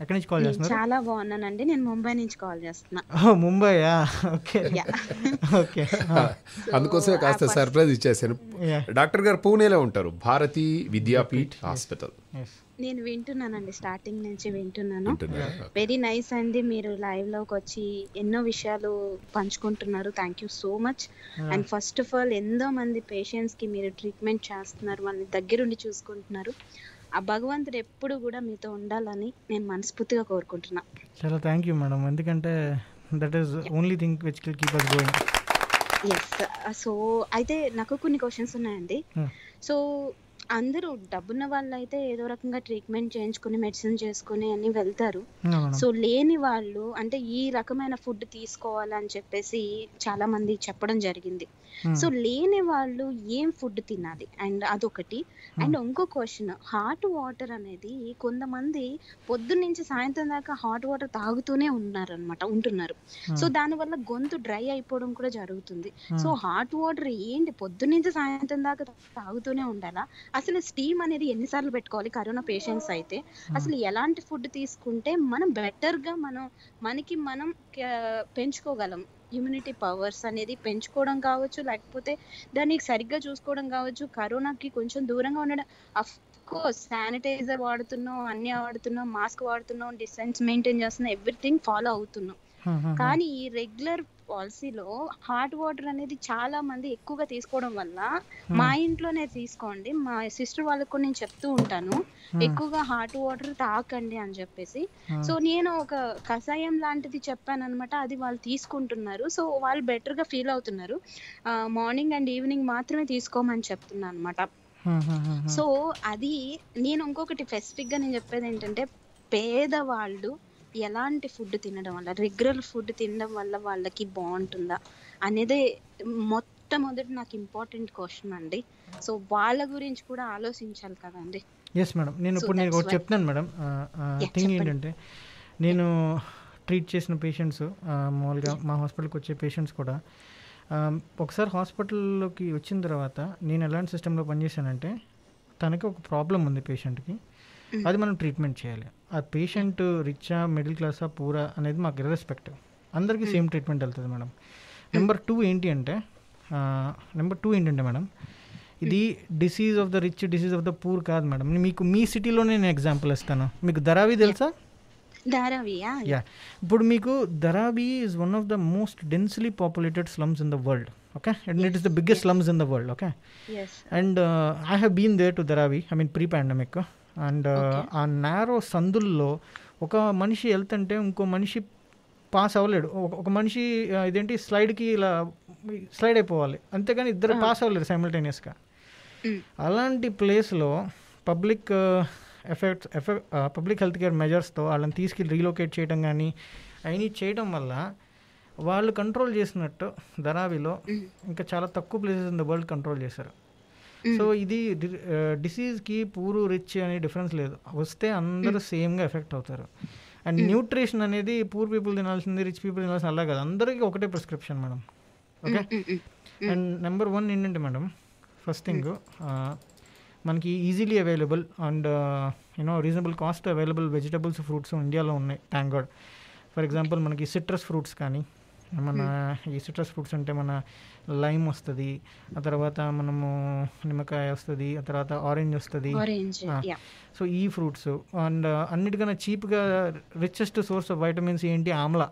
ఎక్కడి నుంచి కాల్ నేను చేస్తున్నారు చాలా బాగున్నానండి నేను ముంబై నుంచి కాల్ చేస్తున్నా ఓ ముంబైయా ఓకే Yeah. ఓకే అందుకోసమే కాస్త సర్ప్రైజ్ ఇచ్చేసాను Yeah. డాక్టర్ గారు పూణేలో ఉంటారు భారతీ విద్యాపీఠ్ హాస్పిటల్ నేను వింటున్నానండి స్టార్టింగ్ నుంచి వింటున్నాను వింటున్నారా? వెరీ నైస్ అండి మీరు లైవ్ లోకి వచ్చి ఎన్నో విషయాలు పంచుకుంటున్నారు thank you so much Yeah. And first of all ఎంతో మంది పేషెంట్స్ కి మీరు ట్రీట్మెంట్ చేస్తున్నారు వాళ్ళని దగ్గరుండి చూసుకుంటున్నారు ఆ భగవంతుడు ఎప్పుడు కూడా మీతో ఉండాలని నేను మనస్ఫూర్తిగా కోరుకుంటున్నా చాలా థ్యాంక్ యూ మేడం ఎందుకంటే that is only thing which kill keep us going yes so అయితే నాకు కొన్ని క్వశ్చన్స్ ఉన్నాయండి సో అందరూ డబ్బున్న వాళ్ళు అయితే ఏదో రకంగా ట్రీట్మెంట్ చేయించుకుని మెడిసిన్ చేసుకుని అన్ని వెళ్తారు మేడం. సో లేని వాళ్ళు అంటే ఈ రకమైన ఫుడ్ తీసుకోవాలని చెప్పేసి చాలా మంది చెప్పడం జరిగింది Hmm. సో లేని వాళ్ళు ఏం ఫుడ్ తినాలి అండ్ అదొకటి అండ్ ఇంకో క్వశ్చన్ హాట్ వాటర్ అనేది కొంతమంది పొద్దున్న నుంచి సాయంత్రం దాకా హాట్ వాటర్ తాగుతూనే ఉన్నారు అనమాట ఉంటున్నారు సో Hmm. దానివల్ల గొంతు డ్రై అయిపోవడం కూడా జరుగుతుంది సో Hmm. హాట్ వాటర్ ఏంటి పొద్దున్న నుంచి సాయంత్రం దాకా తాగుతూనే ఉండాలా అసలు స్టీమ్ అనేది ఎన్నిసార్లు పెట్టుకోవాలి కరోనా పేషెంట్స్ అయితే అసలు ఎలాంటి ఫుడ్ తీసుకుంటే మనం better గా మనం మనకి మనం క- పెంచుకోగలం ఇమ్యూనిటీ పవర్స్ అనేది పెంచుకోవడం కావచ్చు లేకపోతే దాన్ని సరిగ్గా చూసుకోవడం కావచ్చు కరోనాకి కొంచెం దూరంగా ఉండడం అఫ్ కోర్స్ శానిటైజర్ వాడుతున్నాం అన్ని వాడుతున్నాం మాస్క్ వాడుతున్నాం డిస్టెన్స్ మెయింటైన్ చేస్తున్నాం ఎవ్రీథింగ్ ఫాలో అవుతున్నాం కానీ ఈ రెగ్యులర్ పాలసీలో హాట్ వాటర్ అనేది చాలా మంది ఎక్కువగా తీసుకోవడం వల్ల మా ఇంట్లోనే తీసుకోండి మా సిస్టర్ వాళ్ళకు కూడా నేను చెప్తూ ఉంటాను Hmm. ఎక్కువగా హాట్ వాటర్ తాకండి అని చెప్పేసి Hmm. సో నేను ఒక కషాయం లాంటిది చెప్పాను అనమాట అది వాళ్ళు తీసుకుంటున్నారు సో వాళ్ళు బెటర్ గా ఫీల్ అవుతున్నారు మార్నింగ్ అండ్ ఈవినింగ్ మాత్రమే తీసుకోమని చెప్తున్నాను అనమాట సో అది నేను ఇంకొకటి స్పెసిఫిక్ గా నేను చెప్పేది ఏంటంటే పేదవాళ్ళు ఎలాంటి ఫుడ్ తినడం వల్ల రెగ్యులర్ ఫుడ్ తినడం వల్ల వాళ్ళకి బాగుంటుందా అనేది మొట్టమొదటి నాకు ఇంపార్టెంట్ క్వశ్చన్ అండి సో వాళ్ళ గురించి కూడా ఆలోచించాలి కదండి ఎస్ మేడం నేను So ఇప్పుడు నేను that's ఒకటి why- చెప్తున్నాను మేడం Yeah, థింగ్ చెప్పండి. ఏంటంటే నేను ట్రీట్ చేసిన పేషెంట్స్ మామూలుగా మా హాస్పిటల్కి వచ్చే పేషెంట్స్ కూడా ఆ, ఒకసారి హాస్పిటల్లోకి వచ్చిన తర్వాత నేను ఎలాంటి సిస్టంలో పనిచేశానంటే తనకి ఒక ప్రాబ్లం ఉంది పేషెంట్కి అది మనం ట్రీట్మెంట్ చేయాలి ఆ పేషెంట్ రిచా మిడిల్ క్లాసా పూరా అనేది మాకు ఇర్రెస్పెక్ట్ అందరికీ సేమ్ ట్రీట్మెంట్ వెళ్తుంది మేడం నెంబర్ టూ ఏంటి అంటే నెంబర్ టూ ఏంటంటే మేడం ఇది disease of the rich disease of the poor కాదు మేడం మీకు మీ సిటీలోనే నేను ఎగ్జాంపుల్ ఇస్తాను మీకు ధరావి తెలుసా ధారావియా యా ఇప్పుడు మీకు Dharavi is one of the most densely populated slums in the world okay and it is the biggest slums in the world okay yes and I have been there to Dharavi I mean pre pandemic and ఆ narrow సందుల్లో ఒక మనిషి వెళ్తుంటే ఇంకో మనిషి pass అవ్వలేడు ఒక- ఒక మనిషి ఆ, ఇదేంటి స్లైడ్కి ఇలా స్లైడ్ అయిపోవాలి అంతేగాని ఇద్దరు పాస్ అవ్వలేరు సైమిల్టేనియస్గా అలాంటి ప్లేస్లో public effects effect public health care మెజర్స్తో వాళ్ళని తీసుకెళ్ళి రీలోకేట్ చేయడం కానీ అవన్నీ చేయడం వల్ల వాళ్ళు కంట్రోల్ చేసినట్టు ధరావిలో ఇంకా చాలా తక్కువ places in the world control చేశారు సో ఇది డిసీజ్కి పూరు రిచ్ అనే డిఫరెన్స్ లేదు వస్తే అందరూ సేమ్గా ఎఫెక్ట్ అవుతారు అండ్ న్యూట్రిషన్ అనేది పూర్ పీపుల్ తినాల్సింది రిచ్ పీపుల్ తినాల్సింది అలా కాదు అందరికీ ఒకటే prescription madam okay and number one ఏంటంటే మేడం ఫస్ట్ థింగ్ మనకి easily available and you know reasonable cost available vegetables fruits ఇండియాలో ఉన్నాయి థ్యాంక్ గాడ్ ఫర్ ఎగ్జాంపుల్ మనకి సిట్రస్ ఫ్రూట్స్ కానీ మన ఈ సిట్రస్ ఫ్రూట్స్ అంటే మన లైమ్ వస్తుంది ఆ తర్వాత మనము నిమ్మకాయ వస్తుంది ఆ తర్వాత ఆరెంజ్ వస్తుంది Orange, yeah. సో ఈ ఫ్రూట్స్ అండ్ అన్నిటికన్నా చీప్గా రిచెస్ట్ సోర్స్ ఆఫ్ వైటమిన్స్ ఏంటి amla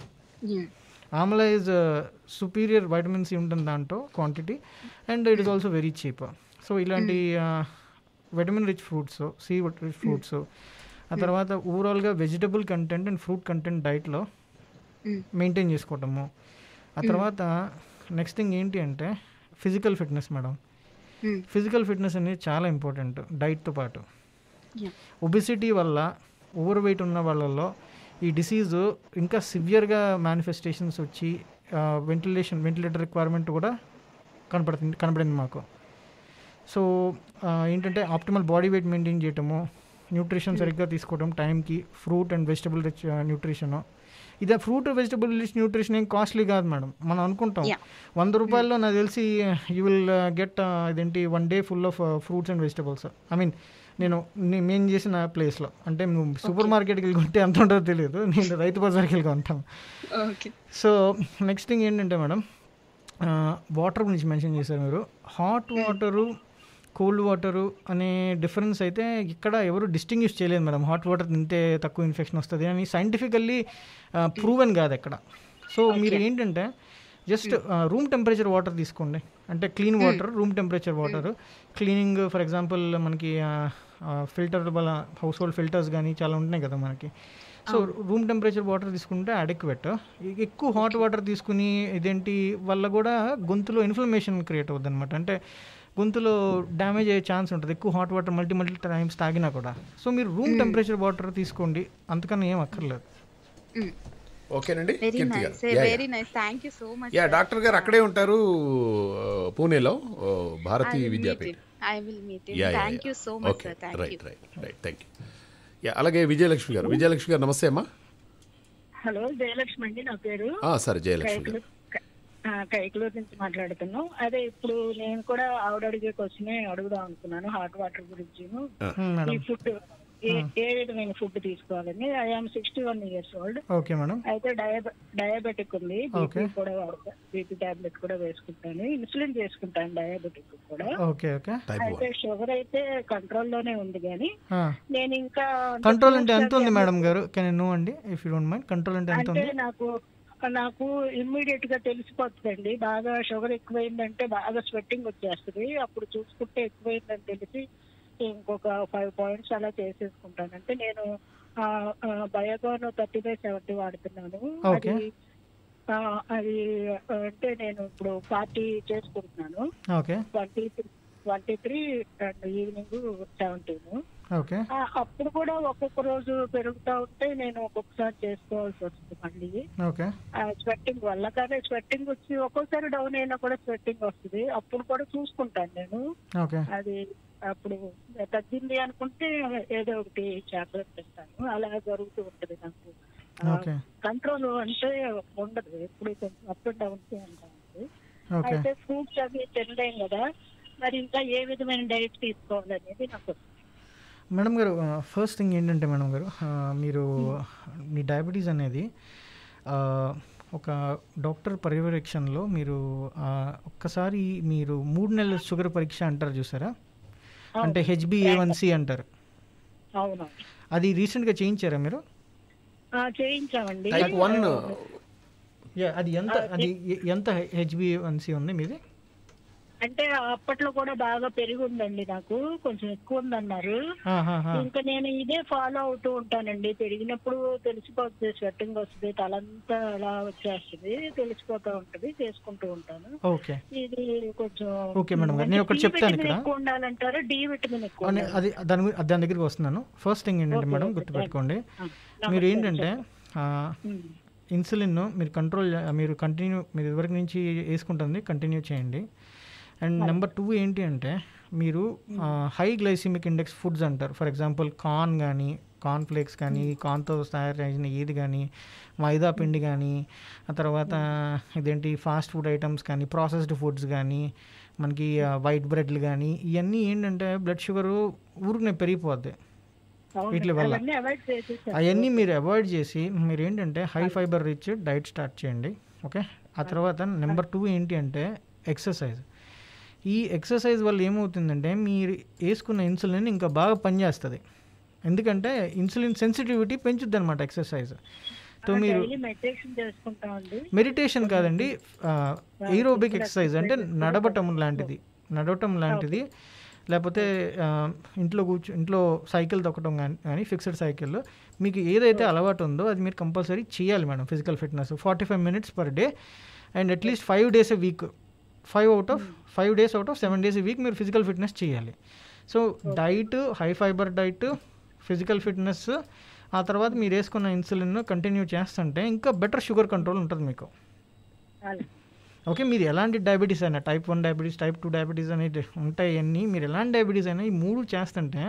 amla is superior vitamin C ఉంటుంది దాంట్లో quantity and it is also very cheap so ఇలాంటి vitamin rich fruits C rich fruits ఆ తర్వాత ఓవరాల్గా vegetable content and fruit content డైట్లో మెయింటైన్ చేసుకోవటము ఆ తర్వాత నెక్స్ట్ థింగ్ ఏంటి అంటే physical fitness madam physical fitness అనేది చాలా ఇంపార్టెంట్ డైట్తో పాటు ఒబిసిటీ వల్ల ఓవర్ వెయిట్ ఉన్న వాళ్ళలో ఈ డిసీజ్ ఇంకా సివియర్గా మేనిఫెస్టేషన్స్ వచ్చి వెంటిలేషన్ వెంటిలేటర్ రిక్వైర్మెంట్ కూడా కనపడుతుంది కనపడింది మాకు సో ఏంటంటే ఆప్టిమల్ బాడీ వెయిట్ మెయింటైన్ చేయటము న్యూట్రిషన్ సరిగ్గా తీసుకోవడం టైంకి fruit and vegetable rich nutrition ఇదే ఫ్రూట్ వెజిటబుల్ రిచ్ న్యూట్రిషన్ ఏం కాస్ట్లీ కాదు మేడం మనం అనుకుంటాం వంద రూపాయల్లో నాకు తెలిసి యూ విల్ గెట్ ఇదేంటి one day full of fruits and vegetables I mean నేను నే- మేము చేసిన ప్లేస్లో అంటే నువ్వు సూపర్ మార్కెట్కి వెళ్ళి కొంటే ఎంత ఉంటుందో తెలియదు నేను రైతు బజార్కి వెళ్ళి కొంటాను ఓకే సో నెక్స్ట్ థింగ్ ఏంటంటే మేడం వాటర్ గురించి మెన్షన్ చేశారు మీరు హాట్ వాటరు కోల్డ్ వాటరు అనే డిఫరెన్స్ అయితే ఇక్కడ ఎవరు డిస్టింగ్విష్ చేయలేదు మేడం హాట్ వాటర్ తింటే తక్కువ ఇన్ఫెక్షన్ వస్తుంది అని సైంటిఫికల్లీ ప్రూవెన్ కాదు ఎక్కడ సో మీరు ఏంటంటే జస్ట్ రూమ్ టెంపరేచర్ వాటర్ తీసుకోండి అంటే clean water room temperature water cleaning for example మనకి ఫిల్టర్ వల్ల హౌస్ హోల్డ్ ఫిల్టర్స్ కానీ చాలా ఉంటున్నాయి కదా మనకి సో రూమ్ టెంపరేచర్ వాటర్ తీసుకుంటే అడెక్వెట్ ఎక్కువ హాట్ వాటర్ తీసుకుని ఇదేంటి వల్ల కూడా గొంతులో ఇన్ఫ్లమేషన్ క్రియేట్ అవుద్ది అనమాట అంటే గొంతులో డ్యామేజ్ అయ్యే ఛాన్స్ ఉంటుంది ఎక్కువ hot water multi multi times తాగినా కూడా సో మీరు రూమ్ టెంపరేచర్ వాటర్ తీసుకోండి అంతకన్నా ఏం అక్కర్లేదు ఓకేనండి వెరీ కీర్తి నైస్ గారు yeah, yeah. Very nice thank you so much yeah doctor గారు అక్కడే ఉంటారు ఆ, పూణేలో ఓ, Bharati Vidyapeeth I will meet yeah, yeah, thank yeah. You so much okay sir thank you right right right thank you yeah అలాగే విజయలక్ష్మి గారు విజయలక్ష్మి గారు నమస్తే అమ్మా హలో జయలక్ష్మి అండి నా పేరు ఆ, సరే జయలక్ష్మి గారు కైకలూరు క- ఆ, కైకలూరు నుంచి మాట్లాడుతున్నాం అదే ఇప్పుడు నేను కూడా ఆవిడ అడిగే క్వశ్చనే అడుగుదాం అనుకున్నాను హాట్ వాటర్ గురించి ఆ. మేడం. ఈ ఫుడ్ ఏ ఏ విధమైన ఫుడ్ తీసుకోవాలని I'm sixty one years old okay madam అయితే డయాబె డయాబెటిక్ ఉంది బీపీ Okay. కూడా వాడతా బీపీ టాబ్లెట్ కూడా వేసుకుంటాను ఇన్సులిన్ చేసుకుంటాను డయాబెటిక్ కూడా ఓకే ఓకే అయితే షుగర్ అయితే కంట్రోల్ లోనే ఉంది కానీ నేను ఇంకా కంట్రోల్ అంటే ఎంత ఉంది మేడం గారు కెన్ నో అండి if you don't mind control అంటే ఎంత అంటే ఉంది నాకు నాకు ఇమ్మీడియట్ గా తెలిసిపోతుందండి బాగా షుగర్ ఎక్కువైందంటే బాగా స్వెట్టింగ్ వచ్చేస్తుంది అప్పుడు చూసుకుంటే ఎక్కువైందని తెలిసి ఇంకొక ఫైవ్ పాయింట్స్ అలా చేసేసుకుంటాను అంటే నేను బయోగాన్ థర్టీ బై సెవెంటీ వాడుతున్నాను Okay. అది ఆ, అది ఆ, అంటే నేను ఇప్పుడు పార్టీ చేసుకుంటున్నాను okay twenty three twenty three and evening seventeen okay ఆ, అప్పుడు కూడా ఒక్కొక్క రోజు పెరుగుతా ఉంటే నేను ఒక్కొక్కసారి చేసుకోవాల్సి వస్తుంది మళ్ళీ ఓకే స్వెట్టింగ్ వల్ల కానీ స్వెట్టింగ్ వచ్చి ఒక్కోసారి డౌన్ అయినా కూడా స్వెట్టింగ్ వస్తుంది అప్పుడు కూడా చూసుకుంటాను నేను ఓకే అది అప్పుడు తగ్గింది అనుకుంటే ఏదో ఒకటి చాక్లెట్ ఇస్తాను అలా జరుగుతూ ఉంటుంది నాకు ఓకే కంట్రోల్ అంటే ఉండదు ఎప్పుడు కొంచెం అప్ అండ్ డౌన్ ఉంటా ఉంటుంది ఓకే అయితే ఫ్రూట్స్ అవి తినలేం కదా మరి ఇంకా ఏ విధమైన డైట్ తీసుకోవాలనేది నాకు మేడం గారు ఫస్ట్ థింగ్ ఏంటంటే మేడం గారు ఆ, మీరు మీ డయాబెటీస్ అనేది ఆ, ఒక డాక్టర్ పర్యవేక్షణలో మీరు ఆ, ఒక్కసారి మీరు మూడు నెలల షుగర్ పరీక్ష అంటారు చూసారా అంటే హెచ్బిఏవన్సి అంటారు అవును అది రీసెంట్గా చేయించారా మీరు ఆ, చేయించామండి టైప్ వన్ యా అది ఎంత అది ఎ- ఎంత హెచ్బిఏవన్సి ఉంది మీది అంటే అప్పట్లో కూడా బాగా పెరిగి ఉందండి నాకు కొంచెం ఎక్కువ ఉందన్నారు ఆహాహా. ఇంకా నేను ఇదే ఫాలో అవుతూ ఉంటానండి పెరిగినప్పుడు తెలిసిపోతుంది స్వెట్టింగ్ వస్తుంది తలంతా అలా వచ్చేస్తుంది తెలిసిపోతూ ఉంటది చేసుకుంటూ ఉంటాను ఓకే ఇది కొంచెం ఓకే మేడం గారు, నేను ఒకటి డి చెప్తాను విటమిన్ ఇక్కడ. ఎక్కువ ఉండాలంటారా డి విటమిన్ ఎక్కువ అని ఉండాలా? అది దాని గురి- దాని దగ్గరికి వస్తున్నాను ఫస్ట్ థింగ్ ఏంటంటే ఓకే, మేడం ఓకే, గుర్తుపెట్టుకోండి నమస్తే, మీరు ఏంటంటే ఆ, ఉమ్. ఇన్సులిన్ మీరు కంట్రోల్ మీరు కంటిన్యూ మీరు ఇదివరకు నుంచి వేసుకుంటుంది కంటిన్యూ చేయండి అండ్ నెంబర్ టూ ఏంటి అంటే మీరు హై గ్లైసిమిక్ ఇండెక్స్ ఫుడ్స్ అంటారు ఫర్ ఎగ్జాంపుల్ కార్న్ కానీ కార్న్ ఫ్లేక్స్ కానీ కార్న్తో తయారు చేసిన ఏది కానీ మైదా పిండి కానీ ఆ తర్వాత ఇదేంటి ఫాస్ట్ ఫుడ్ ఐటమ్స్ కానీ ప్రాసెస్డ్ ఫుడ్స్ కానీ మనకి వైట్ బ్రెడ్లు కానీ ఇవన్నీ ఏంటంటే బ్లడ్ షుగర్ ఊరికనే పెరిగిపోద్ది అవును, వీటి వల్ల అవన్నీ అవాయిడ్ చేసేసాను అవన్నీ మీరు అవాయిడ్ చేసి మీరు ఏంటంటే high fibre rich diet start చేయండి ఓకే ఆ తర్వాత నెంబర్ టూ ఏంటి అంటే ఎక్సర్సైజ్ ఈ ఎక్సర్సైజ్ వల్ల ఏమవుతుందంటే మీరు వేసుకున్న ఇన్సులిన్ ఇంకా బాగా పనిచేస్తుంది ఎందుకంటే ఇన్సులిన్ సెన్సిటివిటీ పెంచుద్ది అనమాట ఎక్సర్సైజ్ సో మీరు డైలీ మెడిటేషన్ చేసుకుంటామండి మెడిటేషన్ కాదండి ఏరోబిక్ ఎక్సర్సైజ్ అంటే నడవటం లాంటిది నడవటం లాంటిది లేకపోతే ఆ, ఇంట్లో కూర్చో ఇంట్లో సైకిల్ తొక్కడం కానీ కానీ ఫిక్స్డ్ సైకిల్ మీకు ఏదైతే అలవాటు ఉందో అది మీరు కంపల్సరీ చేయాలి madam physical fitness forty five minutes per day and at least five days a week five out of five days out of seven days a week మీరు ఫిజికల్ ఫిట్నెస్ చేయాలి so diet high fibre diet physical fitness ఆ తర్వాత మీరు వేసుకున్న insulin continue చేస్తుంటే ఇంకా better sugar control ఉంటుంది మీకు అలాగే. ఓకే మీరు ఎలాంటి డయాబెటీస్ అయినా type one diabetes type two diabetes అనేది ఉంటాయి అన్నీ మీరు ఎలాంటి డయాబెటీస్ అయినా ఈ మూడు చేస్తుంటే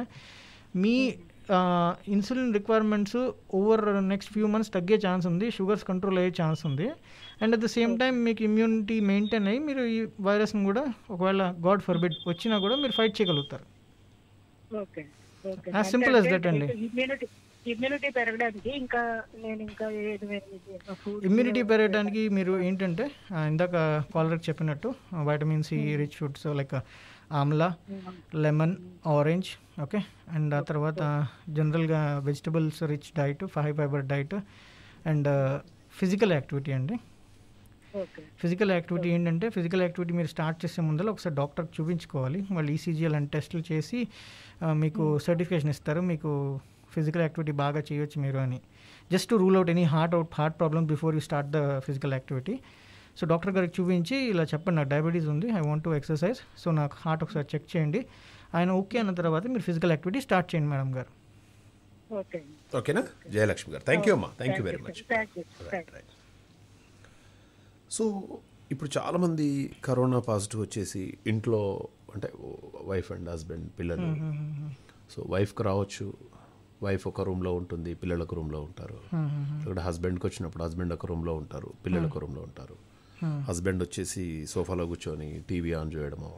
మీ insulin requirements over next few months తగ్గే ఛాన్స్ ఉంది షుగర్స్ కంట్రోల్ అయ్యే ఛాన్స్ ఉంది and at the same time మీకు ఇమ్యూనిటీ మెయింటైన్ అయ్యి మీరు ఈ వైరస్ని కూడా ఒకవేళ గాడ్ ఫర్బిడ్ వచ్చినా కూడా మీరు ఫైట్ చేయగలుగుతారు okay okay As simple as that అండి. ఇమ్యూనిటీ ఇమ్యూనిటీ పెరగడానికి ఇంకా నేను ఇంకా ఏది ఫుడ్ ఇమ్యూనిటీ పెరగడానికి మీరు ఏంటంటే ఆ, ఇందాక కాలర్కి చెప్పినట్టు vitamin C rich foods like amla lemon orange okay and ఆ తర్వాత జనరల్గా vegetables rich diet five fibre diet and physical activity అండి ఓకే ఫిజికల్ యాక్టివిటీ ఏంటంటే ఫిజికల్ యాక్టివిటీ మీరు స్టార్ట్ చేసే ముందర ఒకసారి డాక్టర్కి చూపించుకోవాలి వాళ్ళు ఈసీజీ అలాంటి టెస్టులు చేసి ఆ, మీకు సర్టిఫికేషన్ ఇస్తారు మీకు ఫిజికల్ యాక్టివిటీ బాగా చేయొచ్చు మీరు అని just to rule out any heart out heart problem before you start the physical activity so doctor గారికి చూపించి ఇలా చెప్పండి నాకు డయాబెటీస్ ఉంది I want to exercise so నాకు హార్ట్ ఒకసారి చెక్ చేయండి ఆయన ఓకే అన్న తర్వాత మీరు ఫిజికల్ యాక్టివిటీ స్టార్ట్ చేయండి మేడం గారు ఓకే ఓకేనా జయలక్ష్మి గారు థ్యాంక్ యూ అమ్మా thank you very much thank you thank you so ఇప్పుడు చాలామంది కరోనా పాజిటివ్ వచ్చేసి ఇంట్లో అంటే వైఫ్ అండ్ హస్బెండ్ పిల్లలు సో వైఫ్కి రావచ్చు వైఫ్ ఒక రూమ్లో ఉంటుంది పిల్లలు ఒక రూమ్లో ఉంటారు ఇక్కడ హస్బెండ్కి వచ్చినప్పుడు హస్బెండ్ ఒక రూమ్లో ఉంటారు పిల్లలు ఒక రూమ్లో ఉంటారు హస్బెండ్ వచ్చేసి సోఫాలో కూర్చొని టీవీ ఆన్ చేయడము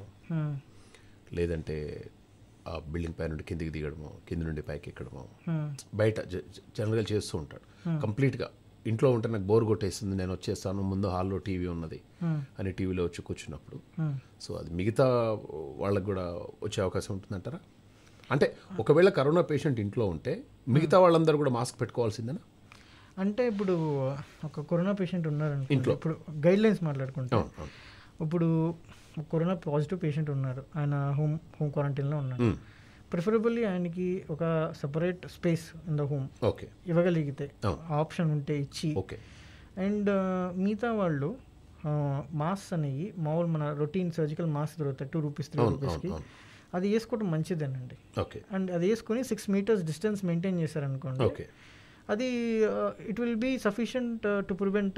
లేదంటే ఆ బిల్డింగ్ పై నుండి కిందికి దిగడము కింది నుండి పైకి ఎక్కడము బయట జ- జ- జనరల్గా చేస్తూ ఉంటాడు కంప్లీట్గా ఇంట్లో ఉంటే నాకు బోర్ కొట్టేస్తుంది నేను వచ్చేస్తాను ముందు హాల్లో టీవీ ఉన్నది అని టీవీలో వచ్చి కూర్చున్నప్పుడు సో అది మిగతా వాళ్ళకి కూడా వచ్చే అవకాశం ఉంటుందంటారా అంటే ఒకవేళ కరోనా పేషెంట్ ఇంట్లో ఉంటే మిగతా వాళ్ళందరూ కూడా మాస్క్ పెట్టుకోవాల్సిందేనా అంటే ఇప్పుడు ఒక కరోనా పేషెంట్ ఉన్నారనుకో ఇంట్లో. ఇప్పుడు గైడ్ లైన్స్ మాట్లాడుకుంటాం అవును, అవును. ఇప్పుడు ఒక కరోనా పాజిటివ్ పేషెంట్ ఉన్నారు ఆయన హోమ్ హోమ్ క్వారంటైన్లో ఉన్నారు మ్మ్. ప్రిఫరబుల్లీ ఆయనకి ఒక separate space in the home okay ఇవ్వగలిగితే అవును. ఆప్షన్ ఉంటే ఇచ్చి ఓకే అండ్ మిగతా వాళ్ళు మాస్క్ అనేవి మామూలు మన రొటీన్ సర్జికల్ మాస్క్ దొరుకుతాయి టూ రూపీస్ త్రీ అవును, రూపీస్కి అవును, అది వేసుకోవడం మంచిదేనండి ఓకే అండ్ అది వేసుకొని సిక్స్ మీటర్స్ డిస్టెన్స్ మెయింటైన్ చేశారనుకోండి ఓకే అది it will be sufficient to prevent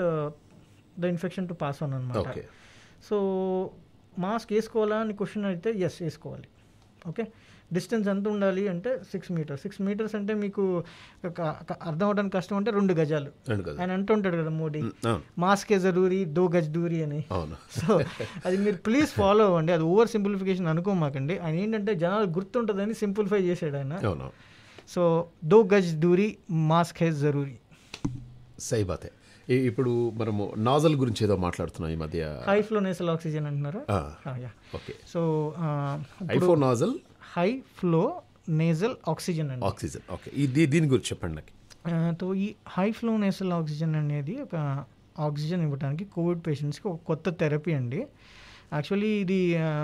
the infection to pass on అనమాట ఓకే సో మాస్క్ వేసుకోవాలా అని క్వశ్చన్ అయితే ఎస్ వేసుకోవాలి ఓకే డిస్టెన్స్ ఎంత ఉండాలి అంటే సిక్స్ మీటర్స్ సిక్స్ మీటర్స్ అంటే మీకు ఒక- ఒక అర్థం అవడానికి కష్టం అంటే రెండు గజాలు రెండు గజాలు. ఆయన అంటుంటాడు కదా మోడీ మ్, అవును. మాస్కే జరూరి దో గజ్ దూరి అని అవును సో అది మీరు ప్లీజ్ ఫాలో అవ్వండి అది ఓవర్ సింప్లిఫికేషన్ అనుకోమాకండి ఆయన ఏంటంటే జనాలు గుర్తుంటుందని సింప్లిఫై చేశాడు ఆయన అవును సో దో గజ్ దూరి మాస్క్ హే జరూరి సై బాతే ఈ- ఇప్పుడు మనము నాజల్ గురించి ఏదో మాట్లాడుతున్నాం ఈ మధ్య హై ఫ్లో నేసల్ ఆక్సిజన్ అంటున్నారా ఆ, yeah okay so iPhone nasal high flow nasal oxygen అండి ఆక్సిజన్ ఓకే ఇది దీని గురించి చెప్పండి నాకు ఆ, తో ఈ హై ఫ్లో నేసల్ ఆక్సిజన్ అనేది ఒక ఆక్సిజన్ ఇవ్వడానికి కోవిడ్ పేషెంట్స్కి ఒక కొత్త థెరపీ అండి యాక్చువల్లీ ఇది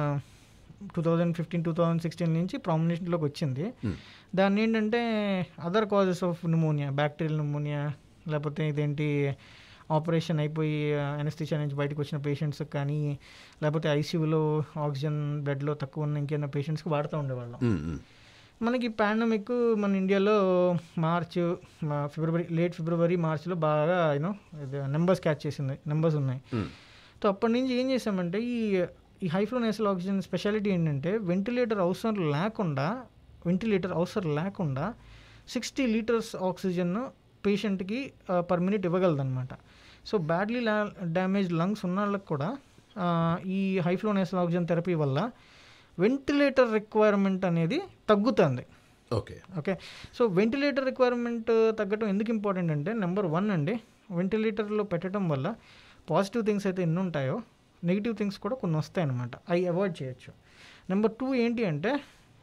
two thousand fifteen two thousand sixteen నుంచి ప్రామినేషన్లోకి వచ్చింది దాన్ని ఏంటంటే other causes of pneumonia bacterial pneumonia లేకపోతే ఇదేంటి ఆపరేషన్ అయిపోయి అనస్థిషియా నుంచి బయటకు వచ్చిన పేషెంట్స్ కానీ లేకపోతే ఐసీయూలో ఆక్సిజన్ బెడ్లో తక్కువ ఉన్న ఇంకేమైనా పేషెంట్స్కి వాడుతూ ఉండేవాళ్ళం మ్, మ్. మనకి పాండమిక్ మన ఇండియాలో మార్చ్ మా- ఫిబ్రవరి లేట్ ఫిబ్రవరి మార్చ్లో బాగా యూనో నెంబర్స్ క్యాచ్ చేసింది నెంబర్స్ ఉన్నాయి మ్. సో అప్పటి నుంచి ఏం చేసామంటే ఈ ఈ హైఫ్లో నేసల్ ఆక్సిజన్ స్పెషాలిటీ ఏంటంటే వెంటిలేటర్ అవసరం లేకుండా వెంటిలేటర్ అవసరం లేకుండా సిక్స్టీ లీటర్స్ ఆక్సిజన్ పేషెంట్కి పర్ మినిట్ ఇవ్వగలదన్నమాట సో బ్యాడ్లీ డ్యామేజ్ లంగ్స్ ఉన్న వాళ్ళకి కూడా ఆ, ఈ హైఫ్లో నేసల్ ఆక్సిజన్ థెరపీ వల్ల వెంటిలేటర్ రిక్వైర్మెంట్ అనేది తగ్గుతుంది okay okay so ventilator requirement తగ్గటం ఎందుకు ఇంపార్టెంట్ అంటే నెంబర్ వన్ అండి వెంటిలేటర్లో పెట్టడం వల్ల పాజిటివ్ థింగ్స్ అయితే ఎన్ని ఉంటాయో నెగిటివ్ థింగ్స్ కూడా కొన్ని వస్తాయి అన్నమాట అవి అవాయిడ్ చేయొచ్చు నెంబర్ టూ ఏంటి అంటే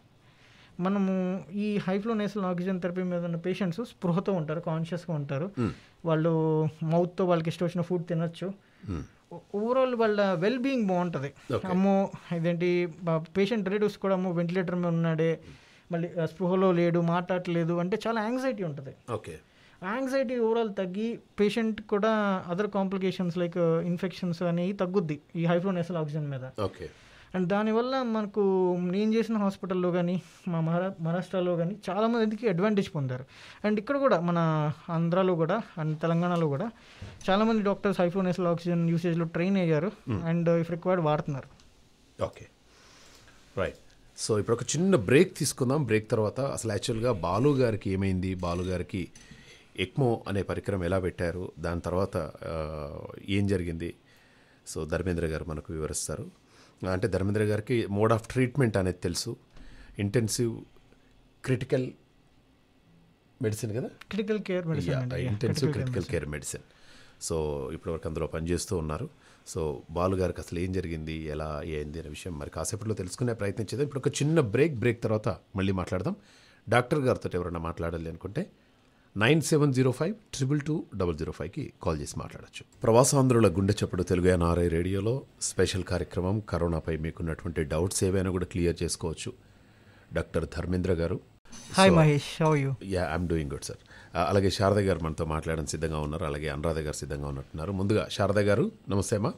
మనము ఈ హైఫ్లో నేసల్ ఆక్సిజన్ థెరపీ మీద ఉన్న పేషెంట్స్ స్పృహతో ఉంటారు కాన్షియస్గా ఉంటారు మ్. వాళ్ళు మౌత్తో వాళ్ళకి ఇష్టం వచ్చిన ఫుడ్ తినొచ్చు మ్. ఓవరాల్ వాళ్ళ వెల్ బీయింగ్ బాగుంటుంది Okay. అమ్మో ఇదేంటి పేషెంట్ రిలేటివ్స్ కూడా అమ్మో వెంటిలేటర్ మీద ఉన్నాడే మళ్ళీ ఆ, స్పృహలో లేడు మాట్లాడట్లేదు అంటే చాలా యాంగ్జైటీ ఉంటుంది ఓకే యాంగ్జైటీ ఓవరాల్ తగ్గి పేషెంట్ కూడా అదర్ కాంప్లికేషన్స్ లైక్ ఇన్ఫెక్షన్స్ అనేవి తగ్గుద్ది ఈ హైఫ్లో నేసల్ ఆక్సిజన్ మీద ఓకే అండ్ దానివల్ల మనకు నేను చేసిన హాస్పిటల్లో కానీ మా మహారా మహారాష్ట్రలో కానీ చాలామందికి అడ్వాంటేజ్ పొందారు అండ్ ఇక్కడ కూడా మన ఆంధ్రాలో కూడా అండ్ తెలంగాణలో కూడా చాలామంది డాక్టర్స్ హైఫ్లోనేసల్ ఆక్సిజన్ యూసేజ్లో ట్రైన్ అయ్యారు అండ్ ఇఫ్ రిక్వైర్డ్ వాడుతున్నారు ఓకే రైట్ సో ఇప్పుడు ఒక చిన్న బ్రేక్ తీసుకుందాం బ్రేక్ తర్వాత అసలు యాక్చువల్గా బాలు గారికి ఏమైంది బాలు గారికి ఎక్మో అనే పరికరం ఎలా పెట్టారు దాని తర్వాత ఆ, ఏం జరిగింది సో ధర్మేంద్ర గారు మనకు వివరిస్తారు అంటే ధర్మేంద్ర గారికి మోడ్ ఆఫ్ ట్రీట్మెంట్ అనేది తెలుసు ఇంటెన్సివ్ క్రిటికల్ మెడిసిన్ కదా క్రిటికల్ కేర్ మెడిసిన్ అండి Yeah, intensive critical care critical care medicine so ఇప్పటివరకు అందులో పనిచేస్తూ ఉన్నారు సో బాలు గారికి అసలు ఏం జరిగింది ఎలా ఏంది అనే విషయం మరి కాసేపట్లో తెలుసుకునే ప్రయత్నం చేద్దాం ఇప్పుడు ఒక చిన్న బ్రేక్ బ్రేక్ తర్వాత మళ్ళీ మాట్లాడదాం డాక్టర్ గారితో ఎవరైనా మాట్లాడాలి అనుకుంటే nine seven zero five triple two double zero ఫైవ్కి కాల్ చేసి మాట్లాడచ్చు ప్రవాసాంధ్రుల గుండె చప్పుడు తెలుగు ఎన్ఆర్ఐ రేడియోలో స్పెషల్ కార్యక్రమం కరోనాపై మీకున్నటువంటి డౌట్స్ ఏవైనా కూడా క్లియర్ చేసుకోవచ్చు డాక్టర్ ధర్మేంద్ర గారు hi So- Mahesh how you yeah I'm doing good sir అలాగే శారద గారు మనతో మాట్లాడడానికి సిద్ధంగా ఉన్నారు అలాగే అనురాధ గారు సిద్ధంగా ఉన్నట్టున్నారు ముందుగా శారద గారు నమస్తే అమ్మా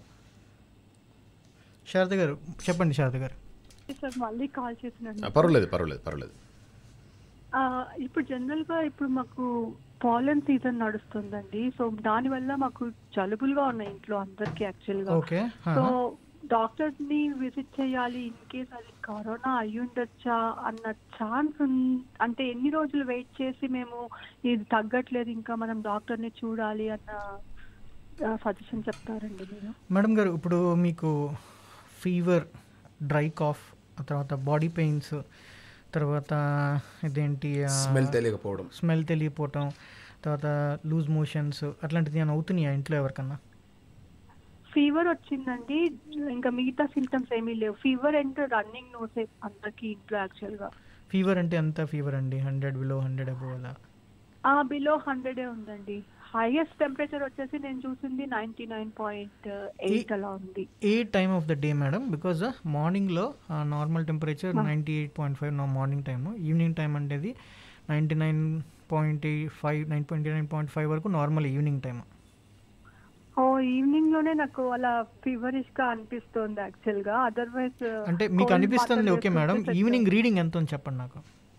శారద గారు చెప్పండి శారద గారు సార్ మళ్ళీ కాల్ చేసినాను ఆ, పర్వాలేదు పర్వాలేదు పర్వాలేదు ఆ, ఇప్పుడు జనరల్ గా ఇప్పుడు మాకు పాలన్ సీజన్ నడుస్తుందండి సో దాని వల్ల మాకు జలుబులుగా ఉన్నాయి ఇంట్లో అందరికి యాక్చువల్ గా Okay, సో ఆహా. డాక్టర్స్ ని విజిట్ చేయాలి ఇన్ కేస్ అది కరోనా అయి ఉండొచ్చా అన్న ఛాన్స్ అంటే ఎన్ని రోజులు వెయిట్ చేసి మేము ఇది తగ్గట్లేదు ఇంకా మనం డాక్టర్ ని చూడాలి అన్న సజెషన్ చెప్తారండి మీరు మేడం గారు ఇప్పుడు మీకు ఫీవర్ డ్రై కాఫ్ ఆ తర్వాత బాడీ పెయిన్స్ తర్వాత ఇదేంటి Smell తెలియకపోవడం. స్మెల్ తెలియకపోవటం తర్వాత లూజ్ మోషన్స్ అట్లాంటిది ఏమైనా అవుతున్నాయా ఇంట్లో ఎవరికన్నా ఫీవర్ వచ్చిందండి ఇంకా మిగతా సిమ్టమ్స్ ఏమీ లేవు ఫీవర్ అండ్ రన్నింగ్ నోసే అందరికి ఇంట్లో యాక్చువల్ గా ఫీవర్ అంటే ఎంత ఫీవర్ అండి హండ్రెడ్ బిలో హండ్రెడ్ అబోవ్ అలా ఆ బిలో హండ్రెడే ఉందండి హైయెస్ట్ టెంపరేచర్ వచ్చేసి నేను చూసింది నైన్టీ నైన్ పాయింట్ ఎయిట్ అలా ఉంది ఏ time of the day madam because మార్నింగ్లో normal temperature ninety eight point five నా మార్నింగ్ టైమ్ ఈవినింగ్ టైం అనేది ninety nine point five nine point nine point five వరకు నార్మల్ ఈవినింగ్ టైం ఓ evening లోనే నాకు అలా ఫీవరిష్ గా అనిపిస్తుంది యాక్చువల్ గా అదర్వైజ్ అంటే మీకు అనిపిస్తుంది ఓకే మేడం ఈవినింగ్ రీడింగ్ ఎంత ఉంది చెప్పండి నాకు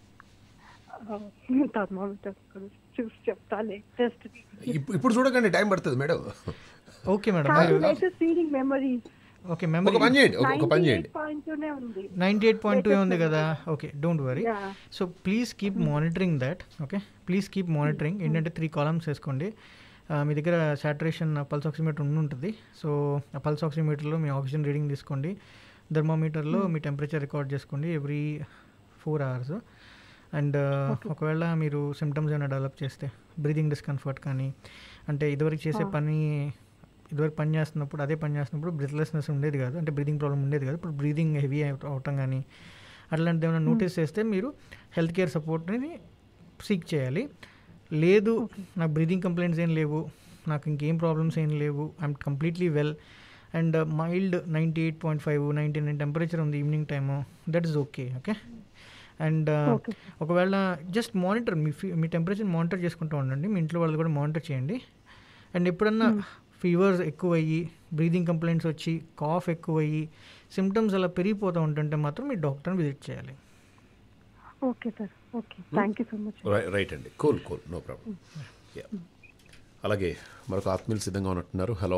థర్మోమీటర్ చూసి చెప్తాలే జస్ట్ ఇప్పుడు ఇప్పుడు చూడకండి టైం పడుతుంది మేడం ఓకే మేడం కాదు latest reading memory okay memory ఒక పని చేయండి ఒక- ఒక పని చేయండి పాయింట్ ఉంది నైంటీ ఎయిట్ పాయింట్ టూ ఉంది కదా okay don't worry Yeah. So please keep monitoring that okay please keep monitoring ఏంటంటే త్రీ కాలమ్స్ వేసుకోండి ఆ, మీ దగ్గర సాచురేషన్ పల్స్ ఆక్సిమీటర్ ఉండి ఉంటుంది సో ఆ పల్స్ ఆక్సిమీటర్లో మీ ఆక్సిజన్ రీడింగ్ తీసుకోండి థర్మోమీటర్లో మీ టెంపరేచర్ రికార్డ్ చేసుకోండి ఎవ్రీ ఫోర్ అవర్స్ అండ్ ఒకవేళ మీరు సిమ్టమ్స్ ఏమైనా డెవలప్ చేస్తే బ్రీదింగ్ డిస్కంఫర్ట్ కానీ అంటే ఇదివరకు చేసే పని ఇదివరకు పని చేస్తున్నప్పుడు అదే పని చేస్తున్నప్పుడు బ్రిత్లెస్నెస్ ఉండేది కాదు అంటే బ్రీదింగ్ ప్రాబ్లం ఉండేది కాదు ఇప్పుడు బ్రీదింగ్ హెవీ అవటం కానీ అట్లాంటిది ఏమైనా నోటీస్ చేస్తే మీరు హెల్త్ కేర్ సపోర్ట్ని సీక్ చేయాలి లేదు నాకు బ్రీదింగ్ కంప్లైంట్స్ ఏం లేవు నాకు ఇంకేం ప్రాబ్లమ్స్ ఏం లేవు I'm completely well and mild ninety eight point five ninety nine temperature ఉంది evening time that is okay okay and ఒకవేళ జస్ట్ మానిటర్ మీ ఫీ మీ టెంపరేచర్ మానిటర్ చేసుకుంటూ ఉండండి మీ ఇంట్లో వాళ్ళు కూడా మానిటర్ చేయండి అండ్ ఎప్పుడన్నా ఫీవర్స్ ఎక్కువయ్యి బ్రీదింగ్ కంప్లైంట్స్ వచ్చి కాఫ్ ఎక్కువయ్యి సిమ్టమ్స్ అలా పెరిగిపోతూ ఉంటుంటే మాత్రం మీ డాక్టర్ని విజిట్ చేయాలి okay sir okay thank you so much rye- right అండి cool cool no problem yeah అలాగే మరొక ఆత్మీయులు సిద్ధంగా ఉన్నట్టున్నారు హలో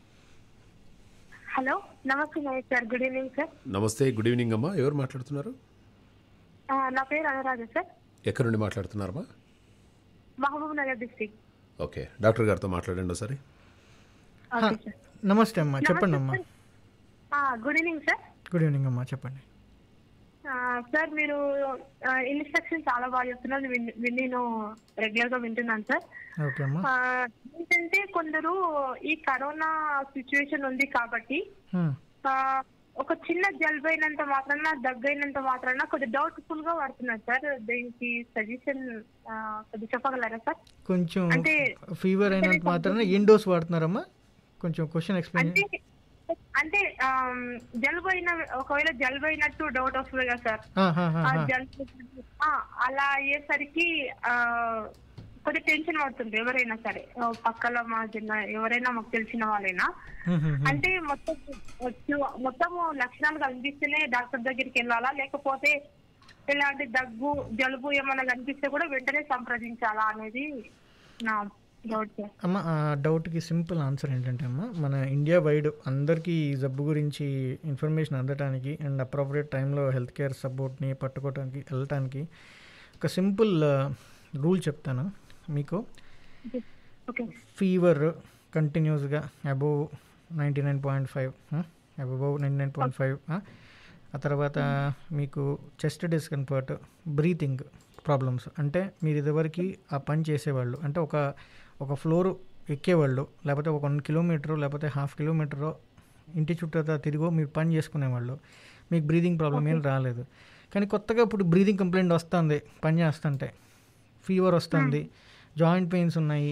హలో నమస్తే Mahesh sir good evening sir నమస్తే గుడ్ ఈవినింగ్ అమ్మా ఎవరు మాట్లాడుతున్నారు ఆ, నా పేరు అనురాధ సార్ ఎక్కడి నుండి మాట్లాడుతున్నారమ్మా Mahabubnagar district okay doctor గారితో మాట్లాడండి ఒకసారి ఓకే సార్ నమస్తే అమ్మా చెప్పండి అమ్మా good evening sir good evening అమ్మా చెప్పండి ఆ, సార్ మీరు ఇన్స్ట్రక్షన్ చాలా బాగా చెప్తున్నారు విన్- విని నేను రెగ్యులర్ గా వింటున్నాను సార్ ఓకే అమ్మా ఆ, ఏంటంటే కొందరు ఈ కరోనా సిచ్యువేషన్ ఉంది కాబట్టి Hmm. ఆ, ఒక చిన్న జలుబు అయినంత మాత్రాన దగ్గైనంత మాత్రాన కొద్దిగా డౌట్ఫుల్ గా పడుతున్నారు సార్ దీనికి సజెషన్ కొద్దిగా చెప్పగలరా సార్ కొంచెం అంటే ఫీవర్ అయినంత మాత్రాన ఏం డోస్ వాడుతున్నారమ్మా కొంచెం క్వశ్చన్ ఎక్స్ప్లెయిన్ అంటే అంటే ఆమ్, జలుబు అయిన ఒకవేళ జలుబు అయినట్టు డౌట్ వస్తుంది కదా సార్ ఆ జలుబు ఆ, అలా అయ్యేసరికి ఆ, కొద్దిగా టెన్షన్ పడుతుంది ఎవరైనా సరే ఆ, పక్కల మా చిన్న ఎవరైనా మాకు తెలిసిన వాళ్ళైనా అంటే మొత్తం వచ్చి- మొత్తము లక్షణాలు కనిపిస్తేనే డాక్టర్ దగ్గరికి వెళ్ళాలా లేకపోతే ఇలాంటి దగ్గు జలుబు ఏమైనా కనిపిస్తే కూడా వెంటనే సంప్రదించాలా అనేది నా డౌట్ సార్ అమ్మ ఆ డౌట్కి సింపుల్ ఆన్సర్ ఏంటంటే అమ్మ మన ఇండియా వైడ్ అందరికీ ఈ జబ్బు గురించి ఇన్ఫర్మేషన్ అందటానికి అండ్ అప్రోప్రియేట్ టైంలో హెల్త్ కేర్ సపోర్ట్ని పట్టుకోవడానికి వెళ్ళటానికి ఒక సింపుల్ రూల్ చెప్తాను మీకు ఓకే ఫీవర్ కంటిన్యూస్గా above ninety nine point five above ninety nine point five ఆ తర్వాత మీకు చెస్ట్ డిస్కంఫర్ట్ బ్రీతింగ్ ప్రాబ్లమ్స్ అంటే మీరు ఇదివరకు ఆ పని చేసేవాళ్ళు అంటే ఒక ఒక ఫ్లోర్ ఎక్కేవాళ్ళు లేకపోతే ఒక వన్ కిలోమీటర్ లేకపోతే హాఫ్ కిలోమీటర్ ఇంటి చుట్టూ తిరిగో మీరు పని చేసుకునేవాళ్ళు మీకు బ్రీదింగ్ ప్రాబ్లం ఏం రాలేదు కానీ కొత్తగా ఇప్పుడు బ్రీదింగ్ కంప్లైంట్ వస్తుంది పని చేస్తుంటే ఫీవర్ వస్తుంది జాయింట్ పెయిన్స్ ఉన్నాయి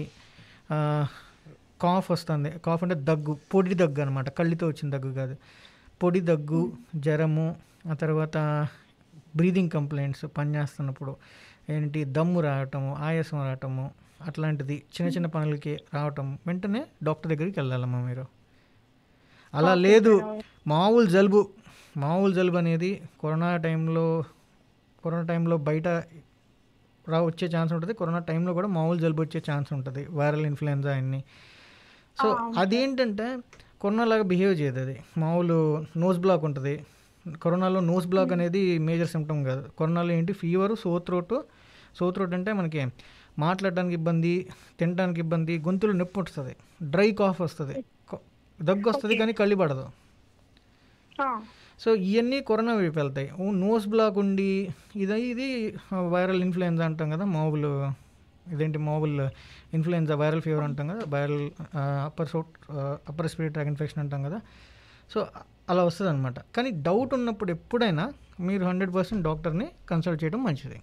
కాఫ్ వస్తుంది కాఫ్ అంటే దగ్గు పొడి దగ్గు అనమాట కళ్ళితో వచ్చిన దగ్గు కాదు పొడి దగ్గు జ్వరము ఆ తర్వాత బ్రీదింగ్ కంప్లైంట్స్ పని చేస్తున్నప్పుడు ఏంటి దమ్ము రావటము ఆయాసం రావటము అట్లాంటిది చిన్న చిన్న పనులకి రావటం వెంటనే డాక్టర్ దగ్గరికి వెళ్ళాలమ్మా మీరు అలా లేదు మామూలు జలుబు మామూలు జలుబు అనేది కరోనా టైంలో కరోనా టైంలో బయట రా వచ్చే ఛాన్స్ ఉంటుంది కరోనా టైంలో కూడా మామూలు జలుబు వచ్చే ఛాన్స్ ఉంటుంది వైరల్ ఇన్ఫ్లుయెన్జా అన్ని సో అదేంటంటే కరోనా లాగా బిహేవ్ చేయదు అది మామూలు నోస్ బ్లాక్ ఉంటుంది కరోనాలో నోస్ బ్లాక్ అనేది మేజర్ సిమ్టమ్ కాదు కరోనాలో ఏంటి fever sore throat sore throat అంటే మనకి మాట్లాడడానికి ఇబ్బంది తినడానికి ఇబ్బంది గొంతులో నొప్పి వస్తుంది డ్రై కాఫ్ వస్తుంది దగ్గు వస్తుంది కానీ కళ్ళి పడదు సో ఇవన్నీ కరోనా వైపు వెళ్తాయి ఓ నోస్ బ్లాక్ ఉండి ఇది ఇది వైరల్ ఇన్ఫ్లుయెన్జా అంటాం కదా మామూలు ఇదేంటి మామూలు ఇన్ఫ్లుయెన్జా వైరల్ ఫీవర్ అంటాం కదా వైరల్ అప్పర్ సోట్ అప్పర్ రెస్పిరేటరీ ట్రాక్ ఇన్ఫెక్షన్ అంటాం కదా సో అలా వస్తుంది అనమాట కానీ డౌట్ ఉన్నప్పుడు ఎప్పుడైనా మీరు హండ్రెడ్ పర్సెంట్ డాక్టర్ని కన్సల్ట్ చేయడం మంచిది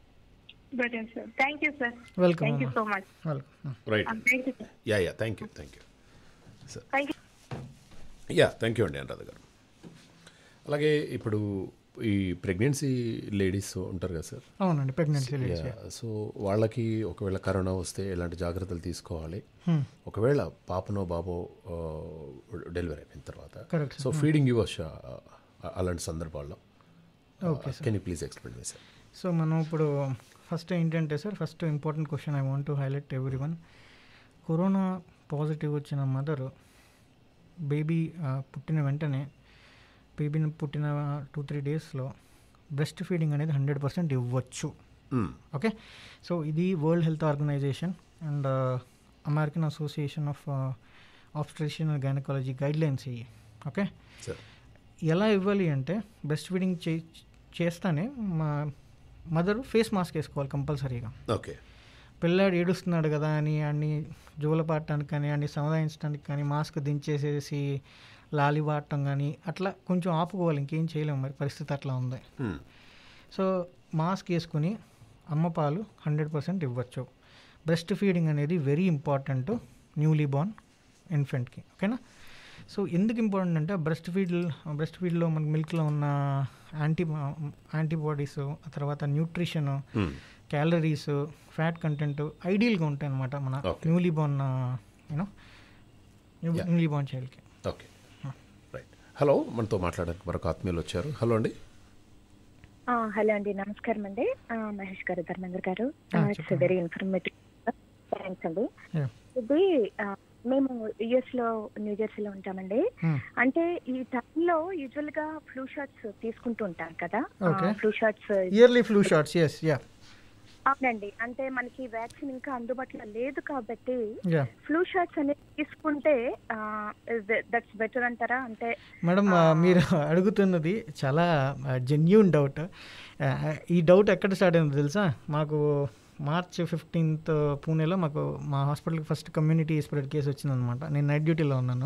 better sir thank you sir welcome thank you so much welcome right thank you sir yeah yeah thank you thank you sir thank you yeah thank you అండి అనురాధ గారు అలాగే ఇప్పుడు ఈ ప్రెగ్నెన్సీ లేడీస్ ఉంటారు కదా సార్ అవునండి ప్రెగ్నెన్సీ లేడీస్ సో వాళ్ళకి ఒకవేళ కరోనా వస్తే ఎలాంటి జాగ్రత్తలు తీసుకోవాలి ఒకవేళ పాపనో బాబో డెలివరీ అయిపోయిన తర్వాత Correct, సో sir. ఫీడింగ్ ఇవ్వచ్చు అలాంటి సందర్భాల్లో Okay, sir. Can you please explain me sir so మనం ఇప్పుడు ఫస్ట్ ఏంటంటే sir first important question I want to highlight every one corona positive వచ్చిన మదర్ బేబీ పుట్టిన వెంటనే బేబీని పుట్టిన టూ త్రీ డేస్లో బ్రెస్ట్ ఫీడింగ్ అనేది హండ్రెడ్ పర్సెంట్ ఇవ్వచ్చు ఓకే సో ఇది World Health Organization and American Association of Obstetrics and Gynaecology guidelines ఇవి ఓకే సార్ ఎలా ఇవ్వాలి అంటే బ్రెస్ట్ ఫీడింగ్ చే చేస్తానే మా మదర్ ఫేస్ మాస్క్ వేసుకోవాలి కంపల్సరీగా ఓకే పిల్లాడు ఏడుస్తున్నాడు కదా అని అన్ని జోల పాడటానికి కానీ అన్ని సముదాయించడానికి కానీ మాస్క్ దించేసేసి లాలి వాడటం కానీ అట్లా కొంచెం ఆపుకోవాలి ఇంకేం చేయలేము మరి పరిస్థితి అట్లా ఉంది సో మాస్క్ వేసుకుని అమ్మ పాలు హండ్రెడ్ పర్సెంట్ ఇవ్వచ్చు బ్రెస్ట్ ఫీడింగ్ అనేది వెరీ ఇంపార్టెంట్ న్యూలీ బార్న్ ఇన్ఫెంట్కి ఓకేనా సో ఎందుకు ఇంపార్టెంట్ అంటే బ్రెస్ట్ ఫీడ్ బ్రెస్ట్ ఫీడ్లో మన మిల్క్లో ఉన్న యాంటీ యాంటీబాడీస్ ఆ తర్వాత న్యూట్రిషన్ క్యాలరీస్ ఫ్యాట్ కంటెంట్ ఐడియల్గా ఉంటాయి అనమాట మన newly born you know newly born చైల్డ్కి ఓకే రైట్ హలో మనతో మాట్లాడడానికి మరొక ఆత్మీయులు వచ్చారు హలో అండి ఆ, హలో అండి నమస్కారం అండి ఆ, మహేష్ గారు ధర్మేంద్ర గారు ఆ, ఇట్స్ చెప్పండి. వెరీ ఇన్ఫర్మేటివ్ థ్యాంక్స్ అండి Yeah. ఇది ఆ, మేము యుఎస్ లో న్యూ జెర్సీలో ఉంటామండి Hmm. అంటే ఈ టైంలో యూజువల్ గా ఫ్లూ షాట్స్ తీసుకుంటూ ఉంటాం కదా Okay. Flu shots yearly flu shots yes yeah అవునండి అంటే మనకి వ్యాక్సిన్ ఇంకా అందుబాటులో లేదు కాబట్టి Yeah. ఫ్లూ షాట్స్ అనేది తీసుకుంటే దట్స్ బెటర్ అంటారా అంటే మేడం ఆ, మీరు అడుగుతున్నది చాలా జెన్యున్ డౌట్ ఈ డౌట్ ఎక్కడ స్టార్ట్ అయిందో తెలుసా మాకు మార్చ్ ఫిఫ్టీన్త్ పూణేలో మాకు మా హాస్పిటల్కి ఫస్ట్ కమ్యూనిటీ స్ప్రెడ్ కేసు వచ్చిందనమాట నేను నైట్ డ్యూటీలో ఉన్నాను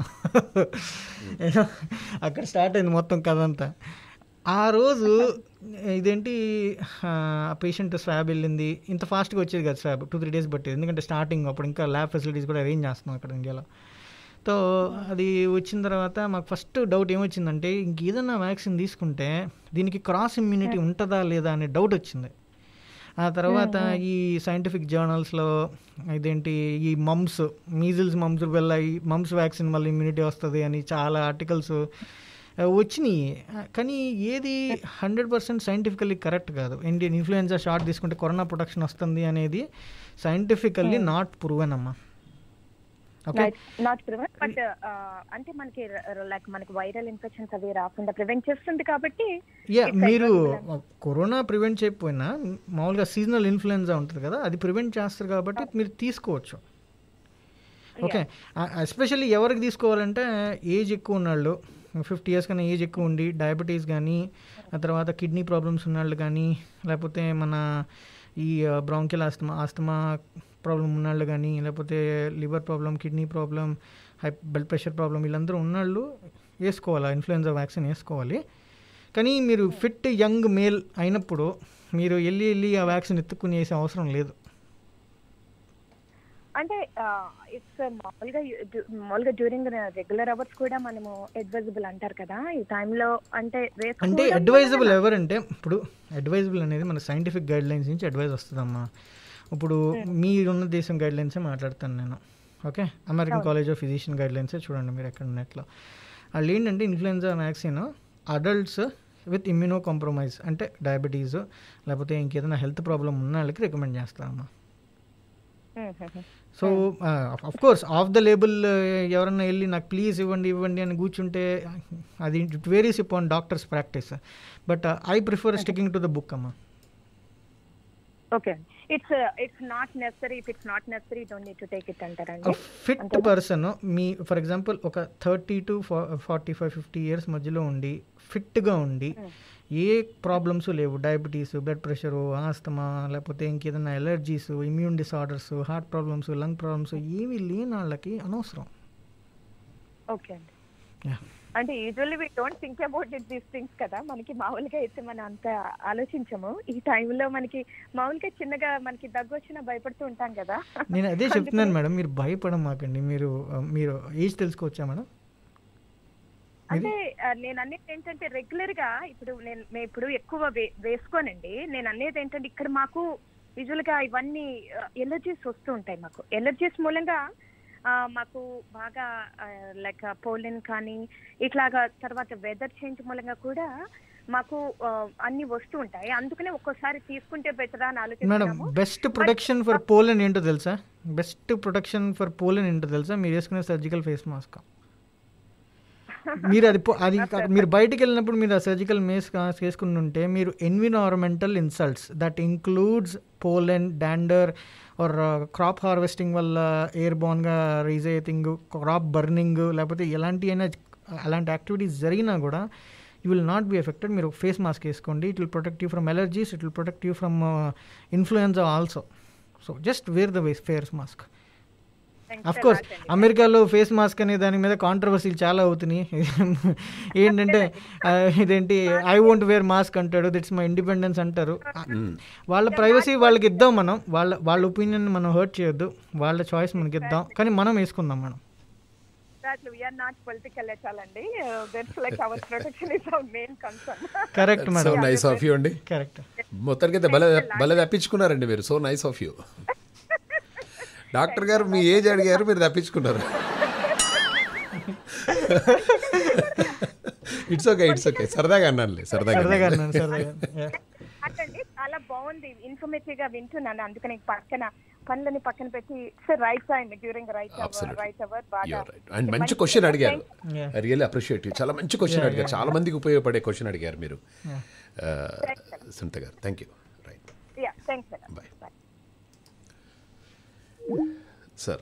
అక్కడ స్టార్ట్ అయింది మొత్తం కథ అంతా ఆ రోజు ఇదేంటి పేషెంట్ స్వాబ్ వెళ్ళింది ఇంత ఫాస్ట్గా వచ్చేది కదా స్వాబ్ టూ త్రీ డేస్ పట్టేది ఎందుకంటే స్టార్టింగ్ అప్పుడు ఇంకా ల్యాబ్ ఫెసిలిటీస్ కూడా అరేంజ్ చేస్తున్నాం అక్కడ ఇండియాలో సో అది వచ్చిన తర్వాత మాకు ఫస్ట్ డౌట్ ఏమొచ్చిందంటే ఇంక ఏదైనా వ్యాక్సిన్ తీసుకుంటే దీనికి క్రాస్ ఇమ్యూనిటీ ఉంటుందా లేదా అనే డౌట్ వచ్చింది ఆ తర్వాత ఈ సైంటిఫిక్ జర్నల్స్లో ఇదేంటి ఈ మమ్స్ మీజిల్స్ మమ్స్ వల్ల ఈ మమ్స్ వ్యాక్సిన్ వల్ల ఇమ్యూనిటీ వస్తుంది అని చాలా ఆర్టికల్స్ వచ్చినాయి కానీ ఏది హండ్రెడ్ పర్సెంట్ సైంటిఫికల్లీ కరెక్ట్ కాదు ఇండియన్ ఇన్ఫ్లుయెన్జా షాట్ తీసుకుంటే కరోనా ప్రొటెక్షన్ వస్తుంది అనేది సైంటిఫికల్లీ నాట్ ప్రూవెన్ అమ్మా ఓకే నాట్ ప్రివెంట్ బట్ అంటే మనకి లైక్ మనకి వైరల్ ఇన్ఫెక్షన్స్ అవి రాకుండా ప్రివెంట్ చేస్తుంది కాబట్టి యా it's మీరు advisable. కరోనా ప్రివెంట్ చేయకపోయినా మామూలుగా సీజనల్ ఇన్ఫ్లుయెన్జా ఉంటుంది కదా అది ప్రివెంట్ చేస్తారు కాబట్టి మీరు తీసుకోవచ్చు ఓకే ఎస్పెషల్లీ ఎవరికి తీసుకోవాలంటే ఏజ్ ఎక్కువ ఉన్నాళ్ళు ఫిఫ్టీ ఇయర్స్ కన్నా ఏజ్ ఎక్కువ ఉండి డయాబెటీస్ కానీ ఆ తర్వాత కిడ్నీ ప్రాబ్లమ్స్ ఉన్నాళ్ళు కానీ లేకపోతే మన ఈ బ్రాంకిల్ ఆస్తమా ఆస్తమా ప్రాబ్లం ఉన్నాళ్ళు కానీ లేకపోతే liver problem kidney problem high blood pressure problem వీళ్ళందరూ ఉన్నాళ్ళు వేసుకోవాలి ఇన్ఫ్లుయెన్జా వ్యాక్సిన్ వేసుకోవాలి కానీ మీరు ఫిట్ యంగ్ మేల్ అయినప్పుడు మీరు వెళ్ళి వెళ్ళి ఆ వ్యాక్సిన్ ఎత్తుకుని వేసే అవసరం లేదు అంటే ఇట్స్ మామూలుగా డ్యూ- మామూలుగా డ్యూరింగ్ రెగ్యులర్ అవర్స్ కూడా మనము అడ్వైజబుల్ అంటారు కదా ఈ టైంలో అంటే అంటే వేసుకోవడం అడ్వైజబుల్ ఎవరంటే ఇప్పుడు అడ్వైజబుల్ అనేది మన సైంటిఫిక్ గైడ్ లైన్స్ నుంచి అడ్వైజ్ వస్తుందమ్మా ఇప్పుడు మీరున్న దేశం గైడ్ లైన్సే మాట్లాడతాను నేను ఓకే అమెరికన్ అవును. కాలేజ్ ఆఫ్ ఫిజిషియన్ గైడ్ లైన్సే చూడండి మీరు ఎక్కడ నెట్లో వాళ్ళు ఏంటంటే influenza vaccine adults with immuno compromise అంటే డయాబెటీస్ లేకపోతే ఇంకేదైనా హెల్త్ ప్రాబ్లం ఉన్న వాళ్ళకి రికమెండ్ చేస్తారమ్మా so of course off the label ఎవరన్నా వెళ్ళి నాకు ప్లీజ్ ఇవ్వండి ఇవ్వండి అని కూర్చుంటే అది it varies upon doctors practice but I prefer sticking to the book అమ్మా okay it's it's not necessary if it's not necessary don't need to take it అంటారండి ఫిట్ పర్సన్ మీ ఫర్ ఎగ్జాంపుల్ ఒక thirty to forty five fifty years మధ్యలో ఉండి ఫిట్గా ఉండి ఏ problems లేవు డయాబెటీస్ బ్లడ్ ప్రెషరు ఆస్తమా లేకపోతే ఇంకేదైనా allergies immune disorders heart problems lung problems ఏమీ లేని వాళ్ళకి అనవసరం ఓకే అండి Yeah. అంటే usually we don't think about it these things కదా మనకి మామూలుగా అయితే మనం అంత ఆలోచించము ఈ టైంలో మనకి మామూలుగా చిన్నగా మనకి దగ్గు వచ్చినా భయపడుతూ ఉంటాం కదా నేను అదే చెప్తున్నాను మేడం మీరు భయపడం మాకండి మీరు ఆ, మీరు ఏజ్ తెలుసుకోవచ్చా మేడం అంటే ఆ, నేను అనేది ఏంటంటే రెగ్యులర్ గా ఇప్పుడు నేను మేము ఇప్పుడు ఎక్కువ వే- వేసుకోనండి నేను అనేది ఏంటంటే ఇక్కడ మాకు యూజువల్ గా ఇవన్నీ ఎలర్జీస్ వస్తూ ఉంటాయి మాకు ఎలర్జీస్ మూలంగా ఆ, మాకు బాగా లైక్ పోలిన్ కానీ ఇట్లాగా తర్వాత వెదర్ చేంజ్ మూలంగా కూడా మాకు ఆ, అన్ని వస్తూ ఉంటాయి అందుకనే ఒక్కోసారి తీసుకుంటే బెటరా అని మేడం ఆలోచిస్తున్నాము బెస్ట్ ప్రొటెక్షన్ ఫర్ పోలన్ ఏంటో తెలుసా బెస్ట్ ప్రొటెక్షన్ ఫర్ పోలన్ ఏంటో తెలుసా మీరు వేసుకునే సర్జికల్ ఫేస్ మాస్క్ మీరు అది పో- అది కాక- మీరు బయటికి వెళ్ళినప్పుడు మీరు ఆ సర్జికల్ మేస్ వేసుకుని ఉంటే మీరు environmental insults that includes pollen dander or crop harvesting వల్ల ఎయిర్ బోన్గా రీజ్ అయ్యే థింగ్ క్రాప్ బర్నింగ్ లేకపోతే ఎలాంటి అయినా అలాంటి యాక్టివిటీస్ జరిగినా కూడా you will not be affected మీరు ఫేస్ మాస్క్ వేసుకోండి it will protect you from allergies it will protect you from influenza also so just wear the వేస్ ఫేస్ మాస్క్ అఫ్ కోర్స్ అమెరికాలో ఫేస్ మాస్క్ అనే దాని మీద కాంట్రవర్సీలు చాలా అవుతున్నాయి ఏంటంటే ఆ, ఇదేంటి ఐ వోంట్ వేర్ మాస్క్ అంటాడు దిట్స్ మై ఇండిపెండెన్స్ అంటారు వాళ్ళ ప్రైవసీ వాళ్ళకి ఇద్దాం మనం వాళ్ళ వాళ్ళ ఒపీనియన్ మనం హర్ట్ చేయొద్దు వాళ్ళ చాయిస్ మనకి ఇద్దాం కానీ మనం వేసుకుందాం మనం Exactly. We are not political at all, అండి that's like our protection is our main concern correct so madam nice of you అండి కరెక్ట్ మొత్తానికైతే భలే భలే తప్పించుకున్నారండి మీరు so nice of you doctor గారు మీ ఏజ్ అడిగారు మీరు తప్పించుకున్నారు ఇట్స్ ఓకే ఇట్స్ ఓకే సరదాగా అన్నానులే సరదాగా సరదాగా అన్నాను. అన్నాను సరదాగా Yeah. అటండి చాలా బాగుంది ఇన్ఫర్మేటివ్ గా వింటున్నాను అందుకని పక్కన పనులని పక్కన పెట్టి it's right time during right hour Absolutely. Right hour బాగా You're right. అండ్ మంచి క్వశ్చన్ అడిగారు Yeah. ఐ రియల్లీ అప్రిషియేట్ చాలా మంచి క్వశ్చన్ Yeah, అడిగారు yeah, చాలా మందికి ఉపయోగపడే క్వశ్చన్ అడిగారు మీరు Yeah. సునీత గారు thank you right yeah thanks Bye. Sir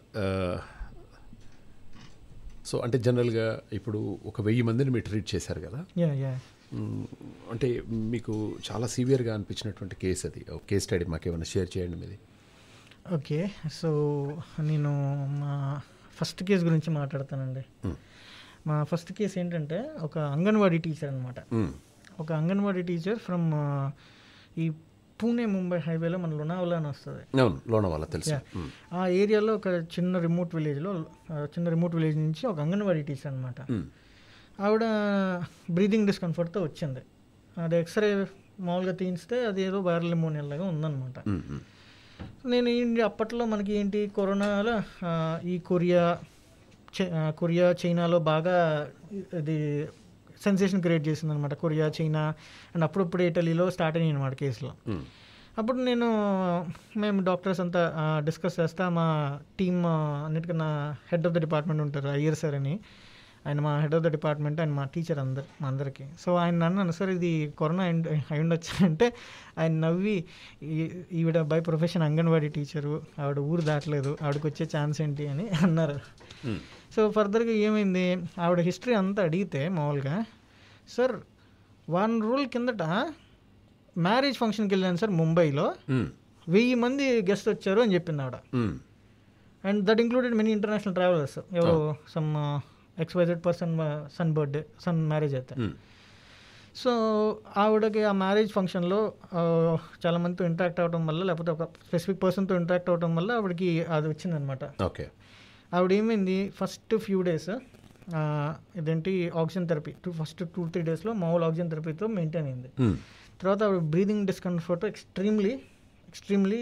so అంటే జనరల్గా ఇప్పుడు ఒక వెయ్యి మందిని మీరు ట్రీట్ చేశారు కదా Yeah, yeah. మ్, అంటే మీకు చాలా సివియర్గా అనిపించినటువంటి కేసు అది కేస్ స్టడీ మాకు ఏమైనా షేర్ చేయండి మీది ఓకే సో నేను మా ఫస్ట్ కేసు గురించి మాట్లాడతానండి Hmm. మా ఫస్ట్ కేసు ఏంటంటే ఒక అంగన్వాడీ టీచర్ అనమాట Hmm. ఒక అంగన్వాడీ టీచర్ ఫ్రమ్ ఈ పూణే ముంబై హైవేలో మన లోనావలా అని వస్తుంది అవును లోనవాళ్ళ తెలుసు Yeah. మ్. ఆ ఏరియాలో ఒక చిన్న రిమోట్ విలేజ్లో చిన్న రిమోట్ విలేజ్ నుంచి ఒక అంగన్వాడీ టీచర్ అనమాట మ్. ఆవిడ బ్రీదింగ్ డిస్కంఫర్ట్తో వచ్చింది అది ఎక్స్రే మామూలుగా తీస్తే అది ఏదో వైరల్ న్యూమోనియా లాగా ఉందన్నమాట మ్, మ్. నేను ఏంటి అప్పట్లో మనకి ఏంటి కరోనాలో ఆ, ఈ కొరియా చై- ఆ, కొరియా చైనాలో బాగా ఇది సెన్సేషన్ క్రియేట్ చేసింది అనమాట కొరియా చైనా అండ్ అప్పుడప్పుడు ఇటలీలో స్టార్ట్ అయినాయి అనమాట కేసులో మ్. అప్పుడు నేను మేము డాక్టర్స్ అంతా డిస్కస్ చేస్తా మా టీమ్ అన్నిటికన్నా హెడ్ ఆఫ్ ద డిపార్ట్మెంట్ ఉంటారు అయ్యర్ సార్ అని ఆయన మా head of the department and మా టీచర్ అందరు మా అందరికి సో ఆయన అన్నాను సార్ ఇది కరోనా అయి అయి ఉండొచ్చు అంటే ఆయన నవ్వి "ఈ- ఈవిడ బై ప్రొఫెషన్ అంగన్వాడీ టీచరు ఆవిడ ఊరు దాటలేదు ఆవిడకి వచ్చే ఛాన్స్ ఏంటి అని అన్నారు మ్. సో ఫర్దర్గా ఏమైంది ఆవిడ హిస్టరీ అంతా అడిగితే మామూలుగా సార్ వన్ రూల్ కిందట మ్యారేజ్ ఫంక్షన్కి వెళ్ళాను సార్ ముంబైలో మ్. వెయ్యి మంది గెస్ట్ వచ్చారు అని చెప్పింది ఆవిడ మ్మ్. And that included many international travellers ఎవరు some XYZ person son birthday son marriage అయితే మ్మ్. సో ఆవిడకి ఆ మ్యారేజ్ ఫంక్షన్లో చాలా మందితో ఇంటరాక్ట్ అవ్వడం వల్ల లేకపోతే ఒక స్పెసిఫిక్ పర్సన్తో ఇంటరాక్ట్ అవ్వడం వల్ల ఆవిడకి అది వచ్చిందనమాట ఓకే ఆవిడ ఏమైంది ఫస్ట్ ఫ్యూ డేస్ ఇదేంటి oxygen therapy two first two three డేస్లో మామూలు ఆక్సిజన్ థెరపీతో మెయింటైన్ అయింది మ్మ్. తర్వాత ఆవిడ బ్రీదింగ్ డిస్కంఫర్ట్ ఎక్స్ట్రీమ్లీ ఎక్స్ట్రీమ్లీ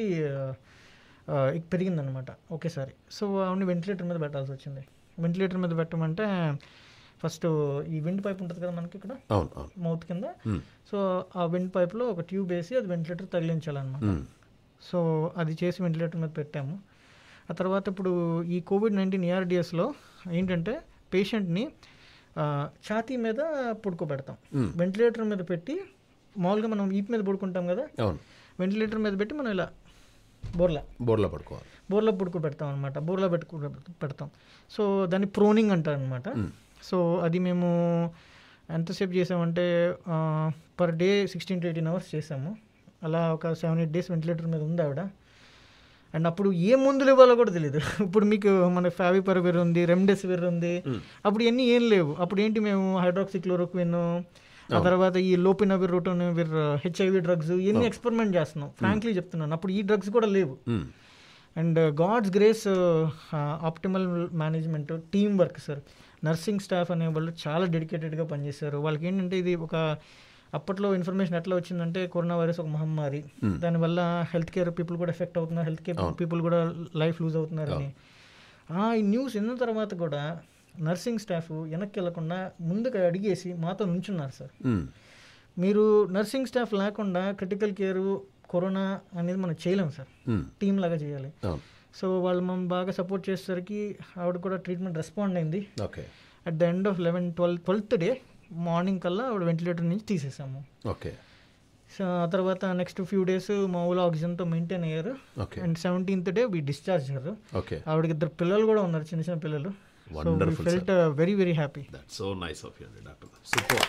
పెరిగిందనమాట ఒకేసారి సో ఆవిడని వెంటిలేటర్ మీద పెట్టాల్సి వచ్చింది వెంటిలేటర్ మీద పెట్టమంటే ఫస్ట్ ఈ విండ్ పైప్ ఉంటుంది కదా మనకి ఇక్కడ అవును అవును మౌత్ కింద మ్మ్. సో ఆ విండ్ పైప్లో ఒక ట్యూబ్ వేసి అది వెంటిలేటర్ తగిలించాలన్నమాట మ్మ్. సో అది చేసి వెంటిలేటర్ మీద పెట్టాము ఆ తర్వాత ఇప్పుడు ఈ కోవిడ్ నైన్టీన్ ఏఆర్డిఎస్లో ఏంటంటే పేషెంట్ని ఛాతీ మీద పడుకోబెడతాం మ్మ్. వెంటిలేటర్ మీద పెట్టి మామూలుగా మనం ఈప్ మీద పడుకుంటాం కదా అవును వెంటిలేటర్ మీద పెట్టి మనం ఇలా బోర్లా బోర్లా పడుకోవాలి బోర్లో పడుకోబెడతాం అనమాట బోర్లో పెట్టుకో పెడతాం సో దాన్ని ప్రోనింగ్ అంటారు అనమాట సో అది మేము ఎంతసేపు చేసామంటే per day sixteen to eighteen hours చేసాము అలా ఒక సెవెన్ ఎయిట్ డేస్ వెంటిలేటర్ మీద ఉంది ఆవిడ అండ్ అప్పుడు ఏ మందులు ఇవ్వాలో కూడా తెలియదు ఇప్పుడు మీకు మన ఫావిపరవిర్ ఉంది రెమ్డెసివిర్ ఉంది అప్పుడు ఇవన్నీ ఏం లేవు అప్పుడు ఏంటి మేము హైడ్రాక్సిక్లోరోక్విన్ ఆ తర్వాత ఈ లోపినవిర్ రోటోనవిర్ హెచ్ఐవి డ్రగ్స్ ఇవన్నీ ఎక్స్పెరిమెంట్ చేస్తున్నాం ఫ్రాంక్లీ చెప్తున్నాను అప్పుడు ఈ డ్రగ్స్ కూడా లేవు మ్మ్. And God's grace optimal management team work sir nursing staff అనే వాళ్ళు చాలా డెడికేటెడ్గా పనిచేశారు వాళ్ళకి ఏంటంటే ఇది ఒక అప్పట్లో ఇన్ఫర్మేషన్ ఎట్లా వచ్చిందంటే కరోనా వైరస్ ఒక మహమ్మారి Hmm. దానివల్ల హెల్త్ కేర్ పీపుల్ కూడా ఎఫెక్ట్ అవుతున్నారు హెల్త్ కేర్ అవును. పీపుల్ కూడా లైఫ్ లూజ్ అవుతున్నారని ఆ, ఈ న్యూస్ విన్న తర్వాత కూడా నర్సింగ్ స్టాఫ్ వెనక్కి వెళ్లకుండా ముందుకు అడిగేసి మాతో నుంచున్నారు సార్ మ్మ్. మీరు నర్సింగ్ స్టాఫ్ లేకుండా క్రిటికల్ కేర్ కరోనా అనేది మనం చేయలేం సార్ మ్మ్. టీమ్ లాగా చేయాలి అవును సో వాళ్ళు మనం బాగా సపోర్ట్ చేసేసరికి ఆవిడ కూడా ట్రీట్మెంట్ రెస్పాండ్ అయింది okay at the end of eleven twelve twelfth day morning కల్లా ఆవిడ వెంటిలేటర్ నుంచి తీసేసాము ఓకే సో ఆ తర్వాత నెక్స్ట్ ఫ్యూ డేస్ మామూలు ఆక్సిజన్తో మెయింటైన్ అయ్యారు Okay. And seventeenth day we discharge అయ్యారు Okay. ఆవిడకి ఇద్దరు పిల్లలు కూడా ఉన్నారు చిన్న చిన్న పిల్లలు Wonderful, felt very very happy that so nice of you అండి doctor super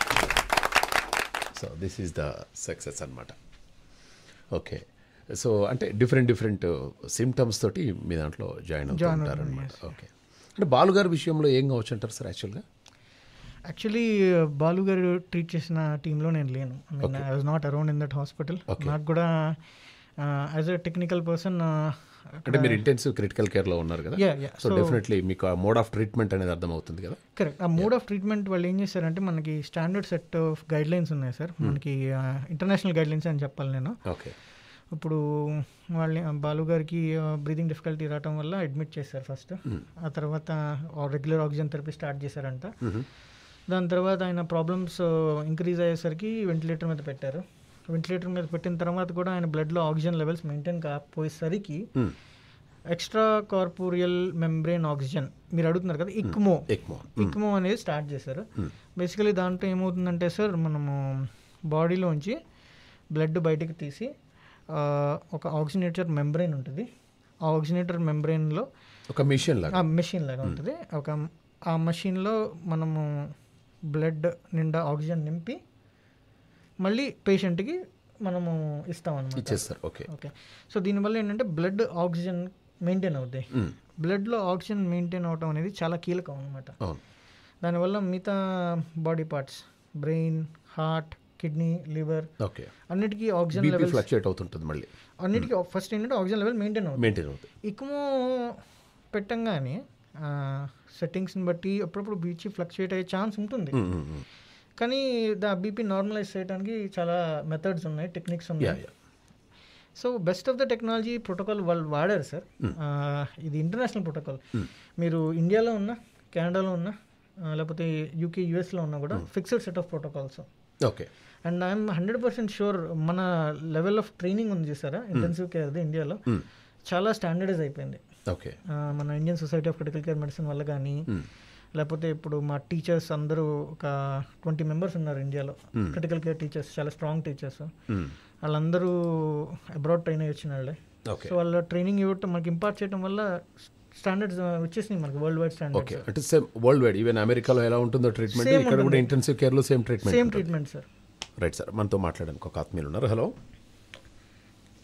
so this is the success అనమాట ఓకే సో అంటే డిఫరెంట్ డిఫరెంట్ సిమ్టమ్స్ తోటి మీ దాంట్లో జాయిన్ అవుతూ Join ఉంటారు అవుతున్నాం, అనమాట ఓకే అంటే బాలుగారి విషయంలో ఏం కావచ్చు అంటారు సార్ యాక్చువల్గా యాక్చువల్లీ బాలు గారు ట్రీట్ చేసిన టీంలో నేను లేను I mean Okay. I was not around in that hospital Okay. నాకు కూడా యాజ్ అ టెక్నికల్ పర్సన్ అంటే మీరు ఇంటెన్సివ్ క్రిటికల్ కేర్లో ఉన్నారు కదా Yeah, yeah. So So- definitely మీకు ఆ మోడ్ ఆఫ్ ట్రీట్మెంట్ అనేది అర్థమవుతుంది కదా కరెక్ట్ ఆ మోడ్ ఆఫ్ ట్రీట్మెంట్ వాళ్ళు ఏం చేశారంటే మనకి standard set of guidelines ఉన్నాయి సార్ మనకి ఇంటర్నేషనల్ గైడ్ లైన్స్ అని చెప్పాలి నేను ఓకే ఇప్పుడు వాళ్ళని ఆ బాలు గారికి బ్రీదింగ్ డిఫికల్టీ రావడం వల్ల అడ్మిట్ చేశారు ఫస్ట్ ఆ తర్వాత రెగ్యులర్ ఆక్సిజన్ థెరపీ స్టార్ట్ చేశారంట దాని తర్వాత ఆయన ప్రాబ్లమ్స్ ఇంక్రీజ్ అయ్యేసరికి వెంటిలేటర్ మీద పెట్టారు వెంటిలేటర్ మీద పెట్టిన తర్వాత కూడా ఆయన బ్లడ్లో ఆక్సిజన్ లెవెల్స్ మెయింటైన్ కాకపోయేసరికి ఎక్స్ట్రా కార్పూరియల్ మెంబ్రెయిన్ ఆక్సిజన్ మీరు అడుగుతున్నారు కదా ఇక్మో ఇక్మో ఇక్మో అనేది స్టార్ట్ చేశారు బేసికలీ దాంట్లో ఏమవుతుందంటే సార్ మనము బాడీలోంచి బ్లడ్ బయటికి తీసి ఆ, ఒక ఆక్సినేటర్ మెంబ్రెయిన్ ఉంటుంది ఆ ఆక్సినేటర్ మెంబ్రెయిన్లో ఒక మిషన్ లాగా ఆ మెషిన్ లాగా ఉంటుంది ఒక ఆ మెషిన్లో మనము బ్లడ్ నిండా ఆక్సిజన్ నింపి మళ్ళీ పేషెంట్కి మనము ఇస్తాం అనమాట ఇచ్చేస్తారు ఓకే ఓకే సో దీనివల్ల ఏంటంటే బ్లడ్ ఆక్సిజన్ మెయింటైన్ అవుతాయి మ్మ్. బ్లడ్లో ఆక్సిజన్ మెయింటైన్ అవటం అనేది చాలా కీలకం అనమాట అవును దానివల్ల మిగతా body parts brain heart kidney liver okay అన్నిటికీ ఆక్సిజన్ బీపీ లెవెల్స్ ఫ్లక్చుయేట్ అవుతుంటుంది మళ్ళీ అన్నిటికీ ఫస్ట్ ఏంటంటే ఆక్సిజన్ లెవెల్ మెయింటైన్ అవుతుంది మెయింటైన్ అవుతుంది ఇక్మో పెట్టంగానే సెట్టింగ్స్ని బట్టి అప్పుడప్పుడు బీచ్ ఫ్లక్చుయేట్ అయ్యే ఛాన్స్ ఉంటుంది మ్మ్, మ్మ్, మ్మ్. కానీ దా బీపీ నార్మలైజ్ చేయడానికి చాలా మెథడ్స్ ఉన్నాయి టెక్నిక్స్ ఉన్నాయి Yeah, yeah. So best of the technology protocol వాళ్ళు వాడారు సార్ ఇది ఇంటర్నేషనల్ ప్రోటోకాల్ మీరు ఇండియాలో ఉన్నా కెనడాలో ఉన్నా ఆ, లేకపోతే యూకే యూఎస్లో ఉన్నా కూడా fixed set of protocols okay and I'm hundred percent sure మన లెవెల్ ఆఫ్ ట్రైనింగ్ ఉంది చూసారా ఇంటెన్సివ్ కేర్ అది ఇండియాలో Hmm. చాలా స్టాండర్డైజ్ అయిపోయింది ఓకే ఆ, మన Indian society of critical care medicine వల్ల కానీ లేకపోతే ఇప్పుడు మా టీచర్స్ అందరూ ఒక ట్వంటీ మెంబర్స్ ఉన్నారు ఇండియాలో Hmm. క్రిటికల్ కేర్ టీచర్స్ చాలా స్ట్రాంగ్ టీచర్స్ Hmm. వాళ్ళందరూ అబ్రాడ్ ట్రైన్ అయ్యి వచ్చిన వాళ్ళే Okay. సో వాళ్ళ ట్రైనింగ్ ఇవ్వటం మనకి ఇంపార్ట్ చేయడం వల్ల స్టాండర్డ్స్ వచ్చేసినాయి మనకి వరల్డ్ వైడ్ ఓకే స్టాండర్డ్స్ అంటే సేమ్ వరల్డ్ వైడ్ ఈవెన్ అమెరికాలో ఎలా ఉంటుందో ట్రీట్మెంట్ Same ఇక్కడ కూడా ఉంటుంది. ఇంటెన్సివ్ కేర్లో same treatment same treatment sir right sir మనతో మాట్లాడడానికి ఒక ఆత్మీయులు ఉన్నారు హలో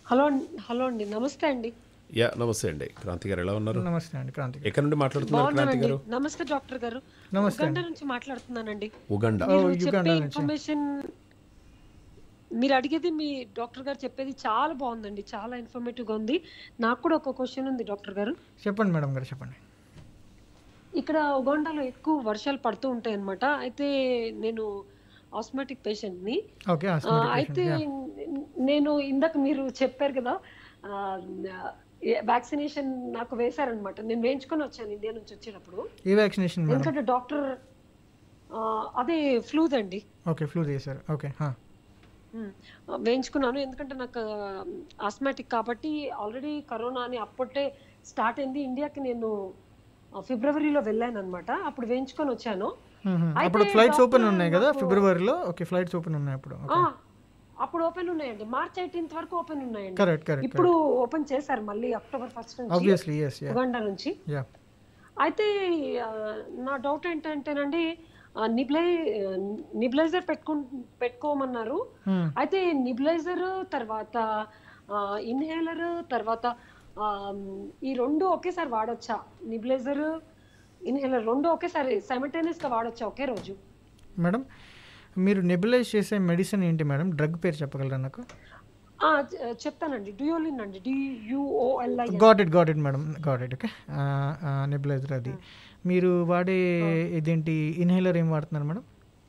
హలో అండి హలో అండి నమస్తే అండి యా నమస్తే అండి క్రాంతి గారు ఎలా ఉన్నారు నమస్తే అండి క్రాంతి ఎక్కడి నుండి మాట్లాడుతున్నారు క్రాంతి బాగున్నానండి గారు నమస్తే డాక్టర్ గారు నమస్తే ఉగండా నుంచి మాట్లాడుతున్నానండి ఉగండా మీరు ఓ, చెప్పే యుగాండా నుంచి. ఇన్ఫర్మేషన్ మీరు అడిగేది మీ డాక్టర్ గారు చెప్పేది చాలా బాగుందండి చాలా ఇన్ఫర్మేటివ్ గా ఉంది నాకు కూడా ఒక క్వశ్చన్ ఉంది డాక్టర్ గారు చెప్పండి మేడం గారు చెప్పండి ఇక్కడ ఉగాండాలో ఎక్కువ వర్షాలు పడుతూ ఉంటాయి అన్నమాట అయితే నేను ఆస్మాటిక్ పేషెంట్ ని ఓకే ఆ, asthmatic అయితే patient, నేను ఇందాక మీరు చెప్పారు కదా వ్యాక్సినేషన్ నాకు వేశారనమాట నేను వేయించుకొని వచ్చాను ఇండియా నుంచి వచ్చేటప్పుడు ఏ వ్యాక్సినేషన్ మేడం ఎందుకంటే డాక్టర్ ఆ, అదే ఫ్లూజ్ అండి ఓకే ఫ్లూ చేశారు ఓకే హా. ఉమ్, వేయించుకున్నాను ఎందుకంటే నాకు ఆస్మాటిక్ కాబట్టి ఆల్రెడీ కరోనా అని అప్పటే స్టార్ట్ అయింది ఇండియాకి నేను ఆ, ఫిబ్రవరిలో వెళ్ళాను అనమాట అప్పుడు వేయించుకొని వచ్చాను మ్మ్. అయితే అప్పుడు ఫ్లైట్స్ ఓపెన్ డాక్టర్ ఉన్నాయి కదా నాకు- ఫిబ్రవరిలో ఓకే ఫ్లైట్స్ ఓపెన్ ఉన్నాయి అప్పుడు ఆ, ఓకే అప్పుడు ఓపెన్ ఉన్నాయండి మార్చ్ ఎయిటీన్త్ వరకు ఓపెన్ ఉన్నాయండి Correct, correct, ఇప్పుడు ఓపెన్ చేశారు మళ్ళీ అక్టోబర్ ఫస్ట్ నుంచి Obviously, yes, yeah. ఉగాండా నుంచి యా అయితే ఆ, నా డౌట్ ఏంటంటేనండి నిబ్లై నిబ్లైజర్ పెట్టుకు పెట్టుకోమన్నారు Hmm. అయితే నిబ్లైజర్ తర్వాత ఇన్హేలర్ తర్వాత ఆ, ఈ రెండు ఒకేసారి వాడొచ్చా నిబ్లైజర్ ఇన్హేలర్ రెండు ఒకేసారి సైమల్టేనియస్ గా వాడొచ్చా ఒకే రోజు మేడం మీరు నెబులైజ్ చేసే మెడిసిన్ ఏంటి మేడం డ్రగ్ పేరు చెప్పగలరా నాకు ఆ, చె- చెప్తానండి డ్యూయోలిన్ అండి D U O L I got it got it madam got it okay nebulizer అది మీరు వాడే ఇదేంటి ఇన్హేలర్ ఏం వాడుతున్నారు మేడం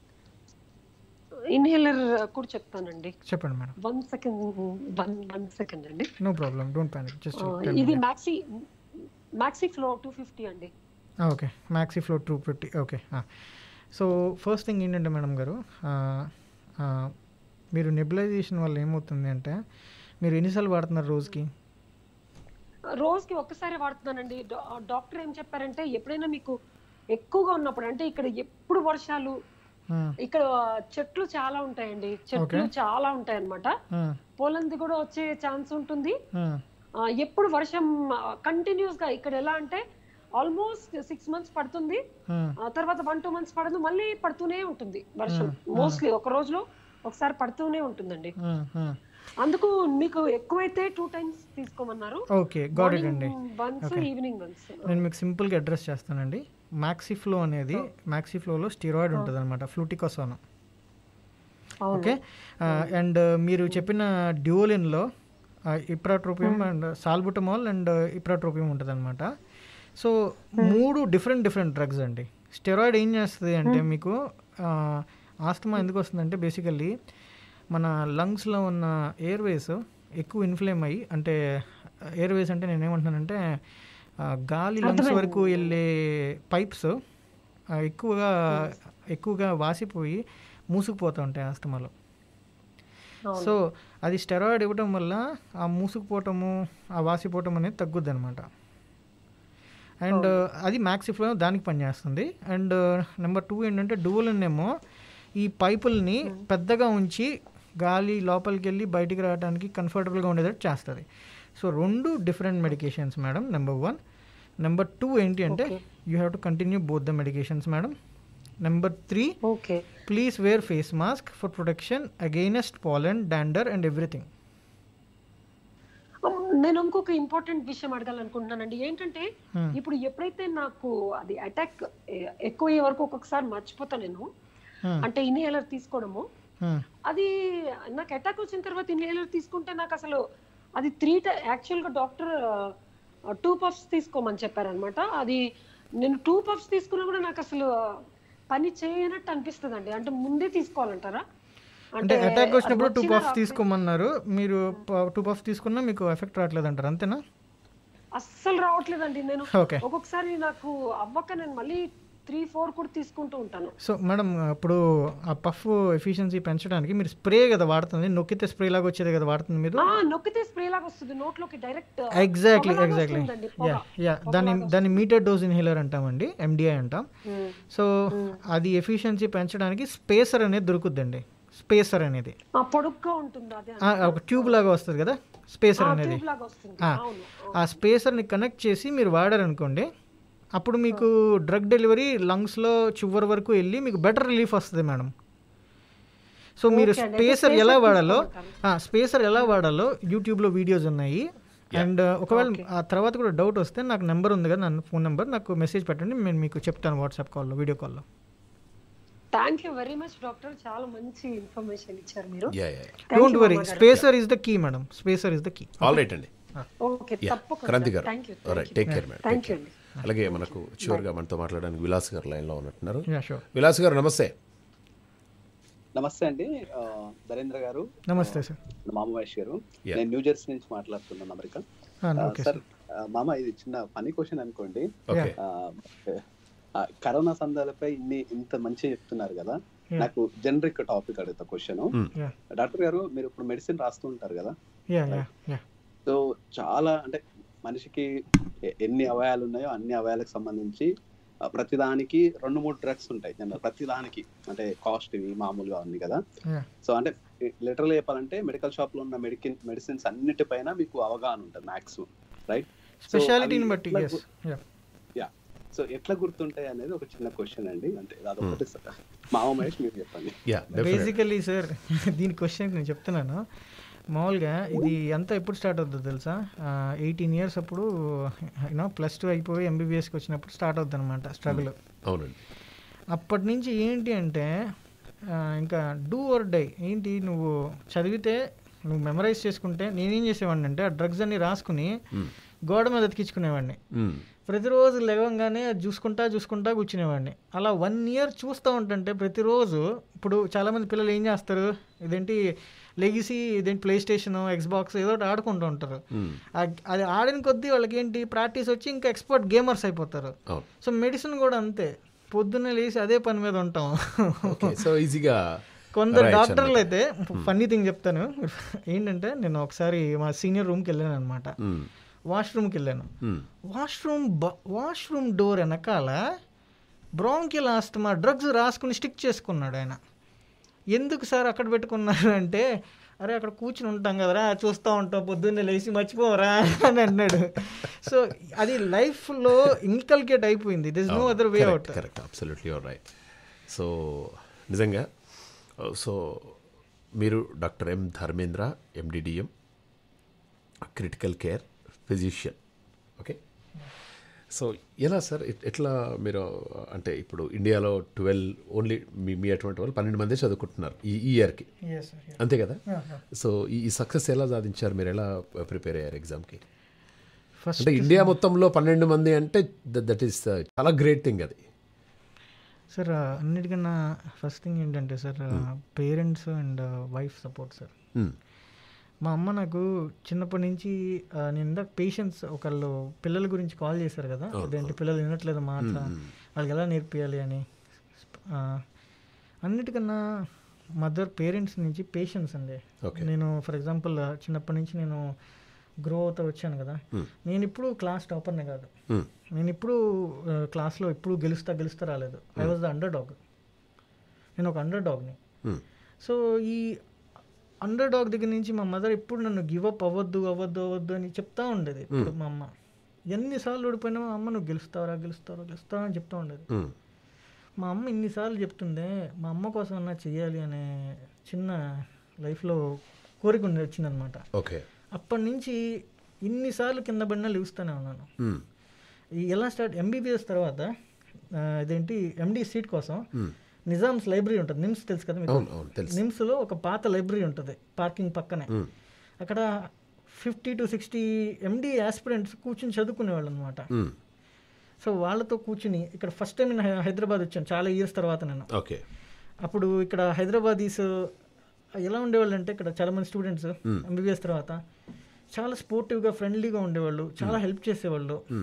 ఇన్హేలర్ కూడా చెప్తానండి చెప్పండి madam one second one one second అండి no problem don't panic just ఆ, ఇది maxi maxi flow two fifty అండి okay maxi flow two fifty okay so first thing ఏంటంటే మేడం గారు ఆ, ఆ, మీరు నెబులైజేషన్ వల్ల ఏమవుతుంది అంటే మీరు ఎన్నిసార్లు వాడుతున్నారు రోజుకి రోజుకి ఒక్కసారి వాడుతున్నానండి డా- డాక్టర్ ఏం చెప్పారంటే ఎప్పుడైనా మీకు ఎక్కువగా ఉన్నప్పుడు అంటే ఇక్కడ ఎప్పుడు వర్షాలు Hmm. ఇక్కడ చెట్లు చాలా ఉంటాయండి చెట్లు Okay. చాలా ఉంటాయి అన్నమాట Hmm. పోలంది కూడా వచ్చే ఛాన్స్ ఉంటుంది Hmm. ఆ, ఎప్పుడు వర్షం కంటిన్యూస్ గా ఇక్కడ ఎలా అంటే ఆల్మోస్ట్ సిక్స్ మంత్స్ పడుతుంది Hmm. ఆ తర్వాత వన్ టూ మంత్స్ పడదు మళ్ళీ పడుతూనే ఉంటుంది వర్షం Hmm. Hmm. మోస్ట్లీ ఒక రోజులో ఒకసారి పడుతూనే ఉంటుందండి Hmm. Hmm. అందుకు మీకు ఎక్కువైతే టూ టైమ్స్ తీసుకోమన్నారు ఓకే గాట్ ఇట్ అండి వన్స్ Okay. ఈవినింగ్ వన్స్ నేను మీకు సింపుల్గా అడ్రస్ చేస్తానండి మ్యాక్సిఫ్లో అనేది మ్యాక్సిఫ్లోలో స్టిరాయిడ్ ఉంటుంది అనమాట ఫ్లూటికోసాన్ ఓకే అండ్ మీరు చెప్పిన డ్యూలిన్లో ఇప్రాట్రోపియం అండ్ సాల్బుటమాల్ అండ్ ఇప్రాట్రోపియం ఉంటుంది అనమాట సో మూడు డిఫరెంట్ డిఫరెంట్ డ్రగ్స్ అండి స్టెరాయిడ్ ఏం చేస్తుంది అంటే మీకు ఆస్తమా ఎందుకు వస్తుందంటే బేసికల్లీ మన లంగ్స్లో ఉన్న ఎయిర్వేస్ ఎక్కువ ఇన్ఫ్లేమ్ అయ్యి అంటే ఎయిర్వేస్ అంటే నేను ఏమంటున్నానంటే ఆ, గాలి లంగ్స్ అర్థమైంది. వరకు వెళ్ళే పైప్స్ ఎక్కువగా ఎక్కువగా వాసిపోయి మూసుకుపోతూ ఉంటాయి ఆస్తమాలో అవును. సో అది స్టెరాయిడ్ ఇవ్వడం వల్ల ఆ మూసుకుపోవటము ఆ వాసిపోవటం అనేది తగ్గుద్ది అనమాట అండ్ అది మ్యాక్సిఫ్లో దానికి పనిచేస్తుంది అండ్ నెంబర్ టూ ఏంటంటే డూవలిన్ ఏమో ఈ పైపుల్ని పెద్దగా ఉంచి గాలి లోపలికి వెళ్ళి బయటికి రావడానికి కంఫర్టబుల్గా ఉండేటట్టు చేస్తుంది సో రెండు different medications madam number one number two ఏంటి అంటే you have to continue both the medications madam number three okay please wear face mask for protection against pollen dander and everything నేను ఇంకొక ఇంపార్టెంట్ విషయం అడగాలనుకుంటున్నానండి ఏంటంటే Hmm. ఇప్పుడు ఎప్పుడైతే నాకు అది అటాక్ ఎక్కువ అయ్యే వరకు ఒక్కొక్కసారి మర్చిపోతా నేను అంటే ఇన్హేలర్ తీసుకోవడము అది నాకు అటాక్ వచ్చిన తర్వాత ఇన్హేలర్ తీసుకుంటే నాకు అసలు అది త్రీ యాక్చువల్ గా డాక్టర్ టూ పఫ్స్ తీసుకోమని చెప్పారనమాట అది నేను టూ పఫ్స్ తీసుకున్నా కూడా నాకు అసలు పని చేయనట్టు అనిపిస్తుంది అండి అంటే ముందే తీసుకోవాలంటారా అంటే అటాక్ అది వచ్చినప్పుడు టూ వచ్చినా పఫ్స్ రాకపోయినా- తీసుకోమన్నారు మీరు టూ పఫ్స్ తీసుకున్నా మీకు ఎఫెక్ట్ రావట్లేదు అంటారు అంతేనా అస్సలు రావట్లేదండి నేను Okay. ఒక్కొక్కసారి నాకు అవ్వక నేను మళ్ళీ త్రీ ఫోర్ కూడా తీసుకుంటూ ఉంటాను సో మేడం ఇప్పుడు ఆ పఫ్ ఎఫిషియన్సీ పెంచడానికి మీరు స్ప్రే కదా వాడుతుంది నొక్కితే స్ప్రే లాగా వచ్చేది కదా వాడుతుంది మీరు ఆ, నొక్కితే స్ప్రే లాగా వస్తుంది నోట్లోకి direct exactly exactly yeah yeah దాన్ని దాన్ని మీటర్ డోస్ ఇన్హేలర్ అంటామండి ఎండిఐ అంటాం సో అది ఎఫిషియన్సీ పెంచడానికి స్పేసర్ అనేది దొరుకుద్దండి స్పేసర్ అనేది పొడుగ్గా ఉంటుంది అదే ఆ, ఒక ట్యూబ్ లాగా వస్తుంది కదా స్పేసర్ ఆ, అనేది tube లాగా వస్తుంది. ఆ, అవును, ఆ స్పేసర్ని కనెక్ట్ చేసి మీరు వాడారనుకోండి అప్పుడు మీకు డ్రగ్ డెలివరీ లంగ్స్లో చివరి వరకు వెళ్ళి మీకు బెటర్ రిలీఫ్ వస్తుంది మేడం సో మీరు Okay అండి. స్పేసర్ అయితే ఎలా spacer వాడాలో తీసుకుంటాను. స్పేసర్ ఎలా వాడాలో యూట్యూబ్లో వీడియోస్ ఉన్నాయి అండ్ ఒకవేళ ఆ తర్వాత కూడా డౌట్ వస్తే నాకు నెంబర్ ఉంది కదా నా ఫోన్ నెంబర్ నాకు మెసేజ్ పెట్టండి నేను మీకు చెప్తాను వాట్సాప్ కాల్లో వీడియో కాల్లో thank you very much doctor చాలా మంచి ఇన్ఫర్మేషన్ ఇచ్చారు మీరు Yeah, yeah, yeah. Thank don't you, worry మామ గారు. Spacer is the key madam spacer is the key all right అండి ఓకే Yeah, తప్పకుండా క్రాంతి గారు thank you right take care madam thank you అండి అలాగే మనకు చివరిగా మనతో మాట్లాడడానికి విలాస్ గారు లైన్లో ఉన్నట్టున్నారు Yeah, sure. విలాస్ గారు నమస్తే నమస్తే అండి ఆ, ధరేంద్ర గారు నమస్తే సార్ మామ మహేష్ గారు Yeah. నేను న్యూ జెర్సీ నుంచి మాట్లాడుతున్నాను అమెరికా Ah, ఆ, okay, సార్ ఆ, మామ ఇది చిన్న పని క్వశ్చన్ అనుకోండి Okay. ఆ, ఆ, కరోనా సందర్భపై ఇన్ని ఇంత మంచిగా చెప్తున్నారు కదా Yeah. నాకు జనరిక్ టాపిక్ అడుగుతా క్వశ్చన్ Hmm. Yeah. డాక్టర్ గారు మీరు ఇప్పుడు మెడిసిన్ రాస్తూ ఉంటారు కదా యా యా యా సో చాలా అంటే మనిషికి ఎ- ఎన్ని అవయాలు ఉన్నాయో అన్ని అవయాలకు సంబంధించి ఆ, ప్రతిదానికి రెండు మూడు డ్రగ్స్ ఉంటాయి జనరల్ ప్రతిదానికి అంటే కాస్ట్ ఇవి మామూలుగా ఉంది కదా Yeah. సో అంటే లిటరల్ చెప్పాలంటే మెడికల్ షాప్ లో ఉన్న మెడికిన్ మెడిసిన్స్ అన్నిటిపైన మీకు అవగాహన ఉంటుంది మాక్సిమం రైట్ స్పెషాలిటీని బట్టి yes యా యా సో ఎట్లా గుర్తుంటాయి అనేది ఒక చిన్న క్వశ్చన్ అండి అంటే అదొకటి మామ మహేష్ మీరు చెప్పండి బేసికలీ సార్ దీని క్వశ్చన్ నేను చెప్తున్నాను మామూలుగా ఇది ఎంత ఎప్పుడు స్టార్ట్ అవుతుందో తెలుసా ఎయిటీన్ ఇయర్స్ అప్పుడు యూనో ప్లస్ టూ అయిపోయి ఎంబీబీఎస్కి వచ్చినప్పుడు స్టార్ట్ అవుతుంది అనమాట స్ట్రగుల్ అవునండి అప్పటి నుంచి ఏంటి అంటే ఆ, ఇంకా డూ ఆర్ డై ఏంటి నువ్వు చదివితే నువ్వు మెమరైజ్ చేసుకుంటే నేనేం చేసేవాడిని అంటే ఆ డ్రగ్స్ అన్ని రాసుకుని గోడ మీద ఎతికించుకునేవాడిని మ్మ్. ప్రతిరోజు లేవగానే అది చూసుకుంటా చూసుకుంటా కూర్చునేవాడిని అలా వన్ ఇయర్ చూస్తూ ఉంటుంటే ప్రతిరోజు ఇప్పుడు చాలామంది పిల్లలు ఏం చేస్తారు ఇదేంటి లెగిసి ఇదేంటి ప్లే స్టేషన్ ఎక్స్బాక్స్ ఏదో ఒకటి ఆడుకుంటూ ఉంటారు మ్మ్. ఆ- అది ఆడిన కొద్దీ వాళ్ళకి ఏంటి ప్రాక్టీస్ వచ్చి ఇంకా ఎక్స్పర్ట్ గేమర్స్ అయిపోతారు అవును సో మెడిసిన్ కూడా అంతే పొద్దున్నే లేచి అదే పని మీద ఉంటాం ఓకే సో ఈజీగా కొందరు రాయొచ్చు డాక్టర్లు అన్నమాట. అయితే ఫన్నీ థింగ్ చెప్తాను ఏంటంటే నేను ఒకసారి మా సీనియర్ రూమ్కి వెళ్ళాను అనమాట మ్మ్. వాష్రూమ్కి వెళ్ళాను మ్మ్. వాష్రూమ్ బ- వాష్రూమ్ డోర్ వెనకాల బ్రాంకిల్ ఆస్తమా డ్రగ్స్ రాసుకుని స్టిక్ చేసుకున్నాడు ఆయన ఎందుకు సార్ అక్కడ పెట్టుకున్నారు అంటే అరే అక్కడ కూర్చుని ఉంటాం కదరా చూస్తూ ఉంటాం పొద్దున్నే లేచి మర్చిపోవరా అని అన్నాడు సో అది లైఫ్లో ఇన్కల్కేట్ అయిపోయింది this no other way out correct absolutely you're right so నిజంగా సో మీరు doctor M Dharmendra MD DM critical care physician okay so ఎలా సార్ ఎట్- ఎట్లా మీరు అంటే ఇప్పుడు ఇండియాలో ట్వెల్వ్ ఓన్లీ మీ మీ అటువంటి వాళ్ళు పన్నెండు మందే చదువుకుంటున్నారు ఈ ఈ ఇయర్కి Yes, sir, yeah. అంతే కదా Yeah, yeah. సో ఈ ఈ సక్సెస్ ఎలా సాధించారు మీరు ఎలా ప్రిపేర్ అయ్యారు ఎగ్జామ్కి First అంటే ఇండియా మొత్తంలో పన్నెండు మంది అంటే దట్ ఈస్ చాలా గ్రేట్ థింగ్ అది సార్ అన్నిటికన్నా ఫస్ట్ థింగ్ ఏంటంటే sir parents and wife support sir Hmm. మా అమ్మ నాకు చిన్నప్పటి నుంచి ఆ, నేను ఇందాక పేషెంట్స్ ఒకళ్ళు పిల్లల గురించి కాల్ చేశారు కదా అవును, అదేంటి పిల్లలు వినట్లేదు మాట Hmm, hmm. వాళ్ళకి ఎలా నేర్పియాలి అని ఆ, అన్నిటికన్నా మదర్ పేరెంట్స్ నుంచి పేషెన్స్ అండి Okay. నేను ఫర్ ఎగ్జాంపుల్ చిన్నప్పటి నుంచి నేను గ్రో అవుతా వచ్చాను కదా Hmm. నేను ఇప్పుడు క్లాస్ టాపర్నే కాదు Hmm. నేను ఇప్పుడు ఆ, క్లాస్లో ఇప్పుడు గెలుస్తా గెలుస్తా రాలేదు I was the underdog నేను ఒక అండర్ డాగ్ని Hmm. సో ఈ అండర్ డాగ్ దగ్గర నుంచి మా మదర్ ఎప్పుడు నన్ను గివ్ అప్ అవ్వద్దు అవ్వద్దు అవ్వద్దు అని చెప్తా ఉండేది ఇప్పుడు మా అమ్మ ఎన్నిసార్లు ఓడిపోయినా మా అమ్మ నువ్వు గెలుస్తావరా గెలుస్తావరా గెలుస్తావరా అని చెప్తా ఉండేది Hmm. మా అమ్మ ఇన్నిసార్లు చెప్తుండే మా అమ్మ కోసం అన్నా చెయ్యాలి అనే చిన్న లైఫ్లో కోరిక ఉండి వచ్చిందనమాట ఓకే అప్పటి నుంచి ఇన్నిసార్లు కింద పడినా లేస్తూనే ఉన్నాను Hmm. ఈ ఎలా స్టార్ట్ ఎంబీబీఎస్ తర్వాత ఆ, ఇదేంటి ఎండి సీట్ కోసం Hmm. నిజామ్స్ లైబ్రరీ ఉంటుంది నిమ్స్ తెలుసు కదా మీకు అవును, అవును, తెలుసు. నిమ్స్లో ఒక పాత లైబ్రరీ ఉంటుంది పార్కింగ్ పక్కనే Hmm. అక్కడ fifty to sixty MD aspirants కూర్చుని చదువుకునేవాళ్ళు అనమాట Hmm. సో వాళ్ళతో కూర్చుని ఇక్కడ ఫస్ట్ టైం నేను హై- హైదరాబాద్ వచ్చాను చాలా ఇయర్స్ తర్వాత నేను ఓకే అప్పుడు ఇక్కడ హైదరాబాదీస్ ఎలా ఉండేవాళ్ళు అంటే ఇక్కడ చాలా మంది స్టూడెంట్స్ Hmm. ఎంబీబీఎస్ తర్వాత చాలా స్పోర్టివ్గా ఫ్రెండ్లీగా ఉండేవాళ్ళు చాలా హెల్ప్ చేసేవాళ్ళు Hmm.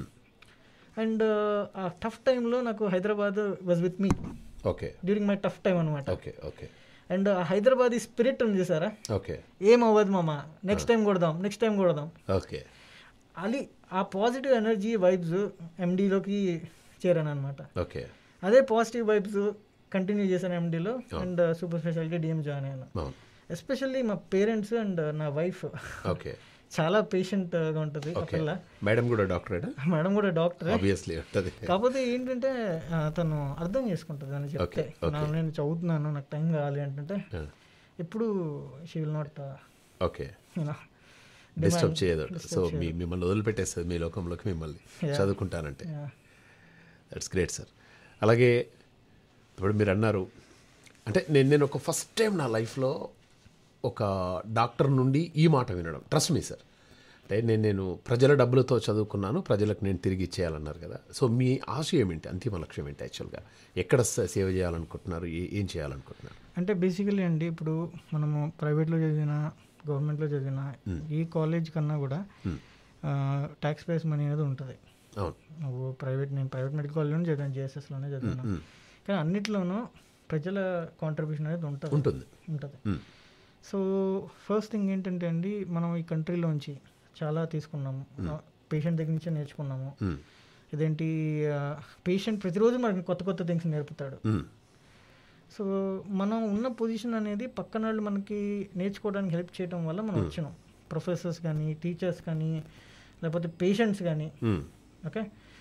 అండ్ ఆ టఫ్ టైంలో నాకు Hyderabad was with me okay during my tough time అనమాట ఓకే ఓకే అండ్ ఆ హైదరాబాద్ ఈ స్పిరిట్ ఉంది సారా ఓకే ఏం అవ్వదు మామ నెక్స్ట్ టైం కొడదాం నెక్స్ట్ టైం కొడదాం ఓకే అది ఆ పాజిటివ్ ఎనర్జీ వైబ్స్ ఎండీలోకి చేరాను అనమాట ఓకే అదే పాజిటివ్ వైబ్స్ కంటిన్యూ చేశాను ఎండీలో అవును. And super speciality DM join అయ్యాను అవును ఎస్పెషల్లీ మా పేరెంట్స్ అండ్ నా వైఫ్ ఓకే చాలా పేషెంట్గా ఉంటుంది ఆ ఓకే పిల్ల మేడం కూడా డాక్టరేనా మేడం కూడా డాక్టర్ ఆబ్వియస్లీ ఉంటుంది కాకపోతే ఏంటంటే ఆ, తను అర్థం చేసుకుంటుంది అని చెప్తే Okay, okay. నా- నేను చదువుతున్నాను నాకు టైం కావాలి అంటే ఎప్పుడు she will not okay you know disturb చేయదు సో మీ మిమ్మల్ని వదిలిపెట్టేస్తుంది మీ లోకంలోకి మిమ్మల్ని Yeah. చదువుకుంటానంటే Yeah. దట్స్ గ్రేట్ సార్ అలాగే ఇప్పుడు మీరు అన్నారు అంటే నేను నేను ఒక ఫస్ట్ టైం నా లైఫ్లో ఒక డాక్టర్ నుండి ఈ మాట వినడం ట్రస్ట్ మీ సార్ అంటే నేను నేను ప్రజల డబ్బులతో చదువుకున్నాను ప్రజలకు నేను తిరిగి ఇచ్చేయాలన్నారు కదా సో మీ ఆశయం ఏంటి అంతిమ లక్ష్యం ఏంటి యాక్చువల్గా ఎక్కడ స- సేవ చేయాలనుకుంటున్నారు ఏ- ఏం చేయాలనుకుంటున్నారు అంటే బేసికలీ అండి ఇప్పుడు మనము ప్రైవేట్లో చదివిన గవర్నమెంట్లో చదివిన Hmm. ఈ కాలేజ్ కన్నా కూడా Hmm. ట్యాక్స్ పేస్ మనీ అనేది ఉంటుంది అవును నువ్వు ప్రైవేట్ నేను ప్రైవేట్ మెడికల్ కాలేజ్లోనే చదివాను జేఎస్ఎస్లోనే చదివాను Hmm. కానీ అన్నిట్లోనూ ప్రజల కాంట్రిబ్యూషన్ అనేది ఉంటుంది ఉంటుంది. ఉంటుంది Hmm. సో ఫస్ట్ థింగ్ ఏంటంటే అండి మనం ఈ కంట్రీలోంచి చాలా తీసుకున్నాము Hmm. పేషెంట్ దగ్గర నుంచే నేర్చుకున్నాము Hmm. ఇదేంటి పేషెంట్ ప్రతిరోజు మనకి కొత్త కొత్త థింగ్స్ నేర్పుతాడు Hmm. సో మనం ఉన్న పొజిషన్ అనేది పక్కన వాళ్ళు మనకి నేర్చుకోవడానికి హెల్ప్ చేయడం వల్ల మనం Hmm. వచ్చినాం ప్రొఫెసర్స్ కానీ టీచర్స్ కానీ లేకపోతే పేషెంట్స్ కానీ Hmm. ఓకే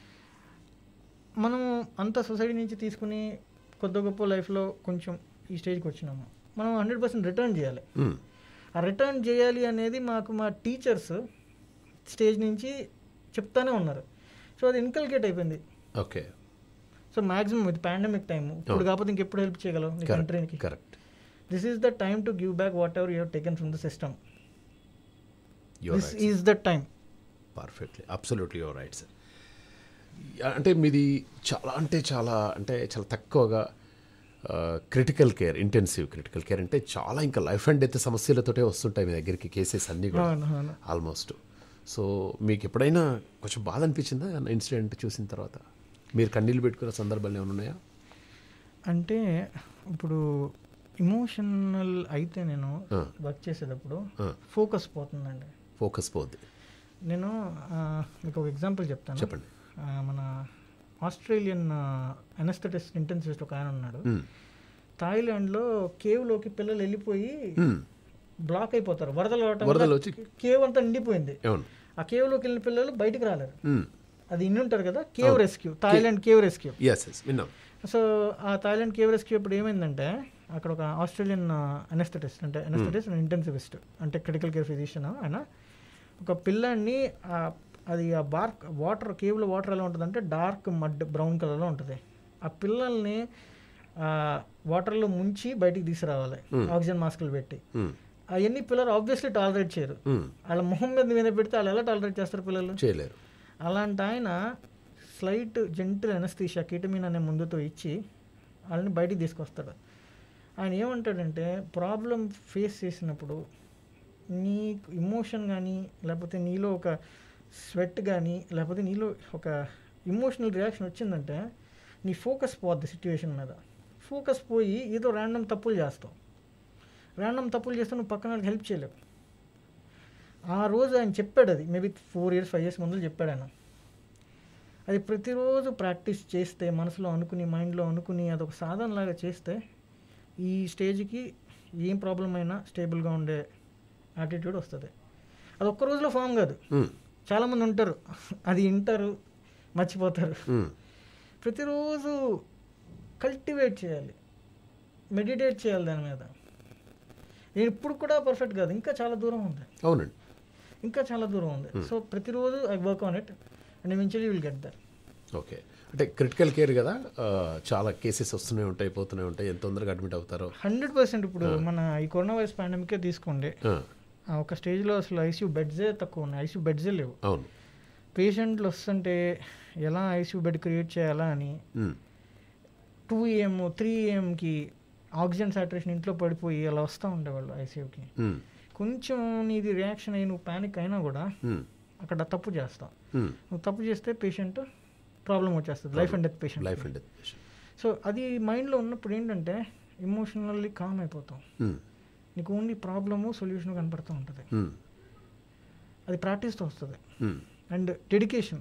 మనం అంత సొసైటీ నుంచి తీసుకుని కొద్ది గొప్ప లైఫ్లో కొంచెం ఈ స్టేజ్కి వచ్చినాము మనం హండ్రెడ్ పర్సెంట్ రిటర్న్ చేయాలి Hmm. ఆ రిటర్న్ చేయాలి అనేది మాకు మా టీచర్స్ స్టేజ్ నుంచి చెప్తానే ఉన్నారు సో అది ఇన్కల్కేట్ అయిపోయింది ఓకే సో మాక్సిమం ఇది పాండమిక్ టైం ఇప్పుడు అవును. కాకపోతే ఇంకెప్పుడు హెల్ప్ చేయగలవు నీ Correct, కంట్రీకి correct. This is the time to give back whatever you taken from the system You're this right, is the time perfectly absolutely your right sir అంటే మీది చాలా అంటే చాలా అంటే చాలా తక్కువగా critical care intensive critical care అంటే చాలా ఇంకా లైఫ్ అండ్ డెత్ సమస్యలతోటే వస్తుంటాయి మీ దగ్గరికి కేసెస్ అన్నీ కూడా అవును, అవును. ఆల్మోస్ట్ సో మీకు ఎప్పుడైనా కొంచెం బాధ అనిపించిందా ఇన్సిడెంట్ చూసిన తర్వాత మీరు కన్నీళ్ళు పెట్టుకున్న సందర్భాలు ఏమైనా ఉన్నాయా అంటే ఇప్పుడు ఇమోషనల్ అయితే నేను ఆ. వర్క్ చేసేటప్పుడు ఆ. ఫోకస్ పోతుందండి ఫోకస్ పోద్ది నేను ఆ, మీకు ఒక ఎగ్జాంపుల్ చెప్తాను చెప్పండి. ఆ, మన ఆస్ట్రేలియన్ అనస్థెటిస్ట్ ఇంటెన్సివిస్ట్ ఒక ఆయన ఉన్నాడు Hmm. థాయిలాండ్లో కేవ్లోకి పిల్లలు వెళ్ళిపోయి Hmm. బ్లాక్ అయిపోతారు వరదలు రావటం వరదలు వల్ల వచ్చి- కేవ్ అంతా నిండిపోయింది అవును ఆ కేవ్లోకి వెళ్ళిన పిల్లలు బయటికి రాలేరు Hmm. అది ఇన్ని ఉంటారు కదా కేవ్ అవును. Rescue Thailand cave rescue yes yes విన్నాం సో ఆ థాయిలాండ్ కేవ్ రెస్క్యూ ఇప్పుడు ఏమైందంటే అక్కడ ఒక ఆస్ట్రేలియన్ అనస్థెటిస్ట్ అంటే అనస్థెటిస్ట్ ఇంటెన్సివిస్ట్ అంటే క్రిటికల్ కేర్ ఫిజిషియన్ ఆయన ఒక పిల్లాన్ని ఆ, అది ఆ బార్క్ వాటర్ కేవ్లో వాటర్ ఎలా ఉంటుందంటే డార్క్ మడ్ బ్రౌన్ కలర్లో ఉంటుంది ఆ పిల్లల్ని వాటర్లో ముంచి బయటికి తీసుకురావాలి Hmm. ఆక్సిజన్ మాస్కులు పెట్టి Hmm. అవన్నీ పిల్లలు ఆబ్వియస్లీ టాలరేట్ చేయరు Hmm. వాళ్ళ మొహం మీద మీద పెడితే వాళ్ళు ఎలా టాలరేట్ చేస్తారు పిల్లలు చేయలేరు అలాంటి ఆయన స్లైట్ జెంటిల్ ఎనస్థీషియా కీటమిన్ అనే ముందుతో ఇచ్చి వాళ్ళని బయటికి తీసుకొస్తాడు ఆయన ఏమంటాడంటే ప్రాబ్లం ఫేస్ చేసినప్పుడు నీ ఇమోషన్ కానీ లేకపోతే నీలో ఒక స్వెట్ కానీ లేకపోతే నీలో ఒక ఇమోషనల్ రియాక్షన్ వచ్చిందంటే నీ ఫోకస్ పోద్ది సిచ్యువేషన్ మీద ఫోకస్ పోయి ఏదో ర్యాండమ్ తప్పులు చేస్తావు ర్యాండమ్ తప్పులు చేస్తే నువ్వు పక్కన వాళ్ళకి హెల్ప్ చేయలేవు ఆ రోజు ఆయన చెప్పాడు అది maybe four years five years ముందు చెప్పాడు ఆయన అది ప్రతిరోజు ప్రాక్టీస్ చేస్తే మనసులో అనుకుని మైండ్లో అనుకుని అదొక సాధనలాగా చేస్తే ఈ స్టేజ్కి ఏం ప్రాబ్లం అయినా స్టేబుల్గా ఉండే యాటిట్యూడ్ వస్తుంది అది ఒక్క రోజులో ఫామ్ కాదు Hmm. చాలామంది ఉంటారు అది వింటారు మర్చిపోతారు Hmm. ప్రతిరోజు కల్టివేట్ చేయాలి మెడిటేట్ చేయాలి దాని మీద నేను ఇప్పుడు కూడా పర్ఫెక్ట్ కాదు ఇంకా చాలా దూరం ఉంది అవునండి ఇంకా చాలా దూరం ఉంది Hmm. సో ప్రతిరోజు I work on it and eventually will get there okay అంటే క్రిటికల్ కేర్ కదా ఆ, చాలా కేసెస్ వస్తూనే ఉంటాయి పోతూనే ఉంటాయి ఎంత తొందరగా అడ్మిట్ అవుతారో హండ్రెడ్ పర్సెంట్ ఇప్పుడు Ah. మన ఈ కరోనా వైరస్ పాండమికే తీసుకోండి Ah. ఆ ఒక స్టేజ్లో అసలు ఐసీయూ బెడ్సే తక్కువ ఉన్నాయి ఐసీయూ బెడ్సే లేవు అవును పేషెంట్లు వస్తుంటే ఎలా ఐసీయూ బెడ్ క్రియేట్ చేయాలా అని Hmm. టూ ఏఎం త్రీ ఏఎంకి ఆక్సిజన్ సాచురేషన్ ఇంట్లో పడిపోయి అలా వస్తూ ఉండేవాళ్ళు ఐసీయూకి Hmm. కొంచెం నీది రియాక్షన్ అయ్యి నువ్వు ప్యానిక్ అయినా కూడా Hmm. అక్కడ తప్పు చేస్తావు Hmm. నువ్వు తప్పు చేస్తే పేషెంట్ ప్రాబ్లం వచ్చేస్తుంది life and death patient life and death patient so అది మైండ్లో ఉన్నప్పుడు ఏంటంటే ఎమోషనల్లీ కామ్ అయిపోతాం Hmm. నీకు ఓన్లీ ప్రాబ్లము సొల్యూషన్ కనపడుతూ ఉంటుంది Hmm. అది ప్రాక్టీస్తో వస్తుంది Hmm. అండ్ డెడికేషన్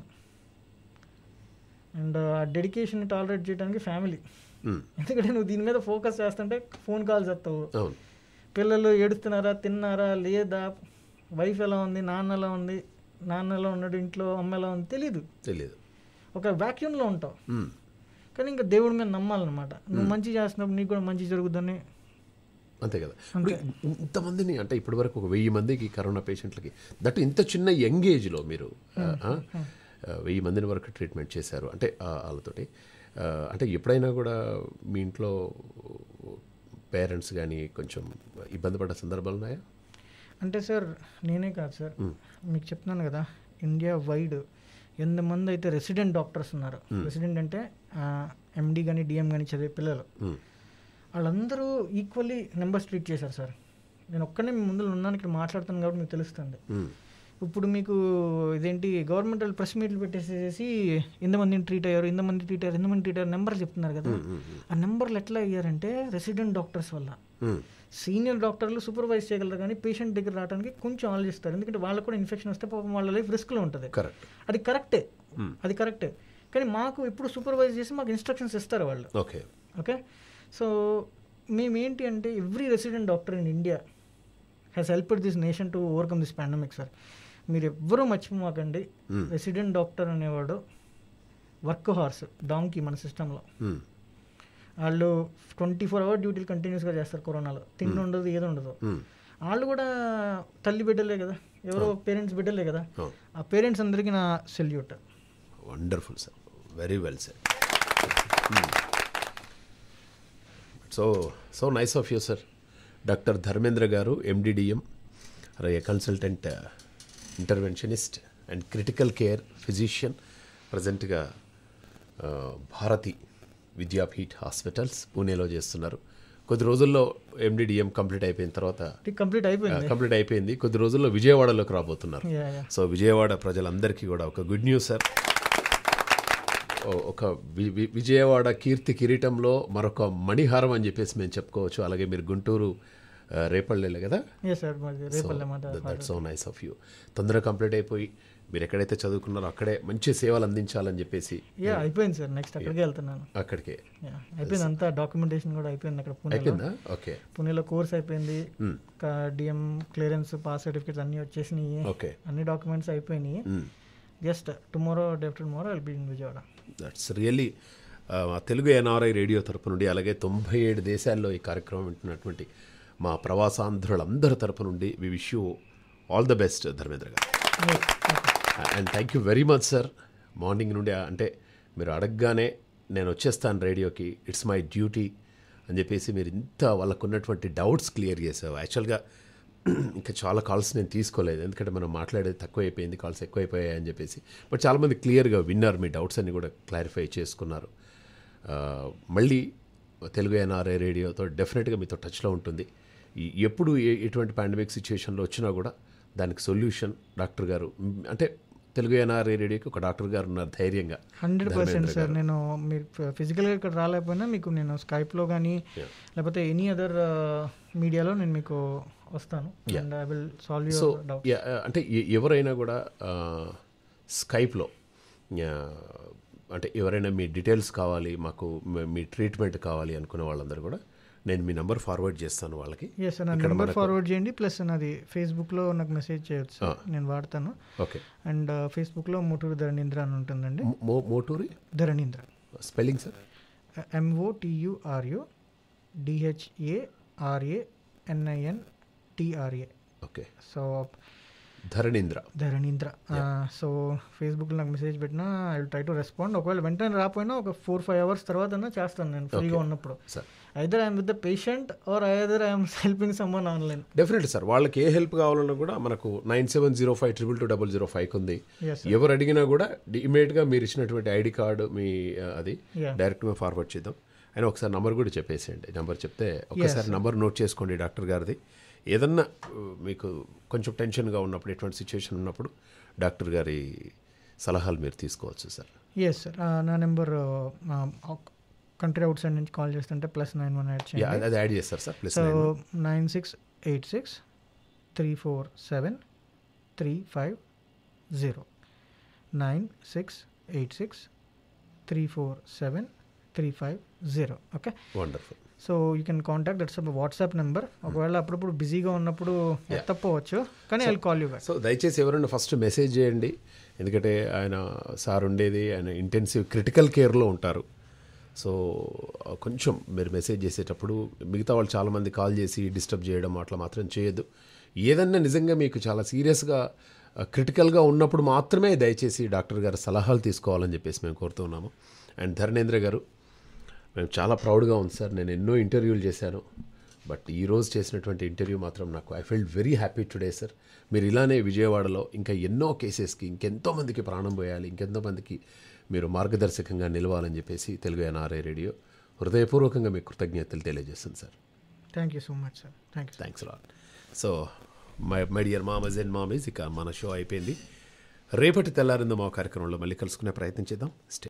అండ్ ఆ డెడికేషన్ టాలరేట్ చేయడానికి ఫ్యామిలీ Hmm. ఎందుకంటే నువ్వు దీని మీద ఫోకస్ చేస్తుంటే ఫోన్ కాల్స్ వస్తావు అవును పిల్లలు ఏడుస్తున్నారా తిన్నారా లేదా వైఫ్ ఎలా ఉంది నాన్న ఎలా ఉంది నాన్న ఎలా ఉన్నాడు ఇంట్లో అమ్మ ఎలా ఉంది తెలీదు తెలియదు ఒక వ్యాక్యూమ్లో ఉంటావు Hmm. కానీ ఇంకా దేవుడి మీద నమ్మాలన్నమాట నువ్వు Hmm. మంచి చేస్తున్నప్పుడు నీకు కూడా మంచి జరుగుతుందని అంతే కదా ఇప్పుడు ఇన్- ఇంతమందిని అంటే ఇప్పటివరకు ఒక వెయ్యి మందికి కరోనా పేషెంట్లకి దట్ ఇంత చిన్న యంగ్ ఏజ్లో మీరు ఆ, ఆ, ఆ, వెయ్యి మందిని వరకు ట్రీట్మెంట్ చేశారు అంటే ఆ, వాళ్ళతోటి ఆ, అంటే ఎప్పుడైనా కూడా మీ ఇంట్లో పేరెంట్స్ కానీ కొంచెం ఇబ్బంది పడ్డ సందర్భాలు ఉన్నాయా అంటే సార్ నేనే కాదు సార్ మీకు చెప్తున్నాను కదా ఇండియా వైడ్ ఎంతమంది అయితే రెసిడెంట్ డాక్టర్స్ ఉన్నారు Hmm. రెసిడెంట్ అంటే ఎండి కానీ డిఎం కానీ చదివే పిల్లలు Hmm. వాళ్ళందరూ ఈక్వల్లీ నెంబర్స్ ట్రీట్ చేశారు సార్ నేను ఒక్కనే మీ ముందు ఉన్నాను ఇక్కడ మాట్లాడుతాను కాబట్టి మీకు తెలుస్తుంది Hmm. ఇప్పుడు మీకు ఇదేంటి గవర్నమెంట్ వాళ్ళు ప్రెస్ మీట్లు పెట్టేసేసి ఇంతమందిని ట్రీట్ అయ్యారు ఇంతమంది ట్రీట్ అయ్యారు ఇంతమంది ట్రీట్ అయ్యారు నెంబర్ చెప్తున్నారు కదా Hmm, hmm, hmm. ఆ నెంబర్లు ఎట్లా అయ్యారంటే రెసిడెంట్ డాక్టర్స్ వల్ల Hmm. సీనియర్ డాక్టర్లు సూపర్వైజ్ చేయగలరు కానీ పేషెంట్ దగ్గర రావడానికి కొంచెం ఆలోచిస్తారు ఎందుకంటే వాళ్ళకు కూడా ఇన్ఫెక్షన్ వస్తే పాపం వాళ్ళ లైఫ్ రిస్క్లో ఉంటుంది కరెక్ట్ అది కరెక్టే Hmm. అది కరెక్టే కానీ మాకు ఇప్పుడు సూపర్వైజ్ చేసి మాకు ఇన్స్ట్రక్షన్స్ ఇస్తారు వాళ్ళు ఓకే ఓకే సో మేమేంటి అంటే every resident doctor in India has helped this nation to overcome this pandemic sir మీరు ఎవ్వరూ మర్చిపోమాకండి Hmm. రెసిడెంట్ డాక్టర్ అనేవాడు వర్క్ హార్స్ డాంకీ మన సిస్టంలో Hmm. వాళ్ళు ట్వంటీ ఫోర్ అవర్ డ్యూటీలు కంటిన్యూస్గా చేస్తారు కరోనాలో తిండి Hmm. ఉండదు ఏది ఉండదు Hmm. వాళ్ళు కూడా తల్లి బిడ్డలే కదా ఎవరో పేరెంట్స్ బిడ్డలే కదా Oh. ఆ పేరెంట్స్ అందరికీ నా salute wonderful sir very well sir so so nice of you sir doctor Dharmendra garu MD DM అలాగే consultant interventionist and critical care physician ప్రజెంట్గా భారతి విద్యాపీఠ్ హాస్పిటల్స్ పూణేలో చేస్తున్నారు కొద్ది రోజుల్లో ఎండిడిఎం కంప్లీట్ అయిపోయిన తర్వాత కంప్లీట్ అయిపోయింది కంప్లీట్ అయిపోయింది కొద్ది రోజుల్లో విజయవాడలోకి రాబోతున్నారు Yeah, yeah. సో విజయవాడ ప్రజలందరికీ కూడా ఒక గుడ్ న్యూస్ సార్ ఓ- ఒక వి- వి- విజయవాడ కీర్తి కిరీటంలో మరొక మణిహారం అని చెప్పేసి మేము చెప్పుకోవచ్చు అలాగే మీరు గుంటూరు ఆ, రేపల్లెలే కదా ఎస్ సార్ మాది రేపల్లె మాట that so nice of you తొందరగా కంప్లీట్ అయిపోయి మీరు ఎక్కడైతే చదువుకున్నారో అక్కడే మంచి సేవలు అందించాలని చెప్పేసి యా అయిపోయింది సార్ నెక్స్ట్ అక్కడికే వెళ్తున్నాను అక్కడికే Yeah, అయిపోయింది అంతా డాక్యుమెంటేషన్ కూడా అయిపోయింది అక్కడ పుణేలో అయిపోయిందా? Okay. పుణేలో కోర్స్ అయిపోయింది Hmm. DM clearance pass certificates అన్నీ వచ్చేసినాయి Okay. అన్ని డాక్యుమెంట్స్ అయిపోయినాయి Hmm. Just tomorrow day after tomorrow I'll be in Vijayawada that's really Telugu NRI radio తరపు నుండి అలాగే తొంభై ఏడు దేశాల్లో ఈ కార్యక్రమం వింటున్నటువంటి మా ప్రవాసాంధ్రులందరి తరపు నుండి we wish you all the best Dharmendra garu and thank you very much sir morning నుండి ఆ- అంటే మీరు అడగగానే నేను వచ్చేస్తాను రేడియోకి ఇట్స్ మై డ్యూటీ అని చెప్పేసి మీరు ఇంత వాళ్ళకు ఉన్నటువంటి డౌట్స్ క్లియర్ చేసావు యాక్చువల్గా ఇంకా చాలా కాల్స్ నేను తీసుకోలేదు ఎందుకంటే మనం మాట్లాడేది తక్కువ అయిపోయింది కాల్స్ ఎక్కువైపోయాయి అని చెప్పేసి బట్ చాలామంది క్లియర్గా విన్నారు మీ డౌట్స్ అన్ని కూడా క్లారిఫై చేసుకున్నారు ఆ, మళ్ళీ తెలుగు ఎన్ఆర్ఐ రేడియోతో డెఫినెట్గా మీతో టచ్లో ఉంటుంది ఈ- ఎప్పుడు ఏ- ఎటువంటి పాండమిక్ సిచ్యువేషన్లో వచ్చినా కూడా దానికి సొల్యూషన్ డాక్టర్ గారు మ్, అంటే తెలుగు ఎన్ఆర్ఐ రేడియోకి ఒక డాక్టర్ గారు ఉన్నారు ధైర్యంగా హండ్రెడ్ పర్సెంట్ ధర్మేంద్ర సార్ గారు. నేను మీరు ఫిజికల్గా ఇక్కడ రాలేకపోయినా మీకు నేను స్కైప్లో కానీ లేకపోతే ఎనీ అదర్ మీడియాలో నేను మీకు వస్తాను Yeah. And I will solve so your doubt yeah, అంటే ఎ- ఎవరైనా కూడా ఆ, స్కైప్లో యా, అంటే ఎవరైనా మీ డీటెయిల్స్ కావాలి మాకు మీ- మీ ట్రీట్మెంట్ కావాలి అనుకునే వాళ్ళందరూ కూడా నేను మీ నెంబర్ ఫార్వర్డ్ చేస్తాను వాళ్ళకి ఎస్ నా ఇక్కడ నెంబర్ మనకు- ఫార్వర్డ్ చేయండి ప్లస్ నాది ఫేస్బుక్లో నాకు మెసేజ్ చేయొచ్చు సార్. ఆ. నేను వాడతాను ఓకే అండ్ ఫేస్బుక్లో మోటూరు ధరణీంద్ర అని ఉంటుందండి మో Moturi Dharanindra spelling sir M O T U R U D H A R A N I N T R A okay so Dharanindra Dharanindra so ఫేస్బుక్లో నాకు మెసేజ్ పెట్టినా I will try to respond ఒకవేళ వెంటనే రాకపోయినా ఒక ఫోర్ ఫైవ్ అవర్స్ తర్వాత చేస్తాను నేను ఫ్రీగా Okay. ఉన్నప్పుడు sir either I'm with the patient or either I'm helping someone online definitely sir వాళ్ళకి ఏ హెల్ప్ కావాలన్నా కూడా మనకు nine seven zero five triple two double zero five ఉంది Yes, sir. ఎవరు అడిగినా కూడా ఇమీడియట్గా మీరు ఇచ్చినటువంటి ఐడి కార్డు మీ ఆ, అది Yeah. డైరెక్ట్ మేము ఫార్వర్డ్ చేద్దాం అయినా ఒకసారి నంబర్ కూడా చెప్పేసేయండి నంబర్ చెప్తే ఒకసారి sir. నంబర్ నోట్ చేసుకోండి డాక్టర్ గారిది ఏదన్నా ఆ, మీకు కొంచెం టెన్షన్గా ఉన్నప్పుడు ఎటువంటి సిచ్యువేషన్ ఉన్నప్పుడు డాక్టర్ గారి సలహాలు మీరు తీసుకోవచ్చు సార్ ఎస్ సార్ నా నెంబర్ కంట్రీ అవుట్ సైడ్ నుంచి కాల్ చేస్తుంటే plus nine one add Yeah, అది- అది add చేస్తారు sir, plus so nine nine six eight six three four seven three five zero nine six eight six three four seven three five zero okay wonderful so you can contact that's WhatsApp number ఒకవేళ అప్పుడప్పుడు బిజీగా ఉన్నప్పుడు ఎత్తపోవచ్చు కానీ I call you back so దయచేసి ఎవరైనా first message చేయండి ఎందుకంటే ఆయన సార్ ఉండేది ఆయన ఇంటెన్సివ్ క్రిటికల్ కేర్లో ఉంటారు సో కొంచెం మీరు మెసేజ్ చేసేటప్పుడు మిగతా వాళ్ళు చాలామంది కాల్ చేసి డిస్టర్బ్ చేయడం అట్లా మాత్రం చేయొద్దు ఏదన్నా నిజంగా మీకు చాలా సీరియస్గా క్రిటికల్గా ఉన్నప్పుడు మాత్రమే దయచేసి డాక్టర్ గారి సలహాలు తీసుకోవాలని చెప్పేసి మేము కోరుతున్నాము అండ్ ధర్నేంద్ర గారు మేము చాలా ప్రౌడ్గా ఉంది సార్ నేను ఎన్నో ఇంటర్వ్యూలు చేశాను బట్ ఈరోజు చేసినటువంటి ఇంటర్వ్యూ మాత్రం నాకు I feel very happy today sir మీరు ఇలానే విజయవాడలో ఇంకా ఎన్నో కేసెస్కి ఇంకెంతో మందికి ప్రాణం పోయాలి ఇంకెంతో మందికి మీరు మార్గదర్శకంగా నిలవాలని చెప్పేసి తెలుగు ఎన్ఆర్ఐ రేడియో హృదయపూర్వకంగా మీకు కృతజ్ఞతలు తెలియజేస్తుంది sir thank you so much sir thank you thanks lot so my my dear mamas and mommies ఇక మన షో అయిపోయింది రేపటి తెల్లారిందో మా కార్యక్రమంలో మళ్ళీ కలుసుకునే ప్రయత్నం చేద్దాం స్టే